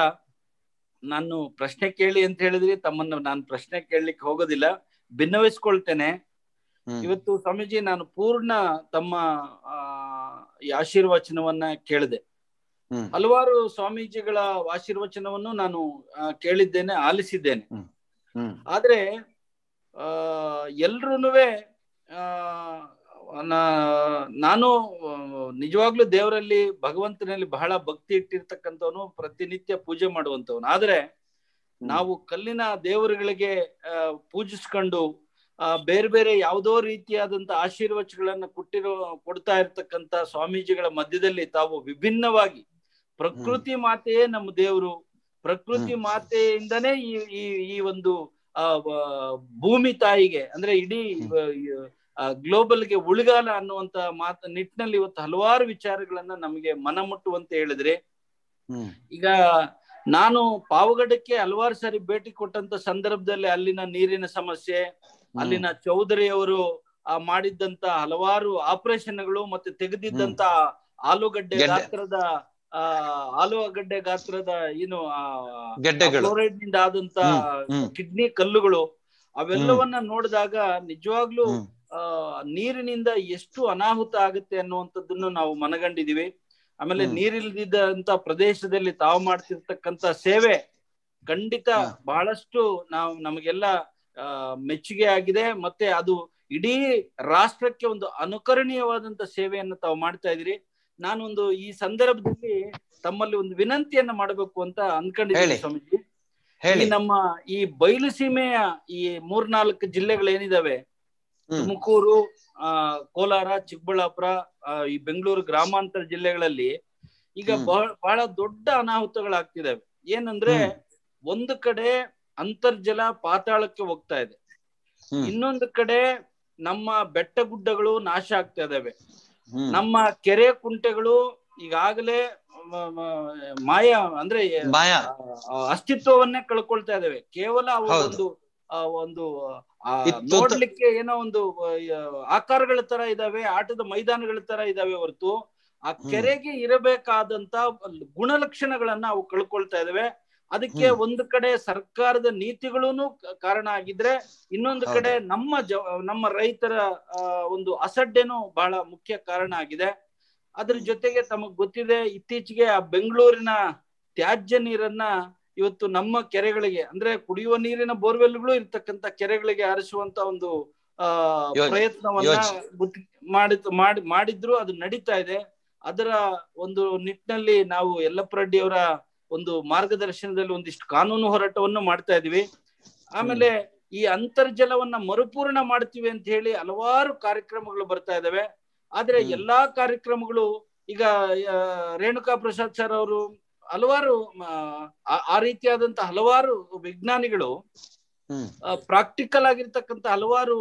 ನಾನು ಪ್ರಶ್ನೆ ಕೇಳಿ ಅಂತ ಹೇಳಿದ್ರಿ ತಮ್ಮನ್ನ ನಾನು ಪ್ರಶ್ನೆ ಕೇಳಲಿಕ್ಕೆ ಹೋಗೋದಿಲ್ಲ ಭಿನ್ನವಿಸ್ಕೊಳ್ತೇನೆ ಹ್ಮ್. ಇವತ್ತು ಸ್ವಾಮೀಜಿ ನಾನು ಪೂರ್ಣ ತಮ್ಮ ಆ ಈ ಆಶೀರ್ವಚನವನ್ನ ಕೇಳಿದೆ ಹ್ಮ್. ಹಲವಾರು ಸ್ವಾಮೀಜಿಗಳ ಆಶೀರ್ವಚನವನ್ನು ನಾನು ಆ, ಕೇಳಿದ್ದೇನೆ ಆಲಿಸಿದ್ದೇನೆ ಹ್ಮ್ ಆದ್ರೆ ಆ ಎಲ್ರೂನುವೆ ಆ ನಾ- ನಾನು ಆ, ನಿಜವಾಗ್ಲೂ ದೇವರಲ್ಲಿ ಭಗವಂತನಲ್ಲಿ ಬಹಳ ಭಕ್ತಿ ಇಟ್ಟಿರ್ತಕ್ಕಂಥವನು ಪ್ರತಿನಿತ್ಯ ಪೂಜೆ ಮಾಡುವಂತವನು ಆದ್ರೆ ನಾವು ಕಲ್ಲಿನ ದೇವರುಗಳಿಗೆ ಆ, ಪೂಜಿಸ್ಕೊಂಡು ಆ ಬೇರೆ ಬೇರೆ ಯಾವುದೋ ರೀತಿಯಾದಂತ ಆಶೀರ್ವಚಗಳನ್ನ ಕೊಟ್ಟಿರೋ ಕೊಡ್ತಾ ಇರ್ತಕ್ಕಂತ ಸ್ವಾಮೀಜಿಗಳ ಮಧ್ಯದಲ್ಲಿ ತಾವು ವಿಭಿನ್ನವಾಗಿ ಪ್ರಕೃತಿ ಮಾತೆಯೇ ನಮ್ಮ ದೇವರು ಪ್ರಕೃತಿ ಮಾತೆಯಿಂದನೇ ಈ ಈ ಈ ಒಂದು ಆ ವ- ಭೂಮಿ ತಾಯಿಗೆ ಅಂದ್ರೆ ಇಡೀ ಗ್ಲೋಬಲ್ಗೆ ಉಳಿಗಾಲ ಅನ್ನುವಂತ ಮಾತ ನಿಟ್ಟಿನಲ್ಲಿ ಇವತ್ತು ಹಲವಾರು ವಿಚಾರಗಳನ್ನ ನಮಗೆ ಮನಮುಟ್ಟುವಂತೆ ಹೇಳಿದ್ರೆ ಹ್ಮ್ ಈಗ ನಾನು ಪಾವಗಡಕ್ಕೆ ಹಲವಾರು ಸಾರಿ ಭೇಟಿ ಕೊಟ್ಟಂತ ಸಂದರ್ಭದಲ್ಲಿ ಅಲ್ಲಿನ ನೀರಿನ ಸಮಸ್ಯೆ ಅಲ್ಲಿನ ಚೌಧರಿ ಅವರು ಆ ಮಾಡಿದ್ದಂತ ಹಲವಾರು ಆಪರೇಷನ್ಗಳು ಮತ್ತೆ ತೆಗೆದಿದ್ದಂತ ಆಲೂಗಡ್ಡೆ ಗೆಡ್ಡೆ. ಗಾತ್ರದ ಆ ಆಲೂಗಡ್ಡೆ ಗಾತ್ರದ ಏನು ಗೆಡ್ಡೆಗಳು ಫ್ಲೋರೈಡ್ ನಿಂದ ಆದಂತ ಹ್ಮ್, ಹ್ಮ್. ಕಿಡ್ನಿ ಕಲ್ಲುಗಳು ಅವೆಲ್ಲವನ್ನ ನೋಡಿದಾಗ ನಿಜವಾಗ್ಲೂ ಹ್ಮ್. ಆ ನೀರಿನಿಂದ ಎಷ್ಟು ಅನಾಹುತ ಆಗುತ್ತೆ ಅನ್ನುವಂಥದ್ದನ್ನು ನಾವು ಮನಗಂಡಿದೀವಿ ಆಮೇಲೆ ಹ್ಮ್. ನೀರಿಲ್ದಿದ್ದಂತ ಪ್ರದೇಶದಲ್ಲಿ ತಾವು ಮಾಡ್ತಿರ್ತಕ್ಕಂತ ಸೇವೆ ಖಂಡಿತ ಹಾ. ಬಹಳಷ್ಟು ನಾವು ನಮಗೆಲ್ಲ ಆ, ಮೆಚ್ಚುಗೆ ಆಗಿದೆ ಮತ್ತೆ ಅದು ಇಡೀ ರಾಷ್ಟ್ರಕ್ಕೆ ಒಂದು ಅನುಕರಣೀಯವಾದಂತ ಸೇವೆಯನ್ನು ತಾವು ಮಾಡ್ತಾ ಇದ್ದೀರಿ ನಾನೊಂದು ಈ ಸಂದರ್ಭದಲ್ಲಿ ತಮ್ಮಲ್ಲಿ ಒಂದು ವಿನಂತಿಯನ್ನ ಮಾಡಬೇಕು ಅಂತ ಅನ್ಕೊಂಡಿದ್ದೀನಿ ಹೇಳಿ. ಸ್ವಾಮೀಜಿ ಈ ಹೇಳಿ ನಮ್ಮ ಈ ಬಯಲು ಸೀಮೆಯ ಈ ಮೂರ್ನಾಲ್ಕು ಜಿಲ್ಲೆಗಳು ಏನಿದಾವೆ ಹ್ಮ್ ತುಮಕೂರು ಆ ಕೋಲಾರ ಚಿಕ್ಕಬಳ್ಳಾಪುರ ಆ, ಈ ಬೆಂಗಳೂರು ಗ್ರಾಮಾಂತರ ಜಿಲ್ಲೆಗಳಲ್ಲಿ ಈಗ ಹ್ಮ್. ಬಹಳ ಬಹಳ ದೊಡ್ಡ ಅನಾಹುತಗಳಾಗ್ತಿದಾವೆ ಏನಂದ್ರೆ ಹ್ಮ್. ಒಂದು ಕಡೆ ಅಂತರ್ಜಲ ಪಾತಾಳಕ್ಕೆ ಹೋಗ್ತಾ ಇದೆ ಹ್ಮ್. ಇನ್ನೊಂದು ಕಡೆ ನಮ್ಮ ಬೆಟ್ಟ ಗುಡ್ಡಗಳು ನಾಶ ಆಗ್ತಾ ಇದಾವೆ ಹ್ಮ್. ನಮ್ಮ ಕೆರೆ ಕುಂಟೆಗಳು ಈಗಾಗಲೇ ಮ- ಮ- ಮಾಯ ಅಂದ್ರೆ ಮಾಯಾ ಆ, ಅಸ್ತಿತ್ವವನ್ನೇ ಕಳ್ಕೊಳ್ತಾ ಇದಾವೆ ಕೇವಲ ಅವು ಹೌದು. ಒಂದು ಆ, ಒಂದು ಆ, ಇತ್ತು- ನೋಡ್ಲಿಕ್ಕೆ ಏನೋ ಒಂದು ಆ, ಆಕಾರಗಳ ತರ ಇದಾವೆ ಆಟದ ಮೈದಾನಗಳ ತರ ಇದಾವೆ ಹೊರತು ಆ ಹ್ಮ್. ಕೆರೆಗೆ ಇರಬೇಕಾದಂತ ಗುಣಲಕ್ಷಣಗಳನ್ನ ಅವು ಕಳ್ಕೊಳ್ತಾ ಇದಾವೆ ಅದಕ್ಕೆ ಹ್ಮ್. ಒಂದು ಕಡೆ ಸರ್ಕಾರದ ನೀತಿಗಳೂನು ಕ- ಕಾರಣ ಆಗಿದ್ರೆ ಇನ್ನೊಂದು ಹೌದು. ಕಡೆ ನಮ್ಮ ಜ ನಮ್ಮ ರೈತರ ಆ, ಒಂದು ಅಸಡ್ಡೆನೂ ಬಹಳ ಮುಖ್ಯ ಕಾರಣ ಆಗಿದೆ ಅದ್ರ ಜೊತೆಗೆ ತಮಗ್ ಗೊತ್ತಿದೆ ಇತ್ತೀಚೆಗೆ ಆ ಬೆಂಗಳೂರಿನ ತ್ಯಾಜ್ಯ ನೀರನ್ನ ಇವತ್ತು ನಮ್ಮ ಕೆರೆಗಳಿಗೆ ಅಂದ್ರೆ ಕುಡಿಯುವ ನೀರಿನ ಬೋರ್ವೆಲ್ಗಳು ಇರ್ತಕ್ಕಂತ ಕೆರೆಗಳಿಗೆ ಹರಿಸುವಂತ ಒಂದು ಆ ಯೋಜನೆ- ಪ್ರಯತ್ನವನ್ನ ಯೋಜನೆ. ಗುತ್- ಮಾಡಿದ್ ಮಾಡಿ ಮಾಡಿದ್ರು ಅದು ನಡೀತಾ ಇದೆ ಅದರ ಒಂದು ನಿಟ್ಟಿನಲ್ಲಿ ನಾವು ಯಲ್ಲಪ್ಪ ರೆಡ್ಡಿ ಅವರ ಒಂದು ಮಾರ್ಗದರ್ಶನದಲ್ಲಿ ಒಂದಿಷ್ಟು ಕಾನೂನು ಹೋರಾಟವನ್ನು ಮಾಡ್ತಾ ಇದೀವಿ ಆಮೇಲೆ ಈ ಅಂತರ್ಜಲವನ್ನ ಮರುಪೂರ್ಣ ಮಾಡ್ತೀವಿ ಅಂತ ಹೇಳಿ ಹಲವಾರು ಕಾರ್ಯಕ್ರಮಗಳು ಬರ್ತಾ ಇದಾವೆ ಆದ್ರೆ ಹ್ಮ್. ಎಲ್ಲಾ ಎಲ್ಲಾ ಕಾರ್ಯಕ್ರಮಗಳು ಈಗ ಆ, ರೇಣುಕಾ ಪ್ರಸಾದ್ ಸರ್ ಅವರು ಹಲವಾರು ಆ, ಆ ರೀತಿಯಾದಂತ ಹಲವಾರು ವಿಜ್ಞಾನಿಗಳು ಹ್ಮ್ ಪ್ರಾಕ್ಟಿಕಲ್ ಆಗಿರ್ತಕ್ಕಂಥ ಹಲವಾರು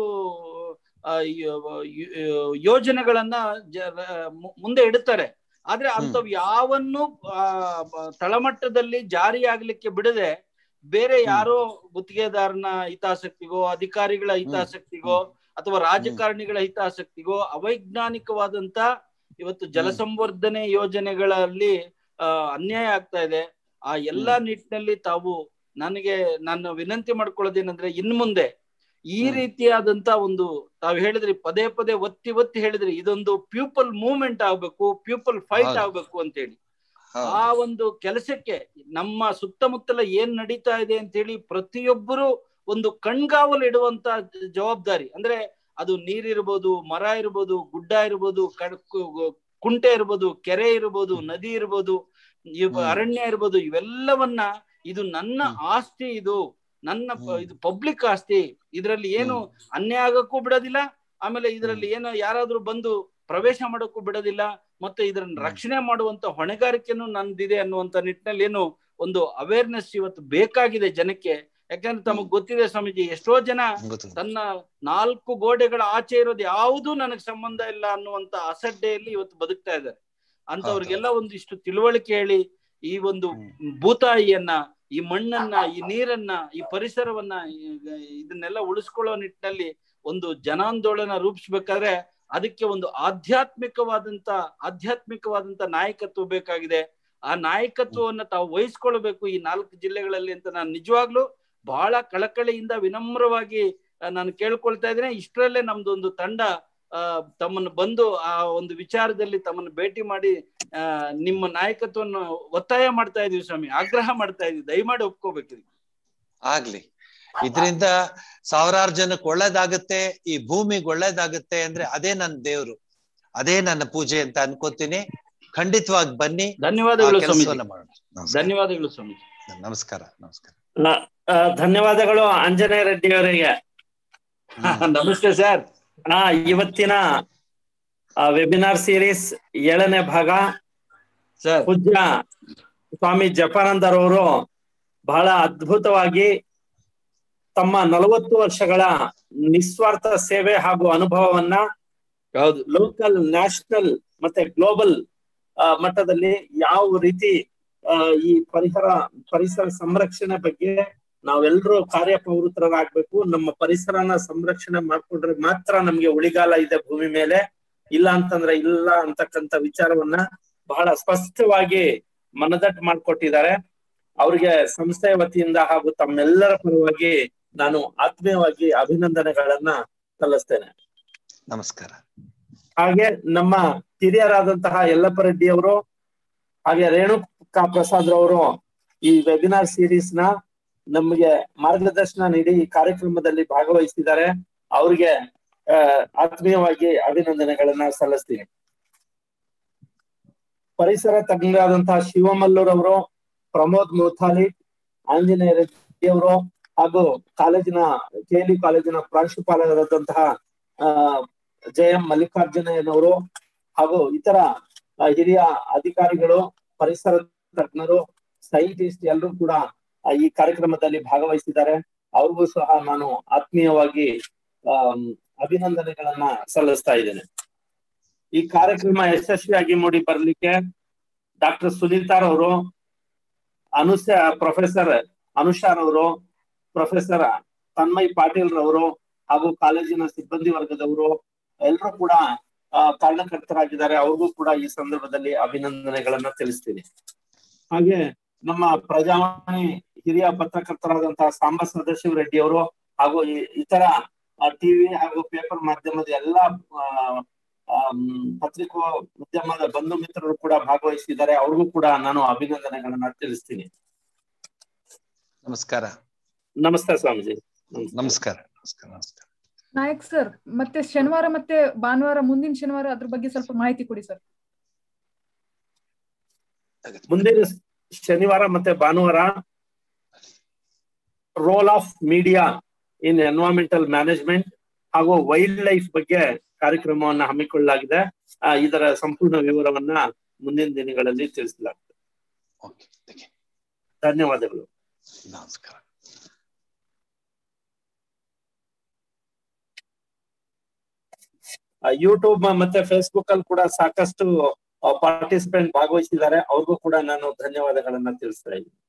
ಆ, ಯೋ- ಯೋ- ಯೋಜನೆಗಳನ್ನ ಜ- ಮು- ಮುಂದೆ ಇಡುತ್ತಾರೆ ಆದ್ರೆ ಅಂತವ್ ಯಾವನ್ನು ಆ, ಬ- ತಳಮಟ್ಟದಲ್ಲಿ ಜಾರಿ ಆಗ್ಲಿಕ್ಕೆ ಬಿಡದೆ ಬೇರೆ ಯಾರೋ ಗುತ್ತಿಗೆದಾರನ ಹಿತಾಸಕ್ತಿಗೋ ಅಧಿಕಾರಿಗಳ ಹಿತಾಸಕ್ತಿಗೋ ಅಥವಾ ರಾಜಕಾರಣಿಗಳ ಹಿತಾಸಕ್ತಿಗೋ ಅವೈಜ್ಞಾನಿಕವಾದಂತ ಇವತ್ತು ಜಲಸಂವರ್ಧನೆ ಯೋಜನೆಗಳಲ್ಲಿ ಆ, ಅನ್ಯಾಯ ಆಗ್ತಾ ಇದೆ ಆ ಎಲ್ಲಾ ನಿಟ್ಟಿನಲ್ಲಿ ತಾವು ನನಗೆ ನಾನು ವಿನಂತಿ ಮಾಡ್ಕೊಳ್ಳೋದೇನಂದ್ರೆ ಇನ್ ಮುಂದೆ ಈ ಹ್ಮ್. ರೀತಿಯಾದಂತ ಒಂದು ತಾವು ಹೇಳಿದ್ರಿ ಪದೇ ಪದೇ ಒತ್ತಿ ಒತ್ತಿ ಹೇಳಿದ್ರಿ ಇದೊಂದು ಪ್ಯೂಪಲ್ ಮೂವ್ಮೆಂಟ್ ಆಗ್ಬೇಕು ಪ್ಯೂಪಲ್ ಫೈಟ್ ಹೌದು. ಆಗ್ಬೇಕು ಅಂತೇಳಿ ಹೌದು. ಆ ಒಂದು ಕೆಲಸಕ್ಕೆ ನಮ್ಮ ಸುತ್ತಮುತ್ತಲ ಏನ್ ನಡೀತಾ ಇದೆ ಅಂತ ಹೇಳಿ ಪ್ರತಿಯೊಬ್ಬರು ಒಂದು ಕಣ್ಗಾವಲು ಇಡುವಂತ ಜವಾಬ್ದಾರಿ ಅಂದ್ರೆ ಅದು ನೀರಿರ್ಬೋದು ಮರ ಇರ್ಬೋದು ಗುಡ್ಡ ಇರ್ಬೋದು ಕಡ್- ಕು- ಕುಂಟೆ ಇರ್ಬೋದು ಕೆರೆ ಇರ್ಬೋದು ನದಿ ಇರ್ಬೋದು ಇವ್- ಹ್ಮ್. ಅರಣ್ಯ ಇರ್ಬೋದು ಇವೆಲ್ಲವನ್ನ ಇದು ನನ್ನ ಹ್ಮ್. ಆಸ್ತಿ ಇದು ನನ್ನ ಪ- ಹ್ಮ್. ಇದು ಪಬ್ಲಿಕ್ ಆಸ್ತಿ ಇದರಲ್ಲಿ ಏನು ಅನ್ಯಾಯ ಆಗಕ್ಕೂ ಬಿಡೋದಿಲ್ಲ ಆಮೇಲೆ ಇದರಲ್ಲಿ ಏನೋ ಯಾರಾದ್ರೂ ಬಂದು ಪ್ರವೇಶ ಮಾಡೋಕ್ಕೂ ಬಿಡೋದಿಲ್ಲ ಮತ್ತೆ ಇದನ್ನ ಹ್ಮ್. ರಕ್ಷಣೆ ಮಾಡುವಂತ ಹೊಣೆಗಾರಿಕೆನೂ ನಂದಿದೆ ಅನ್ನುವಂತ ನಿಟ್ಟಿನಲ್ಲಿ ಏನು ಒಂದು ಅವೇರ್ನೆಸ್ ಇವತ್ತು ಬೇಕಾಗಿದೆ ಜನಕ್ಕೆ ಯಾಕಂದ್ರೆ ತಮಗ್ ಗೊತ್ತಿದೆ ಸ್ವಾಮೀಜಿ ಎಷ್ಟೋ ಜನ ಗೊತ್ತು. ತನ್ನ ನಾಲ್ಕು ಗೋಡೆಗಳ ಆಚೆ ಇರೋದು ಯಾವುದೂ ನನಗ್ ಸಂಬಂಧ ಇಲ್ಲ ಅನ್ನುವಂತ ಅಸಡ್ಡೆಯಲ್ಲಿ ಇವತ್ತು ಬದುಕ್ತಾ ಇದ್ದಾರೆ ಅಂತವ್ರಿಗೆಲ್ಲ ಒಂದಿಷ್ಟು ತಿಳುವಳಿಕೆ ಹೇಳಿ ಈ ಒಂದು ಭೂತಾಯಿಯನ್ನ ಈ ಮಣ್ಣನ್ನ ಈ ನೀರನ್ನ ಈ ಪರಿಸರವನ್ನ ಈ- ಇದನ್ನೆಲ್ಲ ಉಳಿಸ್ಕೊಳ್ಳೋ ನಿಟ್ಟಿನಲ್ಲಿ ಒಂದು ಜನಾಂದೋಲನ ರೂಪಿಸ್ಬೇಕಾದ್ರೆ ಅದಕ್ಕೆ ಒಂದು ಆಧ್ಯಾತ್ಮಿಕವಾದಂತ ಆಧ್ಯಾತ್ಮಿಕವಾದಂತ ನಾಯಕತ್ವ ಬೇಕಾಗಿದೆ ಆ ನಾಯಕತ್ವವನ್ನ ತಾವು ವಹಿಸ್ಕೊಳ್ಬೇಕು ಈ ನಾಲ್ಕು ಜಿಲ್ಲೆಗಳಲ್ಲಿ ಅಂತ ನಾನು ನಿಜವಾಗ್ಲೂ ಬಹಳ ಕಳಕಳಿಯಿಂದ ವಿನಮ್ರವಾಗಿ ಆ, ನಾನು ಕೇಳ್ಕೊಳ್ತಾ ಇದ್ದೇನೆ ಇಷ್ಟರಲ್ಲೇ ನಮ್ದು ಒಂದು ತಂಡ ಆ ತಮ್ಮನ್ನು ಬಂದು ಆ ಒಂದು ವಿಚಾರದಲ್ಲಿ ತಮ್ಮನ್ನು ಭೇಟಿ ಮಾಡಿ ಆ ನಿಮ್ಮ ನಾಯಕತ್ವವನ್ನು ಒತ್ತಾಯ ಮಾಡ್ತಾ ಇದೀವಿ ಸ್ವಾಮಿ ಆಗ್ರಹ ಮಾಡ್ತಾ ಇದೀವಿ ದಯಮಾಡಿ ಒಪ್ಕೋಬೇಕು ಇದಕ್ಕೆ. ಆಗ್ಲಿ ಇದರಿಂದ ಸಾವಿರಾರು ಜನಕ್ಕೆ ಒಳ್ಳೇದಾಗುತ್ತೆ ಈ ಭೂಮಿಗೆ ಒಳ್ಳೇದಾಗುತ್ತೆ ಅಂದ್ರೆ ಅದೇ ನನ್ನ ದೇವ್ರು ಅದೇ ನನ್ನ ಪೂಜೆ ಅಂತ ಅನ್ಕೋತೀನಿ ಖಂಡಿತವಾಗಿ ಬನ್ನಿ ಆ ಧನ್ಯವಾದಗಳು ಸ್ವಾಮೀಜಿ ಕೆಲಸವನ್ನ ಮಾಡೋಣ ನಮಸ್ಕಾರ. ಧನ್ಯವಾದಗಳು ಸ್ವಾಮೀಜಿ ನಮಸ್ಕಾರ ನಮಸ್ಕಾರ ನ- ಆ, ಧನ್ಯವಾದಗಳು ಆಂಜನೇಯ ರೆಡ್ಡಿ ಅವರಿಗೆ ನಮಸ್ತೆ ಸರ್ ಆ ಇವತ್ತಿನ ವೆಬಿನಾರ್ ಸೀರೀಸ್ ಏಳನೇ ಭಾಗ ಸರ್ ಪೂಜ್ಯ ಸ್ವಾಮಿ ಜಪಾನಂದರವರು ಬಹಳ ಅದ್ಭುತವಾಗಿ ತಮ್ಮ ನಲವತ್ತು ವರ್ಷಗಳ ನಿಸ್ವಾರ್ಥ ಸೇವೆ ಹಾಗೂ ಅನುಭವವನ್ನ ಹೌದು ಲೋಕಲ್ ನ್ಯಾಷನಲ್ ಮತ್ತೆ ಗ್ಲೋಬಲ್ ಮಟ್ಟದಲ್ಲಿ ಯಾವ ರೀತಿ ಆ, ಈ ಪರಿಸರ ಪರಿಸರ ಸಂರಕ್ಷಣೆ ಬಗ್ಗೆ ನಾವೆಲ್ಲರೂ ಕಾರ್ಯಪ್ರವೃತ್ತರಾಗ್ಬೇಕು ನಮ್ಮ ಪರಿಸರನ ಸಂರಕ್ಷಣೆ ಮಾಡ್ಕೊಂಡ್ರೆ ಮಾತ್ರ ನಮ್ಗೆ ಉಳಿಗಾಲ ಇದೆ ಭೂಮಿ ಮೇಲೆ ಇಲ್ಲ ಅಂತಂದ್ರೆ ಇಲ್ಲ ಅಂತಕ್ಕಂತ ವಿಚಾರವನ್ನ ಬಹಳ ಸ್ಪಷ್ಟವಾಗಿ ಮನದಟ್ಟು ಮಾಡ್ಕೊಟ್ಟಿದ್ದಾರೆ ಅವ್ರಿಗೆ ಸಂಸ್ಥೆಯ ವತಿಯಿಂದ ಹಾಗೂ ತಮ್ಮೆಲ್ಲರ ಪರವಾಗಿ ನಾನು ಆತ್ಮೀಯವಾಗಿ ಅಭಿನಂದನೆಗಳನ್ನ ಸಲ್ಲಿಸ್ತೇನೆ ನಮಸ್ಕಾರ ಹಾಗೆ ನಮ್ಮ ಹಿರಿಯರಾದಂತಹ ಯಲ್ಲಪ್ಪ ರೆಡ್ಡಿ ಅವರು ಹಾಗೆ ರೇಣುಕಾ ಪ್ರಸಾದ್ ರವರು ಈ ವೆಬಿನಾರ್ ಸೀರೀಸ್ ನ ನಮಗೆ ಮಾರ್ಗದರ್ಶನ ನೀಡಿ ಈ ಕಾರ್ಯಕ್ರಮದಲ್ಲಿ ಭಾಗವಹಿಸಿದ್ದಾರೆ ಅವ್ರಿಗೆ ಆ, ಆತ್ಮೀಯವಾಗಿ ಅಭಿನಂದನೆಗಳನ್ನ ಸಲ್ಲಿಸ್ತೀನಿ ಪರಿಸರ ತಜ್ಞರಾದಂತಹ ಶಿವಮಲ್ಲೂರವರು ಪ್ರಮೋದ್ ಮುಥಾಲಿ ಆಂಜನೇಯ ರೆಡ್ಡಿ ಅವರು ಹಾಗೂ ಕಾಲೇಜಿನ ಕೆಎಲ್ಇ ಕಾಲೇಜಿನ ಪ್ರಾಂಶುಪಾಲರಾದಂತಹ ಆ ಜೆ ಎಂ ಮಲ್ಲಿಕಾರ್ಜುನಯ್ಯನವರು ಹಾಗೂ ಇತರ ಆ, ಹಿರಿಯ ಅಧಿಕಾರಿಗಳು ಪರಿಸರ ತಜ್ಞರು ಸೈಂಟಿಸ್ಟ್ ಎಲ್ಲರೂ ಕೂಡ ಆ, ಈ ಕಾರ್ಯಕ್ರಮದಲ್ಲಿ ಭಾಗವಹಿಸಿದ್ದಾರೆ ಅವ್ರಿಗೂ ಸಹ ನಾನು ಆತ್ಮೀಯವಾಗಿ ಆಮ್, ಅಭಿನಂದನೆಗಳನ್ನ ಸಲ್ಲಿಸ್ತಾ ಇದ್ದೇನೆ ಈ ಕಾರ್ಯಕ್ರಮ ಯಶಸ್ವಿಯಾಗಿ ಮೂಡಿ ಬರ್ಲಿಕ್ಕೆ ಡಾಕ್ಟರ್ ಸುನೀತಾರ್ ಅವರು ಅನುಸ ಪ್ರೊಫೆಸರ್ ಅನುಷಾರ್ ಅವರು ಪ್ರೊಫೆಸರ್ ತನ್ಮಯ್ ಪಾಟೀಲ್ ರವರು ಹಾಗೂ ಕಾಲೇಜಿನ ಸಿಬ್ಬಂದಿ ವರ್ಗದವರು ಎಲ್ಲರೂ ಕೂಡ ಆ, ಕಾರಣಕರ್ತರಾಗಿದ್ದಾರೆ ಅವ್ರಿಗೂ ಕೂಡ ಈ ಸಂದರ್ಭದಲ್ಲಿ ಅಭಿನಂದನೆಗಳನ್ನ ತಿಳಿಸ್ತೀನಿ ಹಾಗೆ ನಮ್ಮ ಪ್ರಜಾವಾಣಿ ಹಿರಿಯ ಪತ್ರಕರ್ತರಾದಂತಹ ಸಾಂಬ ಸದಾಶಿವ ರೆಡ್ಡಿ ಅವರು ಹಾಗೂ ಈ- ಇತರ ಟಿವಿ ಹಾಗೂ ಪೇಪರ್ ಮಾಧ್ಯಮದ ಎಲ್ಲಾ ಆ, ಆಮ್, ಪತ್ರಿಕಾ ಉದ್ಯಮದ ಬಂಧು ಮಿತ್ರರು ಕೂಡ ಭಾಗವಹಿಸಿದ್ದಾರೆ ಅವ್ರಿಗೂ ಕೂಡ ನಾನು ಅಭಿನಂದನೆಗಳನ್ನ ತಿಳಿಸ್ತೀನಿ ನಮಸ್ಕಾರ ನಮಸ್ತೆ ಸ್ವಾಮೀಜಿ ನಮಸ್ಕಾರ ನಮಸ್ಕಾರ ನಮಸ್ಕಾರ ನಾಯಕ್ ಸರ್ ಮತ್ತೆ ಶನಿವಾರ ಮತ್ತೆ ಭಾನುವಾರ ಮುಂದಿನ ಶನಿವಾರ ಅದ್ರ ಬಗ್ಗೆ ಸ್ವಲ್ಪ ಮಾಹಿತಿ ಕೊಡಿ ಸರ್ ಮುಂದಿನ ಶನಿವಾರ ಮತ್ತೆ ಭಾನುವಾರ role of media in environmental management ಹಾಗೂ ವೈಲ್ಡ್ ಲೈಫ್ ಬಗ್ಗೆ ಕಾರ್ಯಕ್ರಮವನ್ನ ಹಮ್ಮಿಕೊಳ್ಳಲಾಗಿದೆ ಆ, ಇದರ ಸಂಪೂರ್ಣ ವಿವರವನ್ನ ಮುಂದಿನ ದಿನಗಳಲ್ಲಿ ತಿಳಿಸಲಾಗ್ತದೆ ಓಕೆ ಧನ್ಯವಾದಗಳು ನಮಸ್ಕಾರ ಯೂಟ್ಯೂಬ್ ಮತ್ತೆ ಫೇಸ್ಬುಕ್ ಅಲ್ಲಿ ಕೂಡ ಸಾಕಷ್ಟು ಪಾರ್ಟಿಸಿಪೆಂಟ್ ಭಾಗವಹಿಸಿದ್ದಾರೆ ಅವ್ರಿಗೂ ಕೂಡ ನಾನು ಧನ್ಯವಾದಗಳನ್ನ ತಿಳಿಸ್ತಾ ಇದ್ದೀನಿ